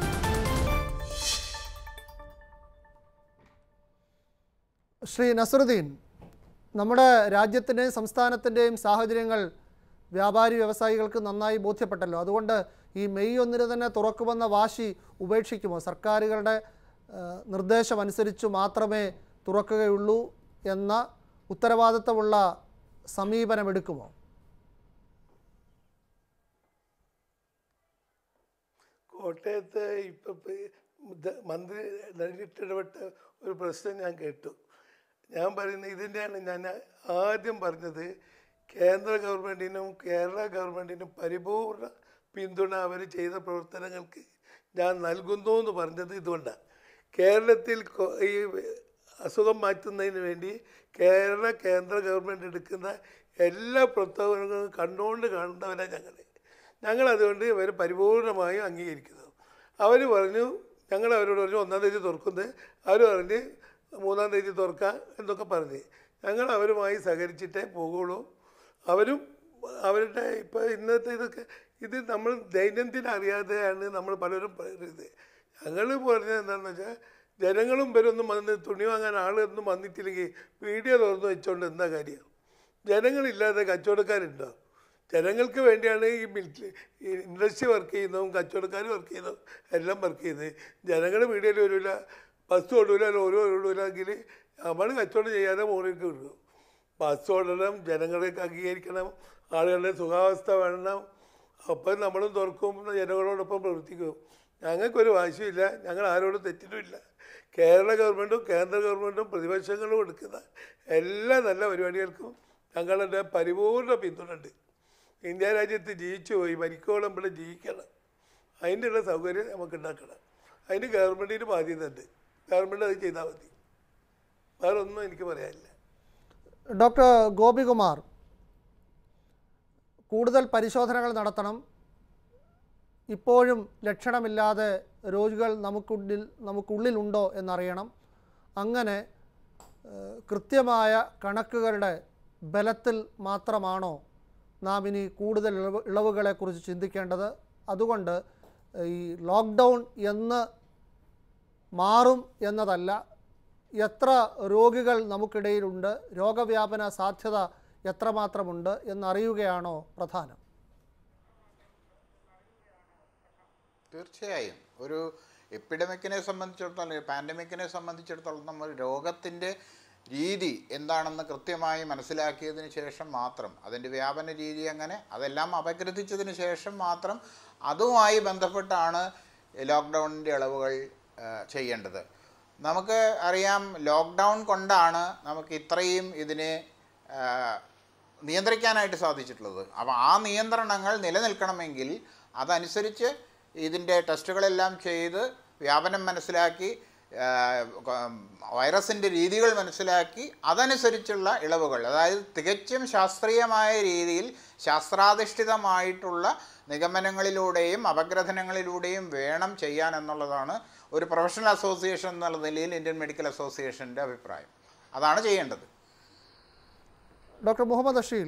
ശ്രീ നസറുദ്ദീൻ നമ്മുടെ രാജ്യത്തിൻ്റെയും സംസ്ഥാനത്തിൻ്റെയും സാഹചര്യങ്ങൾ വ്യാപാരി വ്യവസായികൾക്ക് നന്നായി ബോധ്യപ്പെട്ടല്ലോ അതുകൊണ്ട് ഈ മെയ് ഒന്നിന് തന്നെ തുറക്കുമെന്ന വാശി ഉപേക്ഷിക്കുമോ സർക്കാരുകളുടെ ആ, നിർദ്ദേശമനുസരിച്ച് മാത്രമേ തുറക്കുകയുള്ളൂ എന്ന ഉത്തരവാദിത്തമുള്ള സമീപനമെടുക്കുമോ കോട്ടയത്ത് ഇപ്പൊ പ- മുത- മന്ത്രി നേരിട്ടിടപെട്ട ഒരു പ്രശ്നം ഞാൻ കേട്ടു ഞാൻ പറയുന്നത് ഇതിൻ്റെയാണ് ഞാൻ ആദ്യം പറഞ്ഞത് കേന്ദ്ര ഗവൺമെൻറ്റിനും കേരള ഗവൺമെൻറ്റിനും പരിപൂർണ പിന്തുണ അവർ ചെയ്ത പ്രവർത്തനങ്ങൾക്ക് ഞാൻ നൽകുന്നു എന്ന് പറഞ്ഞത് ഇതുകൊണ്ടാണ് കേരളത്തിൽ കൊ- ഈ അസുഖം മാറ്റുന്നതിന് വേണ്ടി കേരള കേന്ദ്ര ഗവൺമെൻറ് എടുക്കുന്ന എല്ലാ പ്രവർത്തനങ്ങളും കണ്ടുകൊണ്ട് കാണുന്നവരാണ് ഞങ്ങൾ ഞങ്ങൾ അതുകൊണ്ട് ഇവർ പരിപൂർണമായും അംഗീകരിക്കുന്നു അവർ പറഞ്ഞു ഞങ്ങൾ അവരോട് പറഞ്ഞു ഒന്നാം തീയതി തുറക്കുന്നത് അവർ പറഞ്ഞ് മൂന്നാം തീയതി തുറക്കാം എന്നൊക്കെ പറഞ്ഞ് ഞങ്ങൾ അവരുമായി സഹകരിച്ചിട്ടേ പോകുള്ളൂ അവരും അവരുടെ ഇപ്പോൾ ഇന്നത്തെ ഇതൊക്കെ ഇത് നമ്മൾ ദൈനംദിനം അറിയാതെയാണ് നമ്മൾ പലരും പറയുന്നത് ഞങ്ങൾ പറഞ്ഞത് എന്താണെന്ന് വെച്ചാൽ ജനങ്ങളും ഇവരൊന്നും വന്ന് തുണി വാങ്ങാൻ ആളൊന്നും വന്നിട്ടില്ലെങ്കിൽ വീഡിയോ തുറന്ന് വെച്ചുകൊണ്ട് എന്താ കാര്യം ജനങ്ങളില്ലാതെ കച്ചവടക്കാരുണ്ടോ ജനങ്ങൾക്ക് വേണ്ടിയാണ് ഈ മിലിറ്ററി ഈ ഇൻഡസ്ട്രി വർക്ക് ചെയ്യുന്നതും കച്ചവടക്കാർ വർക്ക് ചെയ്യുന്നതും എല്ലാം വർക്ക് ചെയ്യുന്നത് ജനങ്ങൾ വീഡിയോയിൽ വരില്ല ബസ് ഓടൂല ലോറി ഓടൂല എങ്കിൽ നമ്മൾ കച്ചവടം ചെയ്യാതെ മുകളിലേക്ക് വിടും ബസ് ഓടണം ജനങ്ങളെയൊക്കെ അംഗീകരിക്കണം ആളുകളുടെ സുഖാവസ്ഥ വേണം അപ്പം നമ്മളും തുറക്കും ജനങ്ങളോടൊപ്പം പ്രവർത്തിക്കും ഞങ്ങൾക്കൊരു വാശിയില്ല ഞങ്ങൾ ആരോടും തെറ്റിട്ടുമില്ല കേരള ഗവൺമെൻറ്റും കേന്ദ്ര ഗവൺമെൻറ്റും പ്രതിപക്ഷങ്ങളും എടുക്കുന്ന എല്ലാ നല്ല പരിപാടികൾക്കും ഞങ്ങളുടെ പരിപൂർണ പിന്തുണയുണ്ട് ഇന്ത്യ രാജ്യത്ത് ജീവിച്ചു പോയി മരിക്കോളം ഇവിടെ ജീവിക്കണം അതിൻ്റെ ഉള്ള സൗകര്യം നമുക്ക് ഉണ്ടാക്കണം അതിന് ഗവൺമെൻറ്റിന് ബാധ്യതയുണ്ട് ഗവൺമെൻറ് അത് ചെയ്താൽ മതി വേറെ ഒന്നും എനിക്ക് പറയാനില്ല ഡോക്ടർ ഗോപികുമാർ കൂടുതൽ പരിശോധനകൾ നടത്തണം ഇപ്പോഴും ലക്ഷണമില്ലാതെ രോഗികൾ നമുക്കുള്ളിൽ നമുക്കുള്ളിലുണ്ടോ എന്നറിയണം അങ്ങനെ ഏഹ്, കൃത്യമായ കണക്കുകളുടെ ബലത്തിൽ മാത്രമാണോ നാം ഇനി കൂടുതൽ ഇളവ് ഇളവുകളെക്കുറിച്ച് ചിന്തിക്കേണ്ടത് അതുകൊണ്ട് ഈ ലോക്ക്ഡൗൺ എന്ന് മാറും എന്നതല്ല എത്ര രോഗികൾ നമുക്കിടയിലുണ്ട് രോഗവ്യാപന സാധ്യത എത്രമാത്രമുണ്ട് എന്നറിയുകയാണോ പ്രധാനം തീർച്ചയായും ഒരു എപ്പിഡമിക്കിനെ സംബന്ധിച്ചിടത്തോളം പാൻഡമിക്കിനെ സംബന്ധിച്ചിടത്തോളം നമ്മൾ രോഗത്തിൻ്റെ രീതി എന്താണെന്ന് കൃത്യമായി മനസ്സിലാക്കിയതിന് ശേഷം മാത്രം അതിൻ്റെ വ്യാപന രീതി അങ്ങനെ അതെല്ലാം അപഗ്രഥിച്ചതിന് ശേഷം മാത്രം അതുമായി ബന്ധപ്പെട്ടാണ് ലോക്ക്ഡൗണിൻ്റെ ഇളവുകൾ ആ, ചെയ്യേണ്ടത് നമുക്ക് അറിയാം ലോക്ക്ഡൗൺ കൊണ്ടാണ് നമുക്ക് ഇത്രയും ഇതിനെ ആ, നിയന്ത്രിക്കാനായിട്ട് സാധിച്ചിട്ടുള്ളത് അപ്പോൾ ആ നിയന്ത്രണങ്ങൾ നിലനിൽക്കണമെങ്കിൽ അതനുസരിച്ച് ഇതിൻ്റെ ടെസ്റ്റുകളെല്ലാം ചെയ്ത് വ്യാപനം മനസ്സിലാക്കി ആ, കൊ- വൈറസിൻ്റെ രീതികൾ മനസ്സിലാക്കി അതനുസരിച്ചുള്ള ഇളവുകൾ അതായത് തികച്ചും ശാസ്ത്രീയമായ രീതിയിൽ ശാസ്ത്രാധിഷ്ഠിതമായിട്ടുള്ള നിഗമനങ്ങളിലൂടെയും അപഗ്രഥനങ്ങളിലൂടെയും വേണം ചെയ്യാൻ എന്നുള്ളതാണ് ഒരു പ്രൊഫഷണൽ അസോസിയേഷൻ എന്നുള്ള നിലയിൽ ഇന്ത്യൻ മെഡിക്കൽ അസോസിയേഷൻ്റെ അഭിപ്രായം അതാണ് ചെയ്യേണ്ടത് ഡോക്ടർ മുഹമ്മദ് അഷീൽ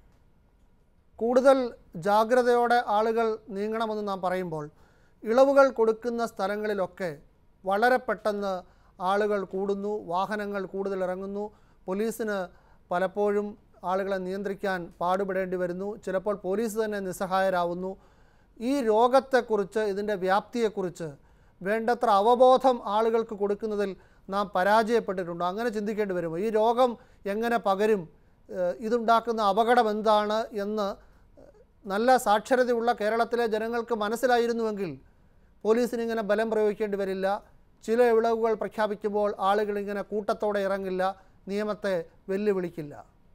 കൂടുതൽ ജാഗ്രതയോടെ ആളുകൾ നീങ്ങണമെന്ന് നാം പറയുമ്പോൾ ഇളവുകൾ കൊടുക്കുന്ന സ്ഥലങ്ങളിലൊക്കെ വളരെ പെട്ടെന്ന് ആളുകൾ കൂടുന്നു വാഹനങ്ങൾ കൂടുതൽ ഇറങ്ങുന്നു പോലീസിന് പലപ്പോഴും ആളുകളെ നിയന്ത്രിക്കാൻ പാടുപെടേണ്ടി വരുന്നു ചിലപ്പോൾ പോലീസ് തന്നെ നിസ്സഹായരാകുന്നു ഈ രോഗത്തെക്കുറിച്ച് ഇതിൻ്റെ വ്യാപ്തിയെക്കുറിച്ച് വേണ്ടത്ര അവബോധം ആളുകൾക്ക് കൊടുക്കുന്നതിൽ നാം പരാജയപ്പെട്ടിട്ടുണ്ടോ അങ്ങനെ ചിന്തിക്കേണ്ടി വരുമോ ഈ രോഗം എങ്ങനെ പകരും ഏഹ് ഇതുണ്ടാക്കുന്ന അപകടം എന്താണ് എന്ന് നല്ല സാക്ഷരതയുള്ള കേരളത്തിലെ ജനങ്ങൾക്ക് മനസ്സിലായിരുന്നുവെങ്കിൽ പോലീസിന് ഇങ്ങനെ ബലം പ്രയോഗിക്കേണ്ടി വരില്ല ചില ഇളവുകൾ പ്രഖ്യാപിക്കുമ്പോൾ ആളുകൾ ഇങ്ങനെ കൂട്ടത്തോടെ ഇറങ്ങില്ല നിയമത്തെ വെല്ലുവിളിക്കില്ല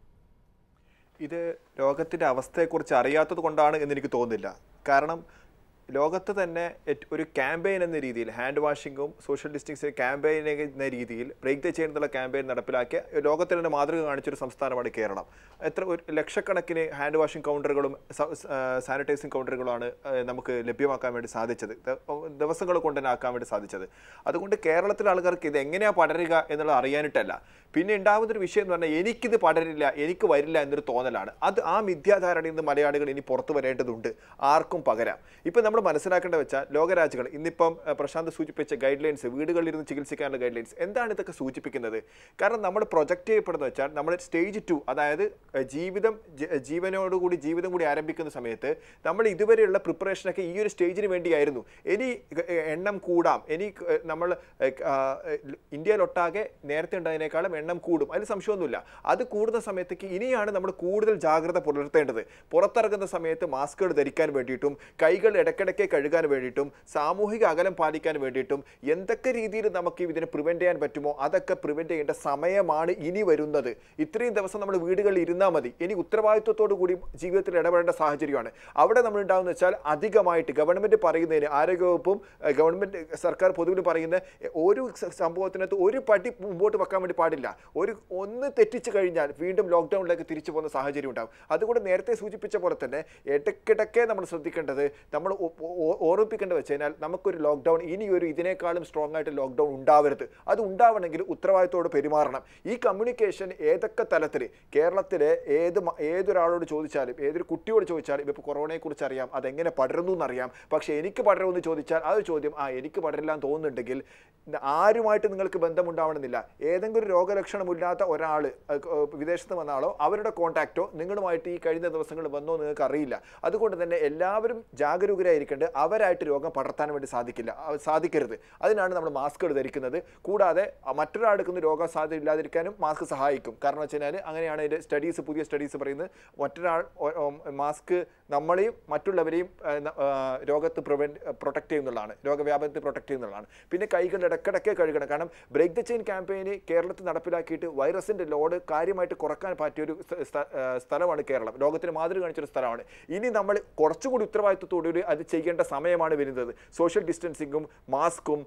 ഇത് ലോകത്തിൻ്റെ അവസ്ഥയെക്കുറിച്ച് അറിയാത്തത് കൊണ്ടാണ് എന്ന് എനിക്ക് തോന്നുന്നില്ല കാരണം ലോകത്ത് തന്നെ ഏറ്റ- ഒരു ക്യാമ്പയിൻ എന്ന രീതിയിൽ ഹാൻഡ് വാഷിങ്ങും സോഷ്യൽ ഡിസ്റ്റൻസിങ് ക്യാമ്പയിൻ എന്ന രീതിയിൽ ബ്രേക്ക് ദ ചെയിൻ എന്നുള്ള ക്യാമ്പയിൻ നടപ്പിലാക്കിയ ലോകത്തിന് തന്നെ മാതൃക കാണിച്ചൊരു സംസ്ഥാനമാണ് കേരളം എത്ര ഒരു ലക്ഷക്കണക്കിന് ഹാൻഡ് വാഷിംഗ് കൗണ്ടറുകളും സാനിറ്റൈസിങ് കൗണ്ടറുകളുമാണ് ഏഹ്, നമുക്ക് ലഭ്യമാക്കാൻ വേണ്ടി സാധിച്ചത് ദ- ദിവസങ്ങൾ കൊണ്ട് തന്നെ ആക്കാൻ വേണ്ടി സാധിച്ചത് അതുകൊണ്ട് കേരളത്തിലെ ആൾക്കാർക്ക് ഇത് എങ്ങനെയാണ് പടരുക എന്നുള്ളത് അറിയാനിട്ടല്ല പിന്നെ ഉണ്ടാകുന്നൊരു വിഷയം എന്ന് പറഞ്ഞാൽ എനിക്കിത് പടരില്ല എനിക്ക് വരില്ല എന്നൊരു തോന്നലാണ് അത് ആ മിഥ്യാധാരണയിൽ നിന്ന് മലയാളികൾ ഇനി പുറത്തു വരേണ്ടതുണ്ട് ആർക്കും പകരാം ഇപ്പം നമ്മൾ മനസ്സിലാക്കേണ്ട വെച്ചാൽ ലോകരാജ്യങ്ങൾ ഇന്നിപ്പം ഏഹ്, പ്രശാന്ത് സൂചിപ്പിച്ച ഗൈഡ് ലൈൻസ് വീടുകളിലിരുന്ന് ചികിത്സിക്കാനുള്ള ഗൈഡ് ലൈൻസ് എന്താണ് ഇതൊക്കെ സൂചിപ്പിക്കുന്നത് കാരണം നമ്മൾ പ്രൊജക്റ്റ് ചെയ്യപ്പെടുന്നത് വെച്ചാൽ നമ്മൾ സ്റ്റേജ് ടു അതായത് ഏഹ്, ജീവിതം ജ- ജീവനോടുകൂടി ജീവിതം കൂടി ആരംഭിക്കുന്ന സമയത്ത് നമ്മൾ ഇതുവരെയുള്ള പ്രിപ്പറേഷനൊക്കെ ഈ ഒരു സ്റ്റേജിന് വേണ്ടിയായിരുന്നു ഇനി ഏഹ്, എണ്ണം കൂടാം ഇനി ഏഹ്, നമ്മൾ ഏഹ്, ആ, ഏഹ്, ഇന്ത്യയിലൊട്ടാകെ നേരത്തെ ഉണ്ടായതിനേക്കാളും എണ്ണം കൂടും അതിൽ സംശയമൊന്നുമില്ല അത് കൂടുന്ന സമയത്തേക്ക് ഇനിയാണ് നമ്മൾ കൂടുതൽ ജാഗ്രത പുലർത്തേണ്ടത് പുറത്തിറങ്ങുന്ന സമയത്ത് മാസ്കുകൾ ധരിക്കാൻ വേണ്ടിയിട്ടും കൈകൾ ഇടയ്ക്കിടയ്ക്ക് കഴുകാൻ വേണ്ടിയിട്ടും സാമൂഹിക അകലം പാലിക്കാൻ വേണ്ടിയിട്ടും എന്തൊക്കെ രീതിയിൽ നമുക്ക് ഇതിനെ പ്രിവെൻറ്റ് ചെയ്യാൻ പറ്റുമോ അതൊക്കെ പ്രിവെൻറ്റ് ചെയ്യേണ്ട സമയമാണ് ഇനി വരുന്നത് ഇത്രയും ദിവസം നമ്മൾ വീടുകളിൽ ഇരുന്നാൽ മതി ഇനി ഉത്തരവാദിത്വത്തോടു കൂടി ജീവിതത്തിൽ ഇടപെടേണ്ട സാഹചര്യമാണ് അവിടെ നമ്മൾ ഉണ്ടാകുന്ന വെച്ചാൽ അധികമായിട്ട് ഗവൺമെൻറ് പറയുന്നതിന് ആരോഗ്യവകുപ്പും ഏഹ്, ഗവൺമെൻറ് സർക്കാർ പൊതുവിൽ പറയുന്ന ഏഹ്, ഒരു സ- സംഭവത്തിനകത്ത് ഒരു പടി മുമ്പോട്ട് വെക്കാൻ വേണ്ടി പാടില്ല ഒരു ഒന്ന് തെറ്റിച്ച് കഴിഞ്ഞാൽ വീണ്ടും ലോക്ക്ഡൗണിലേക്ക് തിരിച്ചു പോകുന്ന സാഹചര്യം ഉണ്ടാകും അതുകൊണ്ട് നേരത്തെ സൂചിപ്പിച്ച പോലെ തന്നെ ഇടയ്ക്കിടയ്ക്ക് നമ്മൾ ശ്രദ്ധിക്കേണ്ടത് നമ്മൾ ഓ- ഓ- ഓർമ്മിപ്പിക്കേണ്ടത് വെച്ച് കഴിഞ്ഞാൽ നമുക്കൊരു ലോക്ക്ഡൗൺ ഇനി ഒരു ഇതിനേക്കാളും സ്ട്രോങ് ആയിട്ട് ലോക്ക്ഡൗൺ ഉണ്ടാവരുത് അത് ഉണ്ടാവണമെങ്കിൽ ഉത്തരവാദിത്തോട് പെരുമാറണം ഈ കമ്മ്യൂണിക്കേഷൻ ഏതൊക്കെ തലത്തിൽ കേരളത്തിലെ ഏത് മ- ഏതൊരാളോട് ചോദിച്ചാലും ഏതൊരു കുട്ടിയോട് ചോദിച്ചാലും ഇപ്പോൾ കൊറോണയെക്കുറിച്ച് അറിയാം അതെങ്ങനെ പടരുന്നു എന്നറിയാം പക്ഷേ എനിക്ക് പടരുമെന്ന് ചോദിച്ചാൽ ആ ഒരു ചോദ്യം ആ എനിക്ക് പടരില്ല എന്ന് തോന്നുന്നുണ്ടെങ്കിൽ ന- ആരുമായിട്ട് നിങ്ങൾക്ക് ബന്ധമുണ്ടാവണമെന്നില്ല ഏതെങ്കിലും ഒരു രോഗലക്ഷണമില്ലാത്ത ഒരാൾ വിദേശത്ത് വന്ന ആളോ അവരുടെ കോൺടാക്റ്റോ നിങ്ങളുമായിട്ട് ഈ കഴിഞ്ഞ ദിവസങ്ങളിൽ വന്നോ നിങ്ങൾക്ക് അറിയില്ല അതുകൊണ്ട് തന്നെ എല്ലാവരും ജാഗരൂകരായിരിക്കേണ്ടത് അവരായിട്ട് രോഗം പടർത്താൻ വേണ്ടി സാധിക്കില്ല ആ, സാധിക്കരുത് അതിനാണ് നമ്മൾ മാസ്കുകൾ ധരിക്കുന്നത് കൂടാതെ ആ, മറ്റൊരാൾക്കൊന്ന് രോഗസാധ്യത ഇല്ലാതിരിക്കാനും മാസ്ക് സഹായിക്കും കാരണം വെച്ച് കഴിഞ്ഞാൽ അങ്ങനെയാണ് ഇതിൻ്റെ സ്റ്റഡീസ് പുതിയ സ്റ്റഡീസ് പറയുന്നത് മറ്റൊരാൾ ഒ- ഒ- മാസ്ക് നമ്മളെയും മറ്റുള്ളവരെയും ആ, ന- ആ, രോഗത്ത് പ്രിവെൻറ്റ് പ്രൊട്ടക്ട് ചെയ്യുന്നതാണ് രോഗവ്യാപനത്തെ പ്രൊട്ടക്ട് ചെയ്യുന്നതാണ് പിന്നെ കൈകൾ ഇടയ്ക്കിടയ്ക്ക് കഴുകണം കാരണം ബ്രേക്ക് ദ ചെയിൻ ക്യാമ്പയിന് കേരളത്തിൽ നടപ്പിലാക്കിയിട്ട് വൈറസിൻ്റെ ലോഡ് കാര്യമായിട്ട് കുറക്കാൻ പറ്റിയ ഒരു സ്ഥ- സ്ഥ- ആ, സ്ഥലമാണ് കേരളം ലോകത്തിന് മാതൃക കാണിച്ചൊരു സ്ഥലമാണ് ഇനി നമ്മൾ കുറച്ചുകൂടി ഉത്തരവാദിത്വത്തോടുകൂടി അത് ചെയ്യേണ്ട സമയമാണ് വരുന്നത് സോഷ്യൽ ഡിസ്റ്റൻസിങ്ങും മാസ്കും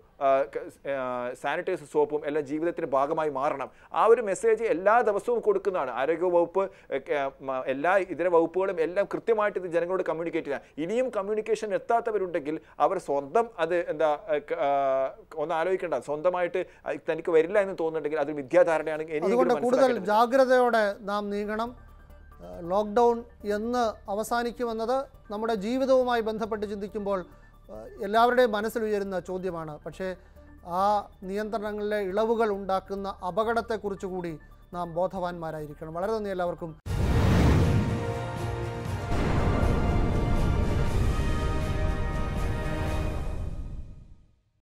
സാനിറ്റൈസർ സോപ്പും എല്ലാം ജീവിതത്തിന്റെ ഭാഗമായി മാറണം ആ ഒരു മെസ്സേജ് എല്ലാ ദിവസവും കൊടുക്കുന്നതാണ് ആരോഗ്യ വകുപ്പ് ഏ, ക- മ- എല്ലാ ഇതര വകുപ്പുകളും എല്ലാം കൃത്യമായിട്ട് ഇത് ജനങ്ങളോട് കമ്മ്യൂണിക്കേറ്റ് ചെയ്യാം ഇനിയും കമ്മ്യൂണിക്കേഷൻ എത്താത്തവരുണ്ടെങ്കിൽ അവർ സ്വന്തം അത് എന്താ ഏ, ക- ആ, ഒന്ന് ആലോചിക്കേണ്ട സ്വന്തമായിട്ട് അത് തനിക്ക് വരില്ല എന്ന് തോന്നുന്നുണ്ടെങ്കിൽ അത് മിഥ്യാധാരണയാണ് അതുകൊണ്ട് ഇനിയെങ്കിലും കൂടുതൽ മനസ്സിലാക്കേണ്ടത്. ജാഗ്രതയോടെ നാം നീങ്ങണം ഏഹ് ലോക്ക്ഡൗൺ എന്ന് അവസാനിക്കുമെന്നത് നമ്മുടെ ജീവിതവുമായി ബന്ധപ്പെട്ട് ചിന്തിക്കുമ്പോൾ ഏഹ് എല്ലാവരുടെയും മനസ്സിൽ ഉയരുന്ന ചോദ്യമാണ് പക്ഷേ ആ നിയന്ത്രണങ്ങളിലെ ഇളവുകൾ ഉണ്ടാക്കുന്ന അപകടത്തെക്കുറിച്ച് കൂടി നാം ബോധവാന്മാരായിരിക്കണം വളരെ നന്ദി എല്ലാവർക്കും